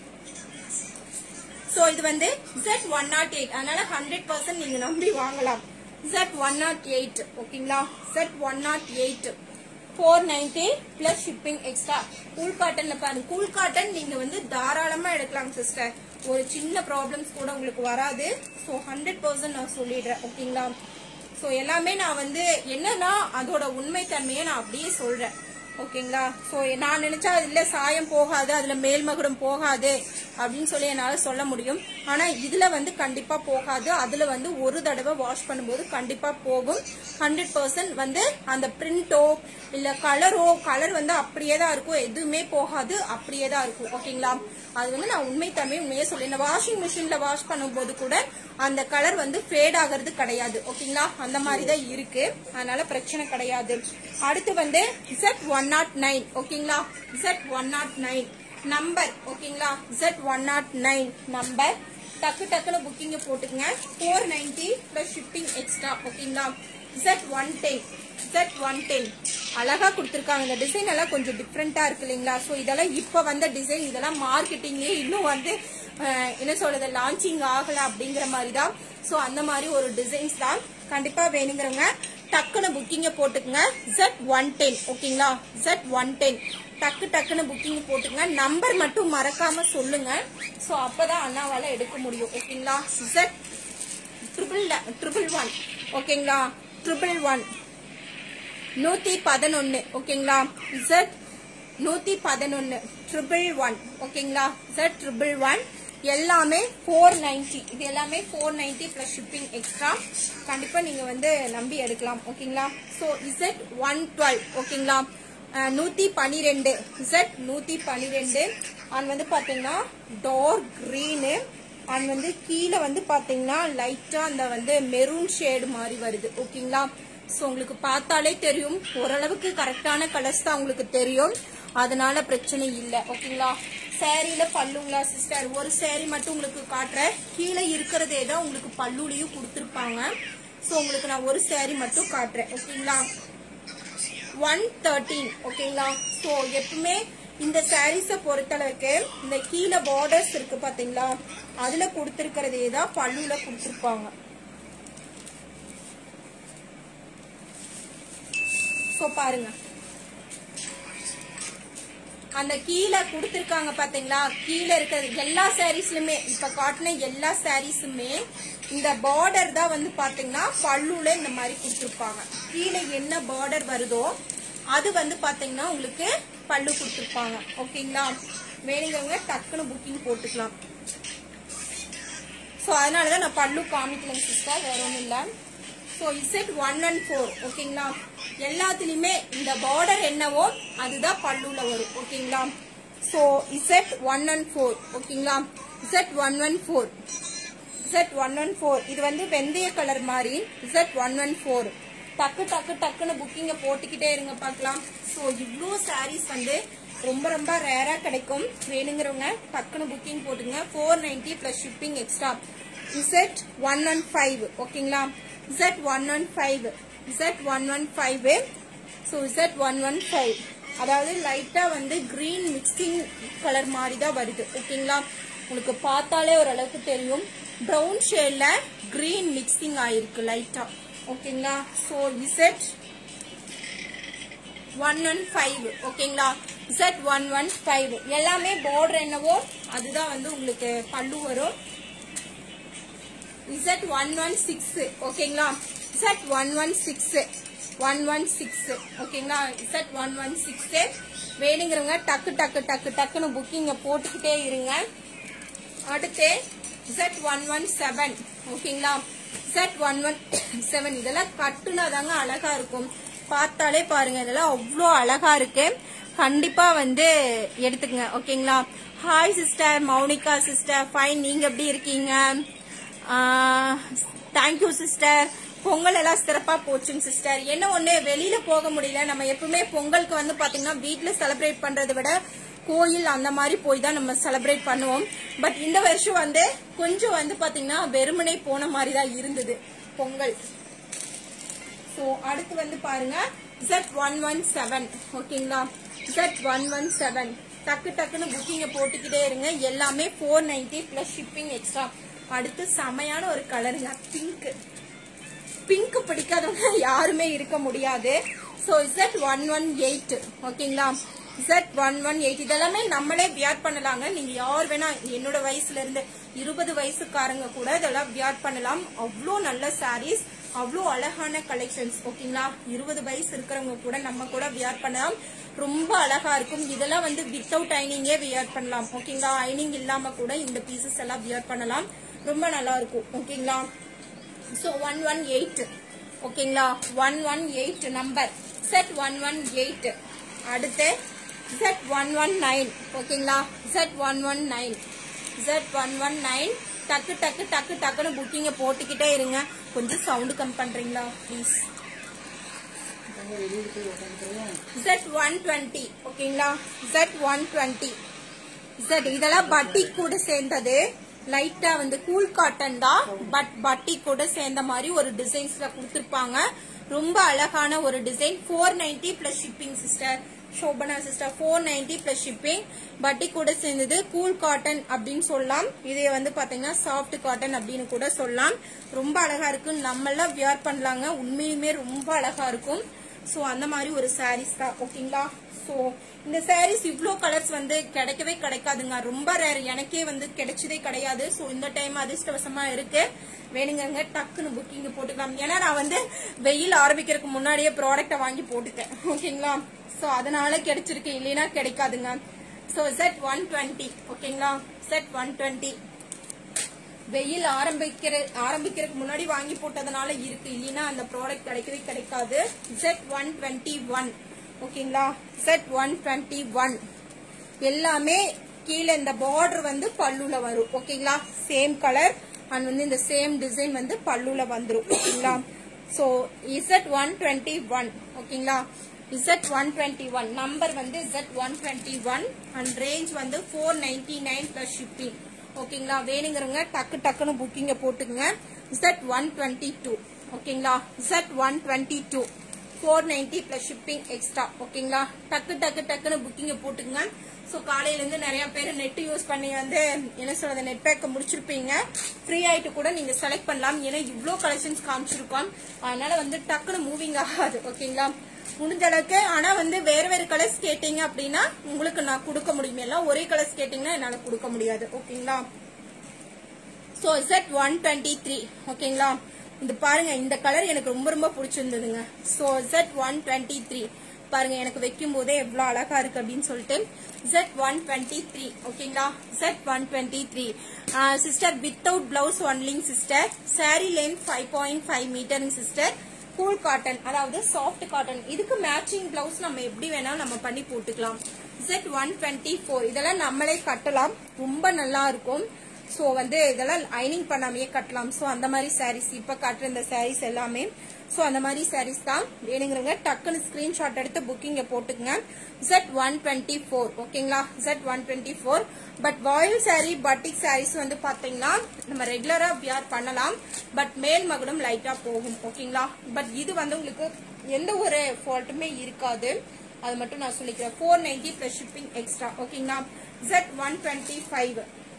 so இது வந்து Z ஒன் நாட் எயிட் அதனால ஹண்ட்ரட் பர்சன்ட் நீங்க நம்பி வாங்கலாம் Z ஒன் நாட் எயிட் ஓகேங்களா Z one nought eight four ninety plus shipping extra cool காட்டன்ல பாருங்க கூல் காட்டன் நீங்க வந்து தாராளமா எடுக்கலாம் சிஸ்டர் ஒரு சின்ன ப்ராப்ளம்ஸ் கூட உங்களுக்கு வராது ஸோ ஹண்ட்ரட் பர்சன்ட் நான் சொல்லிடுறேன் ஓகேங்களா ஸோ எல்லாமே நான் வந்து என்னன்னா அதோட உண்மைத்தன்மையை நான் அப்படியே சொல்றேன் ஓகேங்களா சோ நான் நினைச்சா இல்ல சாயம் போகாது அதுல மேல் மகுடம் போகாது அப்படின்னு சொல்லி என்னால சொல்ல முடியும் ஆனா இதுல வந்து கண்டிப்பா போகாது அதுல வந்து ஒரு தடவை வாஷ் பண்ணும்போது கண்டிப்பா போகும் ஹண்ட்ரட் பர்சன்ட் வந்து அந்த பிரிண்டோ இல்ல கலரோ கலர் வந்து அப்படியே தான் இருக்கும் எதுவுமே போகாது அப்படியே தான் இருக்கும் ஓகேங்களா அது வந்து நான் உண்மை தன்மை உண்மையே சொல்லிடுறேன் வாஷிங் மிஷின்ல வாஷ் பண்ணும்போது கூட அந்த கலர் வந்து ஃபேட் ஆகிறது கிடையாது ஓகேங்களா அந்த மாதிரி தான் இருக்கு அதனால பிரச்சனை கிடையாது அடுத்து வந்து Z ஒன் நாட் நைன் ஓகேங்களா Z one nought nine number ஓகேங்களா Z one nought nine number டக்கு டக்குன்னு புக்கிங்க போட்டுக்கங்க four ninety plus shipping extra ஓகேங்களா Z one ten Z one ten அழகா கொடுத்துருக்காங்க இந்த டிசைன் எல்லாம் கொஞ்சம் டிஃப்ரெண்டா இருக்கு இல்லைங்களா ஸோ இதெல்லாம் இப்ப வந்த டிசைன் இதெல்லாம் மார்க்கெட்டிங்லயே இன்னும் வந்து அஹ், என்ன சொல்றது லான்ச்சிங் ஆகல அப்படிங்கிற மாதிரி தான் ஸோ அந்த மாதிரி ஒரு டிசைன்ஸ் தான் கண்டிப்பா வேணுங்கிறவங்க டக்குன்னு புக்கிங்க போட்டுக்கங்க Z ஒன் டென் ஓகேங்களா Z ஒன் டென் டக்கு டக்குன்னு புக்கிங் போட்டுக்கங்க நம்பர் மட்டும் மறக்காம சொல்லுங்க ஸோ அப்பதான் அண்ணாவால எடுக்க முடியும் ஓகேங்களா Z ட்ரிபிள் ட்ரிபிள் ஒன் ஓகேங்களா ட்ரிபிள் ஒன் நூத்தி பதினொன்னு ஓகேங்களா Z நூத்தி பதினொன்னு ட்ரிபிள் ஒன் ஓகேங்களா Z ட்ரிபிள் ஒன் எல்லாமே ஃபோர் நைன்டி இது எல்லாமே four ninety plus shipping extra கண்டிப்பா நீங்க வந்து நம்பி எடுக்கலாம் ஓகேங்களா ஸோ Z ஒன் டுவெல் ஓகேங்களா அஹ், நூத்தி பனிரெண்டு Z நூத்தி பனிரெண்டு அண்ட் வந்து பாத்தீங்கன்னா டார்க் கிரீனு அண்ட் வந்து கீழே வந்து பாத்தீங்கன்னா லைட்டா அந்த வந்து மெரூன் ஷேடு மாதிரி வருது ஓகேங்களா ஸோ உங்களுக்கு பார்த்தாலே தெரியும் ஓரளவுக்கு கரெக்டான கலர்ஸ் தான் உங்களுக்கு தெரியும் அதனால பிரச்சனை இல்லை ஓகேங்களா சேரீல பல்லுங்களா சிஸ்டர் ஒரு சேரீ மட்டும் உங்களுக்கு காட்டுறேன் கீழே இருக்கிறதே தான் உங்களுக்கு பல்லுலையும் கொடுத்துருப்பாங்க ஸோ உங்களுக்கு நான் ஒரு சேரீ மட்டும் காட்டுறேன் ஓகேங்களா ஒன் தேர்ட்டீன் ஓகேங்களா ஸோ எப்பவுமே இந்த சாரீஸை பொறுத்தளவுக்கு இந்த கீழே பார்டர்ஸ் இருக்கு பாத்தீங்களா அதுல கொடுத்துருக்கிறதே தான் பல்லுல கொடுத்துருப்பாங்க ஸோ பாருங்க அந்த கீழே கொடுத்துருக்காங்க பாத்தீங்களா கீழே இருக்கிறது எல்லா சாரீஸ்லுமே இப்ப காட்டின எல்லா சாரீஸுமே இந்த பார்டர் தான் வந்து பாத்தீங்கன்னா பல்லுல இந்த மாதிரி கொடுத்துருப்பாங்க கீழே என்ன பார்டர் வருதோ அது வந்து பாத்தீங்கன்னா உங்களுக்கு பல்லு கொடுத்துருப்பாங்க ஓகேங்களா வேணுங்கிறவங்க டக்குன்னு புக்கிங் போட்டுக்கலாம் ஸோ அதனால தான் நான் பல்லு காமிக்கலைங்க சிஸ்டர் வேற ஒன்றும் இல்லை so Z one and four ஓகேங்களா எல்லாத்துலேயுமே இந்த பார்டர் என்னவோ அதுதான் பல்லுல வரும் ஓகேங்களா so Z one and four ஓகேங்களா Z one one four Z one one four இது வந்து வெந்தய கலர் மாதிரி இசட் ஒன் ஒன் ஃபோர் டக்கு டக்கு டக்குன்னு புக்கிங்கை போட்டுக்கிட்டே இருங்க பார்க்கலாம் ஸோ இவ்வளோ சாரீஸ் வந்து ரொம்ப ரொம்ப ரேராக கிடைக்கும் வேணுங்கிறவங்க டக்குன்னு புக்கிங் போட்டுங்க four ninety plus shipping extra Z one one five ஓகேங்களா Z one one five Z one one five so Z one one five அதாவது லைட்டாக வந்து க்ரீன் மிக்சிங் கலர் மாதிரி தான் வருது ஓகேங்களா உங்களுக்கு பார்த்தாலே ஓரளவுக்கு தெரியும் ப்ரௌன் ஷேடில் க்ரீன் மிக்சிங் ஆயிருக்கு லைட்டாக ஓகேங்களா so Z one one five ஓகேங்களா இசட் ஒன் ஒன் ஃபைவ் எல்லாமே பார்டர் என்னவோ அதுதான் வந்து உங்களுக்கு பல்லு வரும் இசட் ஒன் ஒன் சிக்ஸ் ஓகேங்களா Z one one six one one six ஓகேங்களா இசட் ஒன் ஒன் சிக்ஸ் வேணுங்கிறவங்க டக்கு டக்கு டக்கு டக்குன்னு புக்கிங்கை போட்டுக்கிட்டே இருங்க அடுத்து இசட் ஒன் ஒன் செவன் ஓகேங்களா இசட் ஒன் ஒன் செவன் இதெல்லாம் கட்டுனா தாங்க அழகா இருக்கும் பார்த்தாலே பாருங்க இதெல்லாம் அவ்வளோ அழகா இருக்கு கண்டிப்பா வந்து எடுத்துக்கங்க ஓகேங்களா hi sister Mounika sister fine நீங்க எப்படி இருக்கீங்க தேங்க்யூ சிஸ்டர் பொங்கல் எல்லாம் சிறப்பா போச்சுங்க சிஸ்டர் என்ன ஒண்ணு வெளியில போக முடியல நம்ம எப்பவுமே பொங்கலுக்கு வந்து பாத்தீங்கன்னா வீட்ல செலிப்ரேட் பண்றதை விட கோயில் அந்த மாதிரி போய் தான் நம்ம செலிப்ரேட் பண்ணுவோம் பட் இந்த வருஷம் வந்து கொஞ்சம் வந்து பாத்தீங்கன்னா வெறுமனே போன மாதிரி தான் இருந்தது பொங்கல் ஸோ அடுத்து வந்து பாருங்க Z ஒன் ஒன் செவன் ஓகேங்களா Z ஒன் ஒன் செவன் டக்கு டக்குன்னு புக்கிங்கை போட்டுக்கிட்டே இருங்க எல்லாமே four ninety plus shipping extra அடுத்து செமையான ஒரு கலருங்க பிங்க் பிங்க் பிடிக்காதவங்க யாருமே இருக்க முடியாது so Z one one eight ஓகேங்களா Z ஒன் ஒன் எயிட் இதெல்லாமே நம்மளே வியர் பண்ணலாங்க நீங்க யார் வேணா என்னோட வயசுல இருந்து இருபது வயசுக்காரங்க கூட இதெல்லாம் வியர் பண்ணலாம் அவ்வளோ நல்ல சாரீஸ் அவ்வளோ அழகான கலெக்ஷன்ஸ் ஓகேங்களா இருபது வயசு இருக்கிறவங்க கூட நம்ம கூட வியர் பண்ணலாம் ரொம்ப அழகா இருக்கும் இதெல்லாம் வந்து வித்தவுட் ஐனிங்கே வியர் பண்ணலாம் ஓகேங்களா ஐனிங் இல்லாம கூட இந்த பீசஸ் எல்லாம் வியர் பண்ணலாம் ரொம்ப நல்லா இருக்கும் ஓகேங்களா ஸோ ஒன் ஒன் எயிட் ஓகேங்களா one one eight number Z one one eight அடுத்து செட் ஒன் ஒன் நைன் ஓகேங்களா Z one one nine Z one one nine டக்கு டக்கு டக்கு டக்குன்னு புக்கிங்கை போட்டுக்கிட்டே இருங்க கொஞ்சம் சவுண்டு கம் பண்றீங்களா ப்ளீஸ் வெளியில் போய் உட்காந்துக்கிறேன் Z ஒன் டுவெண்ட்டி ஓகேங்களா Z ஒன் டுவெண்ட்டி Z இதெல்லாம் பட்டி கூட சேர்ந்தது லைட்டா வந்து கூல் காட்டன் தான் பட் பட்டி கூட சேர்ந்த மாதிரி ஒரு டிசைன்ஸ்ல கொடுத்துருப்பாங்க ரொம்ப அழகான ஒரு design four ninety plus shipping sister Shobana sister four ninety plus shipping பட்டி கூட சேர்ந்தது கூல் காட்டன் அப்படின்னு சொல்லலாம் இதே வந்து பாத்தீங்கன்னா சாஃப்ட் காட்டன் அப்படின்னு கூட சொல்லலாம் ரொம்ப அழகா இருக்கு நம்மளாம் வியர் பண்ணலாங்க உண்மையுமே ரொம்ப அழகா இருக்கும் ஸோ அந்த மாதிரி ஒரு சாரீஸ் தான் ஓகேங்களா ஸோ இந்த சாரீஸ் இவ்வளோ கலர்ஸ் வந்து கிடைக்கவே கிடைக்காதுங்க ரொம்ப ரேர் எனக்கே வந்து கிடைச்சதே கிடையாது ஸோ இந்த டைம் அதிர்ஷ்டவசமா இருக்கு வேணுங்கங்க டக்குன்னு புக்கிங் போட்டுக்கலாம் ஏன்னா நான் வந்து வெயில் ஆரம்பிக்கிறதுக்கு முன்னாடியே ப்ராடக்ட்டை வாங்கி போட்டுட்டேன் ஓகேங்களா ஸோ அதனால கிடைச்சிருக்கு இல்லைன்னா கிடைக்காதுங்க ஸோ செட் ஒன் டுவெண்ட்டி ஓகேங்களா செட் ஒன் டுவெண்ட்டி வெயில் ஆரம்பிக்கிற ஆரம்பிக்கிறதுக்கு முன்னாடி வாங்கி போட்டதுனால இருக்கு இல்லைன்னா அந்த ப்ராடக்ட் கிடைக்கவே கிடைக்காது Z ஒன் டுவெண்ட்டி ஒன் ஓகேங்களா Z ஒன் டுவெண்ட்டி ஒன் எல்லாமே கீழே இந்த பார்டர் வந்து பல்லுல வரும் ஓகேங்களா சேம் கலர் அண்ட் வந்து இந்த சேம் டிசைன் வந்து பல்லுல வந்துரும் ஓகேங்களா so Z one twenty one ஓகேங்களா Z one twenty one number வந்து Z one twenty one and range வந்து four ninety nine plus shipping ஓகேங்களா வேணுங்கிறவங்க டக்கு டக்குன்னு புக்கிங்க போட்டுக்குங்க இசட் ஒன் டுவெண்ட்டி டூ ஓகேங்களா Z one twenty two four ninety plus shipping extra ஓகேங்களா டக்கு டக்கு டக்குன்னு புக்கிங்க போட்டுங்க ஸோ காலையில இருந்து நிறைய பேர் நெட் யூஸ் பண்ணி வந்து என்ன சொல்றது நெட் பேக்க முடிச்சிருப்பீங்க ஃப்ரீ ஆயிட்டு கூட நீங்க செலக்ட் பண்ணலாம் ஏன்னா இவ்வளோ கலெக்ஷன்ஸ் காமிச்சிருக்கோம் அதனால வந்து டக்குன்னு மூவிங் ஆகாது ஓகேங்களா முடிஞ்ச அளவுக்கு ஆனா வந்து வேற வேற கலர்ஸ் கேட்டீங்க அப்படின்னா உங்களுக்கு நான் கொடுக்க முடியும் எல்லாம் ஒரே கலர்ஸ் கேட்டீங்கன்னா என்னால கொடுக்க முடியாது ஓகேங்களா so Z one twenty three ஓகேங்களா இந்த பாருங்க இந்த கலர் எனக்கு ரொம்ப ரொம்ப பிடிச்சிருந்ததுங்க so Z one twenty three பாருங்க எனக்கு வைக்கும் போதே எவ்வளவு அழகா இருக்கு அப்படின்னு சொல்லிட்டு Z ஒன் டுவெண்ட்டி த்ரீ ஓகேங்களா Z one twenty three sister without blouse ஒன்லிங் sister sari length five point five மீட்டருங்க சிஸ்டர் கூல் காட்டன் அதாவது சாஃப்ட் காட்டன் இதுக்கு மேட்சிங் பிளவுஸ் நம்ம எப்படி வேணாலும் நம்ம பண்ணி போட்டுக்கலாம் Z ஒன் டுவெண்ட்டி ஃபோர் இதெல்லாம் நம்மளே கட்டலாம் ரொம்ப நல்லா இருக்கும் ஸோ வந்து இதெல்லாம் ஐனிங் பண்ணாமையே கட்டலாம் ஸோ அந்த மாதிரி சாரீஸ் இப்போ காட்டுற இந்த சாரீஸ் எல்லாமே ஸோ அந்த மாதிரி சாரீஸ் தான் வேணுங்கிறவங்க டக்குன்னு ஸ்கிரீன்ஷாட் எடுத்து புக்கிங்க போட்டுக்கங்க Z ஒன் டுவெண்ட்டி ஃபோர் ஓகேங்களா Z one twenty four but voile sari பட்டிக் saris வந்து பாத்தீங்கன்னா நம்ம ரெகுலரா வியர் பண்ணலாம் பட் மேல் மகுடம் லைட்டா போகும் ஓகேங்களா பட் இது வந்து உங்களுக்கு எந்த ஒரு ஃபால்ட்டுமே இருக்காது அது மட்டும் நான் சொல்லிக்கிறேன் four ninety plus shipping extra ஓகேங்களா Z one twenty five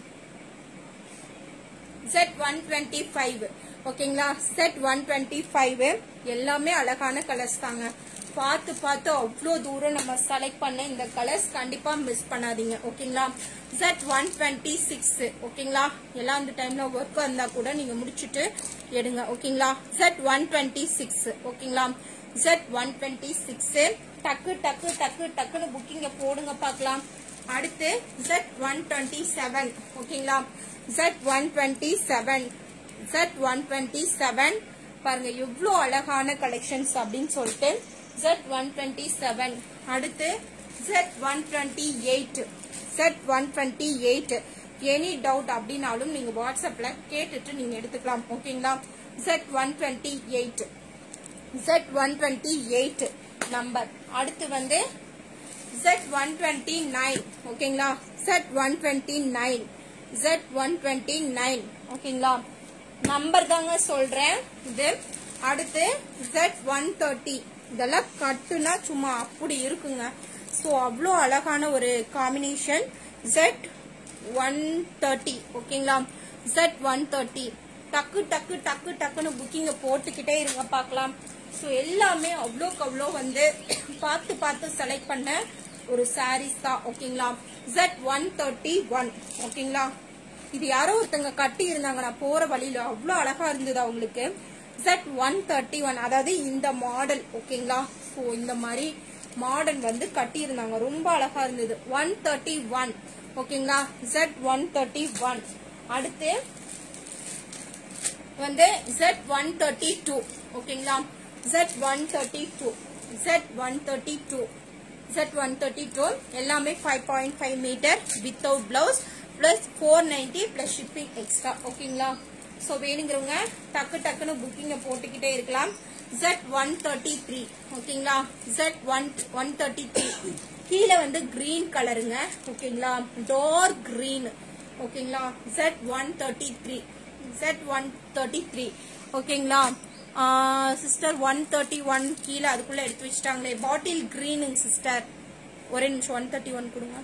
Z one twenty five ஓகேங்களா Z ஒன் டுவெண்ட்டி ஃபைவ் எல்லாமே அழகான கலர்ஸ் தாங்க பார்த்து பார்த்து அவ்வளோ தூரம் நம்ம செலக்ட் பண்ண இந்த கலர்ஸ் கண்டிப்பா மிஸ் பண்ணாதீங்க ஓகேங்களா Z ஒன் டுவெண்ட்டி சிக்ஸ் ஓகேங்களா எல்லாம் அந்த டைம்ல ஒர்க் இருந்தா கூட நீங்க முடிச்சுட்டு எடுங்க ஓகேங்களா Z ஒன் டுவெண்ட்டி சிக்ஸ் ஓகேங்களா Z ஒன் டுவெண்ட்டி சிக்ஸ் டக்கு டக்கு டக்கு டக்குன்னு புக்கிங்க போடுங்க பார்க்கலாம் அடுத்து Z ஒன் டுவெண்ட்டி செவன் ஓகேங்களா Z one twenty seven Z one twenty seven பாருங்க எவ்வளோ அழகான கலெக்ஷன்ஸ் அப்படின்னு சொல்லிட்டு Z ஒன் டுவெண்ட்டி செவன் அடுத்து Z one twenty eight Z one twenty eight any doubt அப்படின்னாலும் நீங்க வாட்ஸ்அப்ல கேட்டுட்டு நீங்க எடுத்துக்கலாம் ஓகேங்களா Z one twenty eight Z one twenty eight number அடுத்து வந்து Z ஒன் டுவெண்ட்டி நைன் ஓகேங்களா Z one twenty nine Z one twenty nine ஓகேங்களா நம்பர் தாங்க சொல்றேன் இது அடுத்து Z ஒன் தேர்ட்டி இதெல்லாம் கட்டுனா சும்மா அப்படி இருக்குங்க ஸோ அவ்வளோ அழகான ஒரு காம்பினேஷன் Z ஒன் தேர்ட்டி ஓகேங்களா Z ஒன் தேர்ட்டி டக்கு டக்கு டக்கு டக்குன்னு புக்கிங்க போட்டுக்கிட்டே இருங்க பார்க்கலாம் ஸோ எல்லாமே அவ்வளோக்கு அவ்வளோ வந்து பார்த்து பார்த்து செலக்ட் பண்ண ஒரு சாரீஸ் தான் ஓகேங்களா Z ஒன் தேர்ட்டி ஒன் ஓகேங்களா இது யாரோ ஒருத்தங்க கட்டி இருந்தாங்க நான் போற வழியில அவ்வளோ அழகா இருந்தது அவங்களுக்கு Z ஒன் தேர்ட்டி ஒன் அதாவது இந்த மாடல் ஓகேங்களா ஸோ இந்த மாதிரி மாடல் வந்து கட்டி இருந்தாங்க ரொம்ப அழகா இருந்தது ஒன் தேர்ட்டி ஒன் ஓகேங்களா Z ஒன் தேர்ட்டி ஒன் அடுத்து வந்து Z ஒன் தேர்ட்டி டூ ஓகேங்களா Z one thirty two Z one thirty two Z one thirty two எல்லாமே five point five metre without blouse plus four ninety plus shipping extra ஓகேங்களா so வேணுங்கிறவங்க டக்கு டக்குன்னு புக்கிங்கை போட்டுக்கிட்டே இருக்கலாம் Z ஒன் தேர்ட்டி த்ரீ ஓகேங்களா Z one one thirty three கீழே வந்து கிரீன் கலருங்க ஓகேங்களா டார்க் கிரீன் ஓகேங்களா Z one thirty three Z one thirty three ஓகேங்களா சிஸ்டர் ஒன் தேர்ட்டி ஒன் கீழே அதுக்குள்ள எடுத்து வச்சுட்டாங்களே பாட்டில் கிரீனுங்க சிஸ்டர் ஒரே நிமிஷம் ஒன் தேர்ட்டி ஒன் கொடுங்க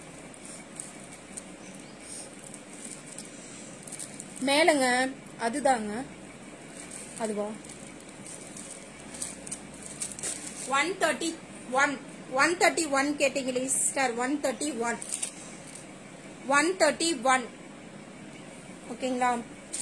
மேலங்க அதுதாங்க அதுவா one thirty one one thirty one கேட்டீங்களே sister one thirty one one thirty one ஓகேங்களா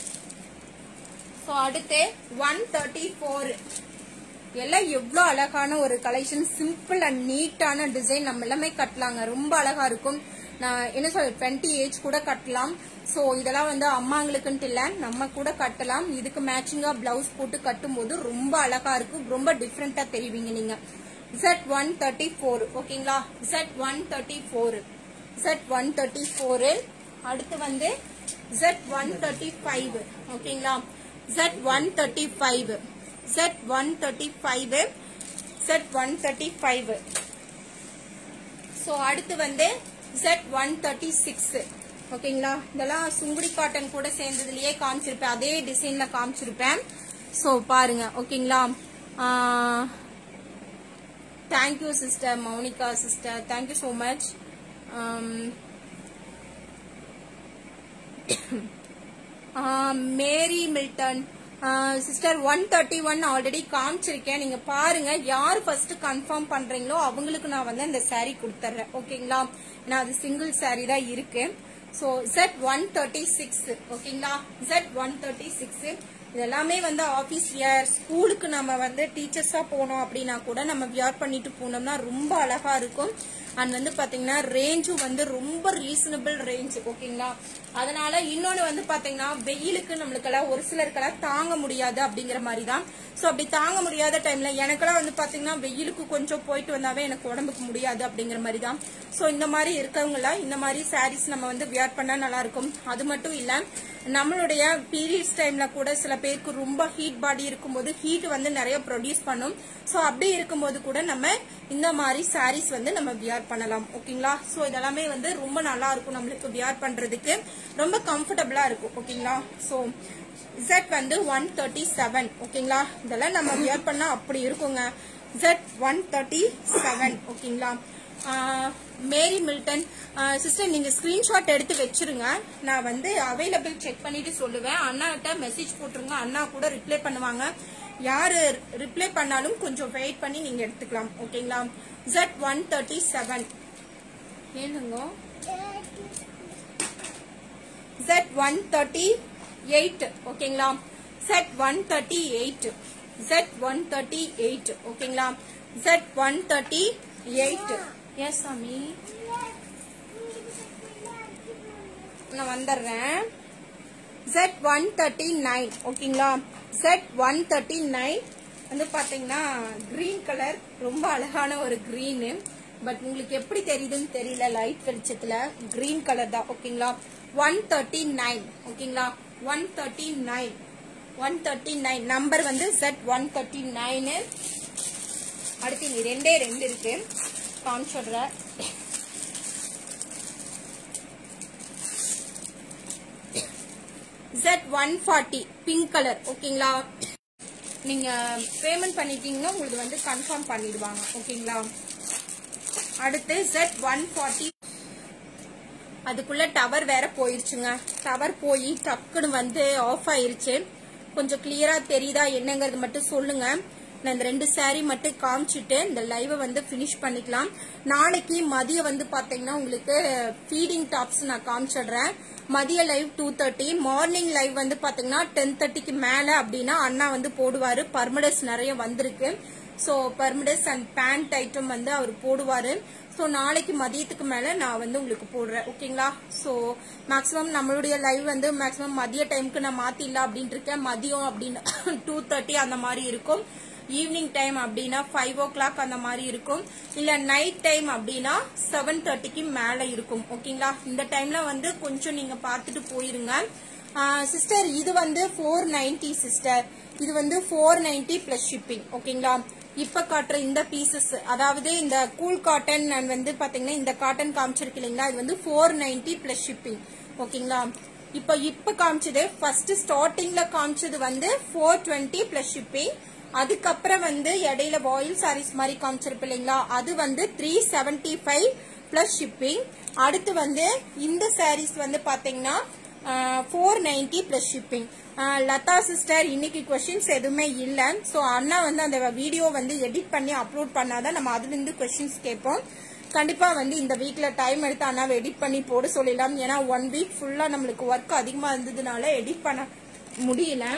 ஸோ அடுத்து ஒன் தேர்ட்டி ஃபோர் எல்லாம் எவ்வளோ அழகான ஒரு கலெக்ஷன் சிம்பிள் அண்ட் நீட்டான டிசைன் நம்ம எல்லாமே கட்டலாங்க ரொம்ப அழகா இருக்கும் நான் என்ன சொல்ற டுவெண்ட்டி ஏஜ் கூட கட்டலாம் ஸோ இதெல்லாம் வந்து அம்மாங்களுக்குன்ட்டு இல்லை நம்ம கூட கட்டலாம் இதுக்கு மேட்சிங்கா பிளவுஸ் போட்டு கட்டும்போது ரொம்ப அழகா இருக்கும் ரொம்ப டிஃப்ரெண்டா தெரிவிங்க நீங்க Z ஒன் தேர்ட்டி ஃபோர் ஓகேங்களா Z one thirty four Z one thirty four அடுத்து வந்து Z ஒன் தேர்ட்டி ஃபைவ் ஓகேங்களா Z one thirty five Z one thirty five Z one thirty five so அடுத்து வந்து Z ஒன் தேர்ட்டி சிக்ஸ் ஓகேங்களா இதெல்லாம் Sungudi cotton கூட சேர்ந்ததுலயே காமிச்சிருப்பேன் அதே டிசைன்ல காமிச்சிருப்பேன் ஸோ பாருங்க ஓகேங்களா thank you sister Mounika sister thank you so much Mary Milton sister one thirty one already காமிச்சிருக்கேன் நீங்க பாருங்க யார் ஃபர்ஸ்ட் கன்ஃபார்ம் பண்றீங்களோ அவங்களுக்கு நான் வந்து அந்த saree கொடுத்துட்றேன் ஓகேங்களா ஏன்னா அது சிங்கிள் saree தான் இருக்கு so Z one thirty six ஓகேங்களா ஜெட் ஒன் தேர்ட்டி சிக்ஸ் இது எல்லாமே வந்து ஆஃபீஸ் வியர் ஸ்கூலுக்கு நம்ம வந்து டீச்சர்ஸா போனோம் அப்படின்னா கூட நம்ம வியர் பண்ணிட்டு போனோம்னா ரொம்ப அழகா இருக்கும் அண்ட் வந்து பாத்தீங்கன்னா ரேஞ்சும் வந்து ரொம்ப ரீசனபிள் ரேஞ்ச் ஓகேங்களா அதனால இன்னொன்னு வந்து பாத்தீங்கன்னா வெயிலுக்கு நம்மளுக்கெல்லாம் ஒரு சிலருக்கெல்லாம் தாங்க முடியாது அப்படிங்கிற மாதிரி தான் ஸோ அப்படி தாங்க முடியாத டைம்ல எனக்கெல்லாம் வந்து பாத்தீங்கன்னா வெயிலுக்கு கொஞ்சம் போயிட்டு வந்தாவே எனக்கு உடம்புக்கு முடியாது அப்படிங்கிற மாதிரி தான் ஸோ இந்த மாதிரி இருக்கவங்களாம் இந்த மாதிரி சாரீஸ் நம்ம வந்து வியர் பண்ணா நல்லா இருக்கும் அது மட்டும் இல்ல நம்மளுடைய பீரியட்ஸ் டைம்ல கூட சில பேருக்கு ரொம்ப ஹீட் பாடி இருக்கும்போது ஹீட் வந்து நிறைய ப்ரொடியூஸ் பண்ணும் ஸோ அப்படி இருக்கும்போது கூட நம்ம இந்த மாதிரி சாரீஸ் வந்து நம்ம வியர் பண்ணலாம் ஓகேங்களா ஸோ இதெல்லாமே வந்து ரொம்ப நல்லா இருக்கும் நம்மளுக்கு வியர் பண்றதுக்கு ரொம்ப கம்ஃபர்டபுளா இருக்கும் ஓகேங்களா ஸோ Z வந்து ஒன் தேர்ட்டி செவன் ஓகேங்களா இதெல்லாம் நம்ம வியர் பண்ணா அப்படி இருக்குங்க Z ஒன் தேர்ட்டி செவன் ஓகேங்களா மேரி மில்டன் சிஸ்டர் நீங்க ஸ்கிரீன்ஷாட் எடுத்து வச்சிருங்க நான் வந்து அவைலபிள் செக் பண்ணிட்டு சொல்லுவேன் அண்ணாட்ட மெசேஜ் போட்டுருங்க அண்ணா கூட ரிப்ளை பண்ணுவாங்க யாரு ரிப்ளை பண்ணாலும் கொஞ்சம் வெயிட் பண்ணி நீங்க எடுத்துக்கலாம் ஓகேங்களா Z ஒன் தேர்ட்டி செவன் ஏனுங்க Z ஒன் தேர்ட்டி எயிட் ஓகேங்களா Z one thirty eight Z one thirty eight ஓகேங்களா Z one thirty eight yes சாமி நான் வந்துடுறேன் Z ஒன் தேர்ட்டி நைன் ஓகேங்களா Z ஒன் தேர்ட்டி நைன் வந்து பாத்தீங்கன்னா கிரீன் கலர் ரொம்ப அழகான ஒரு கிரீனு பட் உங்களுக்கு எப்படி தெரியுதுன்னு தெரியல லைட் வெளிச்சத்துல கிரீன் கலர் தான் ஓகேங்களா ஒன் தேர்ட்டி நைன் ஓகேங்களா one thirty nine one thirty nine number வந்து Z ஒன் தேர்ட்டி நைனு அடுத்து இங்க ரெண்டே ரெண்டு இருக்கு காமிச்சிடுறேன் Z one forty pink colour ஓகேங்களா நீங்க பேமெண்ட் பண்ணிட்டீங்கன்னா உங்களுக்கு வந்து கன்ஃபார்ம் பண்ணிடுவாங்க ஓகேங்களா அடுத்து Z ஒன் ஃபார்ட்டி அதுக்குள்ள டவர் வேற போயிருச்சுங்க டவர் போய் டக்குன்னு வந்து ஆஃப் ஆயிருச்சு கொஞ்சம் கிளியரா தெரியுதா என்னங்கிறது மட்டும் சொல்லுங்க நான் இந்த ரெண்டு saree மட்டும் காமிச்சிட்டு இந்த லைவை வந்து ஃபினிஷ் பண்ணிக்கலாம் நாளைக்கு மதியம் வந்து பாத்தீங்கன்னா உங்களுக்கு ஃபீடிங் டாப்ஸ் நான் காமிச்சிடுறேன் மதிய live two thirty morning live வந்து பாத்தீங்கன்னா டென் தேர்ட்டிக்கு மேல அப்படின்னா அண்ணா வந்து போடுவாரு பர்மடஸ் நிறைய வந்திருக்கு ஸோ பர்மடஸ் அண்ட் பேண்ட் ஐட்டம் வந்து அவர் போடுவாரு ஸோ நாளைக்கு மதியத்துக்கு மேல நான் வந்து உங்களுக்கு போடுறேன் ஓகேங்களா ஸோ மேக்ஸிமம் நம்மளுடைய லைவ் வந்து மேக்ஸிமம் மதிய டைமுக்கு நான் மாத்திடலாம் அப்படின்ட்டு இருக்கேன் மதியம் அப்படின்னு டூ தேர்ட்டி அந்த மாதிரி இருக்கும் ஈவினிங் டைம் அப்படின்னா ஃபைவ் ஓ கிளாக் அந்த மாதிரி இருக்கும் இல்ல நைட் டைம் அப்படின்னா செவன் தேர்ட்டிக்கு மேல இருக்கும் ஓகேங்களா இந்த டைம்ல வந்து கொஞ்சம் நீங்க பார்த்துட்டு போயிருங்க சிஸ்டர் இது வந்து ஃபோர் நைன்டி சிஸ்டர் இது வந்து ஃபோர் நைன்டி பிளஸ் ஷிப்பிங் ஓகேங்களா இப்ப காட்டுற இந்த பீசஸ் அதாவது இந்த கூல் காட்டன் அண்ட் வந்து பாத்தீங்கன்னா இந்த காட்டன் காமிச்சிருக்கு இல்லைங்களா இது வந்து ஃபோர் நைன்டி பிளஸ் ஷிப்பிங் ஓகேங்களா இப்ப இப்ப காமிச்சது ஃபர்ஸ்ட் ஸ்டார்டிங்ல காமிச்சது வந்து ஃபோர் டுவெண்ட்டி பிளஸ் ஷிப்பிங் அதுக்கப்புறம் வந்து இடையில பாயில் சாரீஸ் மாதிரி காமிச்சிருப்பு இல்லைங்களா அது வந்து three seventy five plus shipping அடுத்து வந்து இந்த சாரீஸ் வந்து பாத்தீங்கன்னா four ninety plus shipping Latha sister இன்னைக்கு கொஸ்டின்ஸ் எதுவுமே இல்ல சோ அண்ணா வந்து அந்த வீடியோ வந்து எடிட் பண்ணி அப்லோட் பண்ணாதான் நம்ம அதுல இருந்து கொஸ்டின்ஸ் கேட்போம் கண்டிப்பா வந்து இந்த வீக்ல டைம் எடுத்து அண்ணாவை எடிட் பண்ணி போட சொல்லிடலாம் ஏன்னா ஒன் வீக் ஃபுல்லா நம்மளுக்கு ஒர்க் அதிகமா இருந்ததுனால எடிட் பண்ண முடியல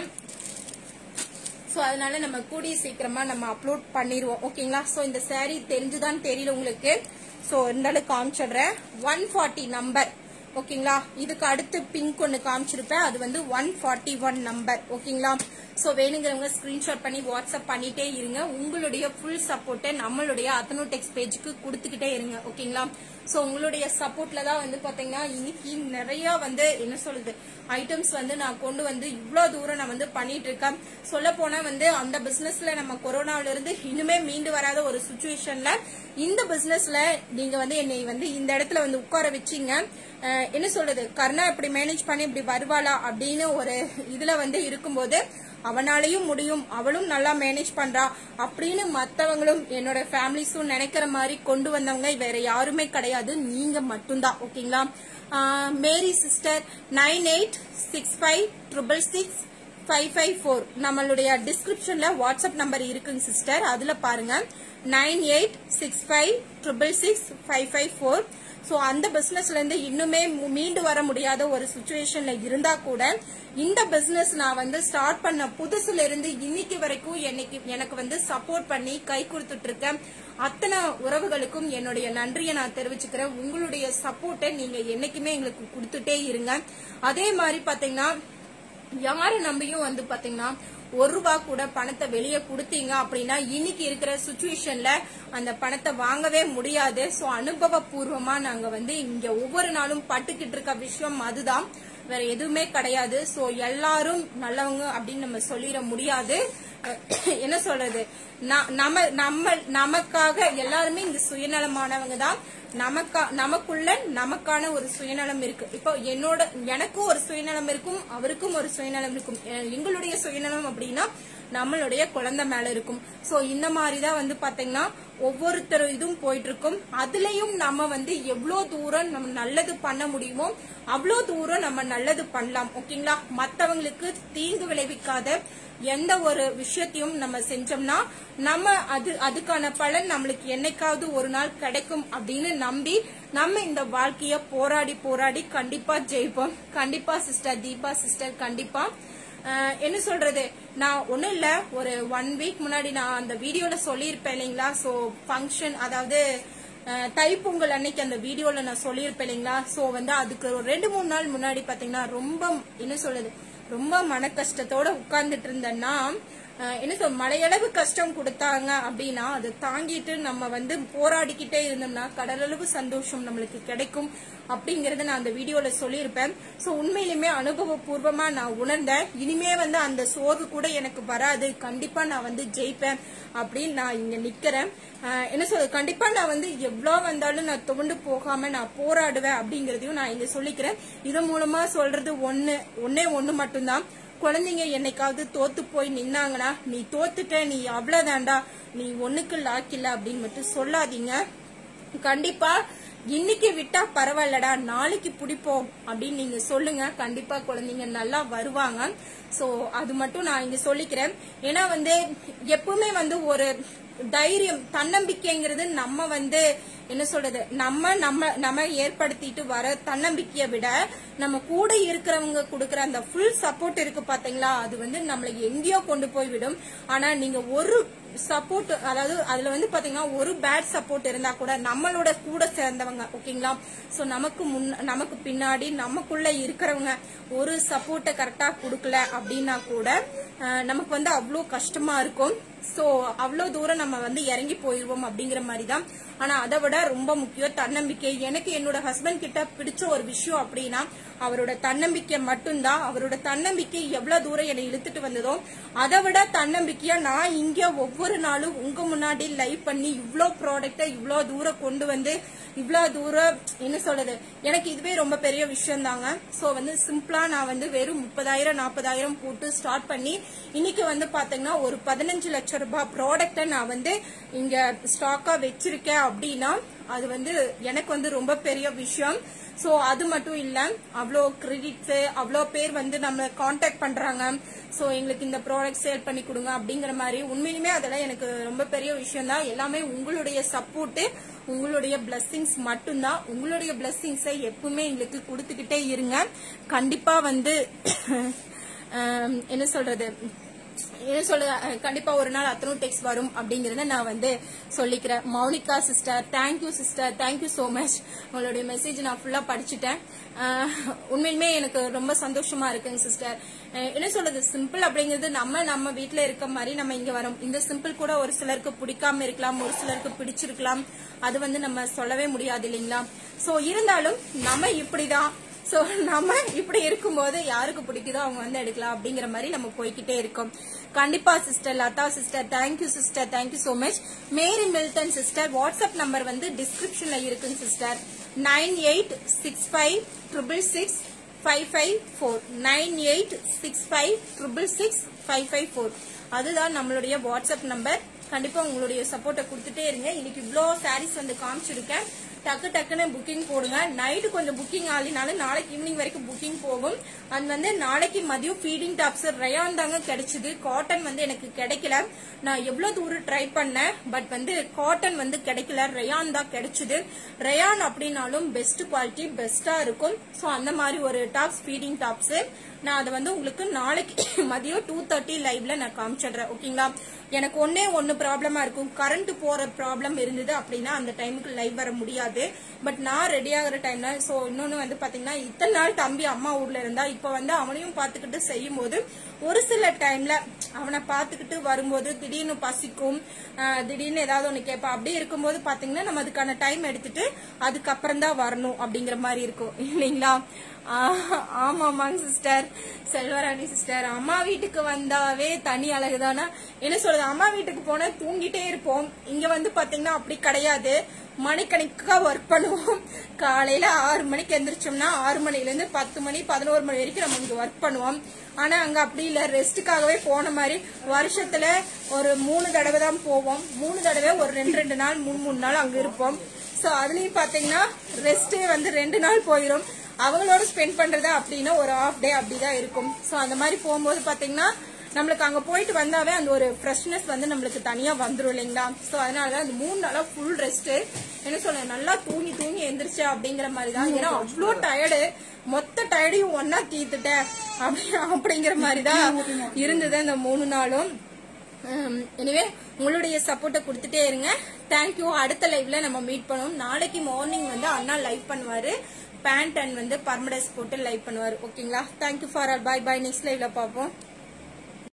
ஸோ அதனால நம்ம கூடிய சீக்கிரமா நம்ம அப்லோட் பண்ணிடுவோம் ஓகேங்களா ஸோ இந்த saree தெரிஞ்சுதான் தெரியல உங்களுக்கு ஸோ இருந்தாலும் காமிச்சிடுறேன் ஒன் ஃபார்ட்டி நம்பர் ஓகேங்களா இதுக்கு அடுத்து பிங்க் ஒன்னு காமிச்சிருப்பேன் அது வந்து ஒன் ஃபார்ட்டி ஒன் நம்பர் ஓகேங்களா சோ வேணுங்கிறவங்க ஸ்கிரீன்ஷாட் பண்ணி வாட்ஸ்அப் பண்ணிட்டே இருங்க உங்களுடைய ஃபுல் சப்போர்ட்டை நம்மளுடைய அத்தனோடெக்ஸ் பேஜுக்கு கொடுத்துக்கிட்டே இருங்க ஓகேங்களா சோ உங்களுடைய சப்போர்ட்ல தான் வந்து பாத்தீங்கன்னா இன்னைக்கு நிறைய வந்து என்ன சொல்றது ஐட்டம்ஸ் வந்து நான் கொண்டு வந்து இவ்வளவு தூரம் நான் வந்து பண்ணிட்டு இருக்கேன் சொல்ல போனா வந்து அந்த பிசினஸ்ல நம்ம கொரோனால இருந்து இன்னுமே மீண்டு வராத ஒரு சுச்சுவேஷன்ல இந்த பிசினஸ்ல நீங்க வந்து என்னை வந்து இந்த இடத்துல வந்து உட்கார வச்சீங்க அஹ், என்ன சொல்றது கர்ணா இப்படி மேனேஜ் பண்ணி இப்படி வருவாளா அப்படின்னு ஒரு இதுல வந்து இருக்கும்போது அவனாலையும் முடியும் அவளும் நல்லா மேனேஜ் பண்றா அப்படின்னு மத்தவங்களும் என்னோட ஃபேமிலிஸும் நினைக்கிற மாதிரி கொண்டு வந்தவங்க வேற யாருமே கிடையாது நீங்க மட்டும்தான் ஓகேங்களா ah Mary sister nine eight six five triple six five five four நம்மளுடைய டிஸ்கிரிப்ஷன்ல வாட்ஸ்அப் நம்பர் இருக்குங்க சிஸ்டர் அதுல பாருங்க nine eight six five triple six five five four so அந்த பிசினஸ்ல இருந்து இன்னுமே மு- மீண்டு வர முடியாத ஒரு சுச்சுவேஷன்ல இருந்தா கூட இந்த பிசினஸ் நான் வந்து ஸ்டார்ட் பண்ண புதுசுல இருந்து இன்னைக்கு வரைக்கும் எனக்கு எனக்கு வந்து சப்போர்ட் பண்ணி கை கொடுத்துட்டு இருக்கேன் அத்தனை உறவுகளுக்கும் என்னுடைய நன்றியை நான் தெரிவிச்சுக்கிறேன் உங்களுடைய சப்போர்ட்டை நீங்க என்னைக்குமே எங்களுக்கு கொடுத்துட்டே இருங்க அதே மாதிரி பாத்தீங்கன்னா யாரை நம்பியும் வந்து பாத்தீங்கன்னா ஒரு ரூபா கூட பணத்தை வெளியே கொடுத்தீங்க அப்படின்னா இன்னைக்கு இருக்கிற சுச்சுவேஷன்ல அந்த பணத்தை வாங்கவே முடியாது சோ அனுபவபூர்வமா நாங்க வந்து இங்க ஒவ்வொரு நாளும் பட்டுக்கிட்டு இருக்க விஷயம் அதுதான் வேற எதுவுமே கிடையாது சோ எல்லாரும் நல்லவங்க அப்படின்னு நம்ம சொல்லிட முடியாது என்ன சொல்றது ந- நம்ம நம்ம நமக்காக எல்லாருமே இங்க சுயநலமானவங்க தான் நமக்கா நமக்குள்ள நமக்கான ஒரு சுயநலம் இருக்கு இப்போ என்னோட எனக்கும் ஒரு சுயநலம் இருக்கும் அவருக்கும் ஒரு சுயநலம் இருக்கும் எ- எங்களுடைய சுயநலம் அப்படின்னா நம்மளுடைய குழந்தை மேல இருக்கும் சோ இந்த மாதிரிதான் வந்து பாத்தீங்கன்னா ஒவ்வொருத்தர் இதுவும் போயிட்டு இருக்கும் அதுலயும் நம்ம வந்து எவ்வளவு தூரம் நம்ம நல்லது பண்ண முடியுமோ அவ்வளவு தூரம் நம்ம நல்லது பண்ணலாம் ஓகேங்களா மத்தவங்களுக்கு தீங்கு விளைவிக்காத எந்த ஒரு விஷயத்தையும் நம்ம செஞ்சோம்னா நம்ம அது அதுக்கான பலன் நம்மளுக்கு என்னைக்காவது ஒரு நாள் கிடைக்கும் அப்படின்னு நம்பி நம்ம இந்த வாழ்க்கைய போராடி போராடி கண்டிப்பா ஜெயிப்போம் கண்டிப்பா சிஸ்டர் தீபா சிஸ்டர் கண்டிப்பா அஹ், என்ன சொல்றது நான் ஒண்ணும் இல்ல ஒரு ஒன் வீக் முன்னாடி நான் அந்த வீடியோல சொல்லியிருப்பேன் இல்லைங்களா சோ ஃபங்க்ஷன் அதாவது அஹ், தைப்பொங்கல் அன்னைக்கு அந்த வீடியோல நான் சொல்லியிருப்பேன் இல்லைங்களா சோ வந்து அதுக்கு ஒரு ரெண்டு மூணு நாள் முன்னாடி பாத்தீங்கன்னா ரொம்ப என்ன சொல்றது ரொம்ப மன கஷ்டத்தோட உட்கார்ந்துட்டு இருந்தேன்னா அஹ், என்ன சொல் மலையளவு கஷ்டம் கொடுத்தாங்க அப்படின்னா அதை தாங்கிட்டு நம்ம வந்து போராடிக்கிட்டே இருந்தோம்னா கடலளவு சந்தோஷம் நம்மளுக்கு கிடைக்கும் அப்படிங்கறத நான் அந்த வீடியோல சொல்லியிருப்பேன் சோ உண்மையிலுமே அனுபவபூர்வமா நான் உணர்ந்தேன் இனிமே வந்து அந்த சோர்வு கூட எனக்கு வராது கண்டிப்பா நான் வந்து ஜெயிப்பேன் அப்படின்னு நான் இங்க நிக்கிறேன் அஹ், என்ன சொல்றது கண்டிப்பா நான் வந்து எவ்வளவு வந்தாலும் நான் துவண்டு போகாம நான் போராடுவேன் அப்படிங்கறதையும் நான் இங்க சொல்லிக்கிறேன் இது மூலமா சொல்றது ஒண்ணு ஒன்னே ஒண்ணு மட்டும்தான் குழந்தைங்க என்னைக்காவது தோத்து போய் நின்னாங்கன்னா நீ தோத்துட்ட நீ அவ்வளவுதான்டா நீ ஒண்ணுக்கு லாக்கில்ல அப்படின்னு மட்டும் சொல்லாதீங்க கண்டிப்பா இன்னைக்கு விட்டா பரவாயில்லடா நாளைக்கு பிடிப்போம் அப்படின்னு நீங்க சொல்லுங்க கண்டிப்பா குழந்தைங்க நல்லா வருவாங்க சோ அது மட்டும் நான் இங்க சொல்லிக்கிறேன் ஏன்னா வந்து எப்பவுமே வந்து ஒரு தைரியம் தன்னம்பிக்கைங்கிறது நம்ம வந்து என்ன சொல்றது நம்ம நம்ம நம்ம ஏற்படுத்திட்டு வர தன்னம்பிக்கையை விட நம்ம கூட இருக்கிறவங்க கொடுக்கற அந்த ஃபுல் சப்போர்ட் இருக்கு பாத்தீங்களா அது வந்து நம்மளை எங்கேயோ கொண்டு போய் விடும் ஆனா நீங்க ஒரு சப்போர்ட் அதாவது அதுல வந்து பாத்தீங்கன்னா ஒரு பேட் சப்போர்ட் இருந்தா கூட நம்மளோட கூட சேர்ந்தவங்க ஓகேங்களா சோ நமக்கு முன் நமக்கு பின்னாடி நமக்குள்ள இருக்கிறவங்க ஒரு சப்போர்ட்டை கரெக்டா கொடுக்கல அப்படின்னா கூட அஹ், நமக்கு வந்து அவ்வளோ கஷ்டமா இருக்கும் சோ அவ்வளோ தூரம் நம்ம வந்து இறங்கி போயிருவோம் அப்படிங்கிற மாதிரி தான் ஆனா அதை விட ரொம்ப முக்கியம் தன்னம்பிக்கை எனக்கு என்னோட ஹஸ்பண்ட் கிட்ட பிடிச்ச ஒரு விஷயம் அப்படின்னா அவரோட தன்னம்பிக்கை மட்டும்தான் அவரோட தன்னம்பிக்கை எவ்வளவு தூரம் என்னை இழுத்துட்டு வந்ததோ அதை விட தன்னம்பிக்கையா நான் இங்க ஒவ்வொரு நாளும் உங்க முன்னாடி லைவ் பண்ணி இவ்ளோ ப்ராடக்ட இவ்ளோ தூரம் கொண்டு வந்து இவ்ளோ தூரம் என்ன சொல்றது எனக்கு இதுவே ரொம்ப பெரிய விஷயம் தாங்க சோ வந்து சிம்பிளா நான் வந்து வெறும் முப்பதாயிரம் நாற்பதாயிரம் போட்டு ஸ்டார்ட் பண்ணி இன்னைக்கு வந்து பாத்தீங்கன்னா ஒரு பதினஞ்சு லட்சம் ரூபாய் ப்ராடக்ட நான் வந்து இங்க ஸ்டாக்கா வச்சிருக்கேன் அப்படின்னா அது வந்து எனக்கு வந்து ரொம்ப பெரிய விஷயம் சோ அது மட்டும் இல்ல அவ்வளோ கிரெடிட்ஸ் அவ்வளோ பேர் வந்து நம்ம காண்டாக்ட் பண்றாங்க சோ எங்களுக்கு இந்த ப்ராடக்ட் சேல் பண்ணி கொடுங்க அப்படிங்கிற மாதிரி உண்மையிலுமே அதெல்லாம் எனக்கு ரொம்ப பெரிய விஷயம் தான் எல்லாமே உங்களுடைய சப்போர்ட் உங்களுடைய பிளஸ்ஸிங்ஸ் மட்டும்தான் உங்களுடைய பிளஸ்ஸிங்ஸை எப்பவுமே எங்களுக்கு கொடுத்துக்கிட்டே இருங்க கண்டிப்பா வந்து ஆம், என்ன சொல்றது என்ன சொல்ல கண்டிப்பா ஒரு நாள் அத்தனோ டெக்ஸ்ட் வரும் அப்படிங்கறத நான் வந்து சொல்லிக்கிறேன் Mounika sister thank you sister thank you so much உங்களுடைய மெசேஜ் நான் ஃபுல்லா படிச்சுட்டேன் அஹ், உண்மையிலுமே எனக்கு ரொம்ப சந்தோஷமா இருக்குங்க சிஸ்டர் என்ன சொல்றது சிம்பிள் அப்படிங்கிறது நம்ம நம்ம வீட்ல இருக்க மாதிரி நம்ம இங்க வரோம் இந்த சிம்பிள் கூட ஒரு சிலருக்கு பிடிக்காம இருக்கலாம் ஒரு சிலருக்கு பிடிச்சிருக்கலாம் அது வந்து நம்ம சொல்லவே முடியாது இல்லைங்களா சோ இருந்தாலும் நம்ம இப்படிதான் சோ நம்ம இப்படி இருக்கும்போது யாருக்கு பிடிக்குதோ அவங்க வந்து எடுக்கலாம் அப்படிங்கிற மாதிரி நம்ம போய்கிட்டே இருக்கோம் கண்டிப்பா sister Latha sister thank you sister thank you so much Mary Milton sister WhatsApp number வந்து டிஸ்கிரிப்ஷன்ல இருக்குங்க sister nine eight six five triple six five five four nine eight six five triple six five five four அதுதான் நம்மளுடைய WhatsApp number கண்டிப்பா உங்களுடைய சப்போர்ட்டை கொடுத்துட்டே இருங்க இன்னைக்கு இவ்வளோ சாரீஸ் வந்து காமிச்சிருக்கேன் டக்கு டக்குன்னு புக்கிங் போடுங்க நைட்டு கொஞ்சம் புக்கிங் ஆலினாலும் நாளைக்கு ஈவினிங் வரைக்கும் புக்கிங் போகும் அது வந்து நாளைக்கு மதியம் ஃபீடிங் டாப்ஸ் ரயான் தாங்க கிடைச்சது காட்டன் வந்து எனக்கு கிடைக்கல நான் எவ்வளவு தூரம் ட்ரை பண்ணேன் பட் வந்து காட்டன் வந்து கிடைக்கல ரயான் தான் கிடைச்சது ரயான் அப்படின்னாலும் பெஸ்ட் குவாலிட்டி பெஸ்டா இருக்கும் ஸோ அந்த மாதிரி ஒரு டாப்ஸ் ஃபீடிங் டாப்ஸ் நான் அதை வந்து உங்களுக்கு நாளைக்கு மதியம் டூ தேர்ட்டி லைவ்ல நான் காமிச்சிடுறேன் ஓகேங்களா எனக்கு ஒன்னே ஒன்னு ப்ராப்ளமா இருக்கும் கரண்ட் போற ப்ராப்ளம் இருந்தது அப்படின்னா அந்த டைமுக்கு லைவ் வர முடியாது பட் நான் ரெடி ஆகுற டைம்ல சோ இன்னொன்னு வந்து பாத்தீங்கன்னா இத்தனை நாள் தம்பி அம்மா ஊர்ல இருந்தா இப்ப வந்து அவனையும் பாத்துக்கிட்டு செய்யும் போது ஒரு சில டைம்ல அவனை பாத்துக்கிட்டு வரும்போது திடீர்னு பசிக்கும் ஆஹ் திடீர்னு ஏதாவது ஒண்ணு கேட்பான் அப்படி இருக்கும்போது பாத்தீங்கன்னா நம்ம அதுக்கான டைம் எடுத்துட்டு அதுக்கப்புறம் தான் வரணும் அப்படிங்கிற மாதிரி இருக்கும் இல்லைங்களா ஆஹ் ஆமாமாங்க சிஸ்டர் செல்வராணி சிஸ்டர் அம்மா வீட்டுக்கு வந்தாவே தனி அழகுதானா என்ன சொல்றது அம்மா வீட்டுக்கு போனா தூங்கிட்டே இருப்போம் இங்க வந்து பாத்தீங்கன்னா அப்படி கிடையாது மணிக்கணக்கா ஒர்க் பண்ணுவோம் காலையில ஆறு மணிக்கு எந்திரிச்சோம்னா ஆறு மணில இருந்து பத்து மணி பதினோரு மணி வரைக்கும் நம்ம இங்க ஒர்க் பண்ணுவோம் ஆனா அங்க அப்படி இல்ல ரெஸ்ட்டுக்காகவே போன மாதிரி வருஷத்துல ஒரு மூணு தடவை தான் போவோம் மூணு தடவை ஒரு ரெண்டு ரெண்டு நாள் மூணு மூணு நாள் அங்க இருப்போம் சோ அதுலயும் பாத்தீங்கன்னா ரெஸ்டே வந்து ரெண்டு நாள் போயிடும் அவங்களோட ஸ்பெண்ட் பண்றது அப்படின்னா ஒரு ஆஃப் டே அப்படிதான் இருக்கும் சோ அந்த மாதிரி போகும்போது பாத்தீங்கன்னா நம்மளுக்கு அங்க போயிட்டு வந்தாவே அந்த ஒரு ஃப்ரெஷ்னஸ் வந்து நம்மளுக்கு தனியா வந்துரும் இல்லைங்களா சோ அதனாலதான் அந்த மூணு நாளா ஃபுல் ரெஸ்ட் என்ன சொல்ல நல்லா தூங்கி தூங்கி எந்திரிச்சு அப்படிங்கிற மாதிரி தான் ஏன்னா அவ்வளோ டயர்டு மொத்த டயர்டையும் ஒன்னா தீத்துட்டேன் அப்படி அப்படிங்கிற மாதிரி தான் இருந்தது அந்த மூணு நாளும் எனிவே உங்களுடைய சப்போர்ட்டை கொடுத்துட்டே இருங்க தேங்க்யூ அடுத்த லைவ்ல நம்ம மீட் பண்ணுவோம் நாளைக்கு மார்னிங் வந்து அண்ணா லைவ் பண்ணுவாரு பேண்ட் அண்ட் வந்து பர்மடஸ் போட்டு லைவ் பண்ணுவாரு ஓகேங்களா thank you for all bye bye next லைவ்ல பார்ப்போம்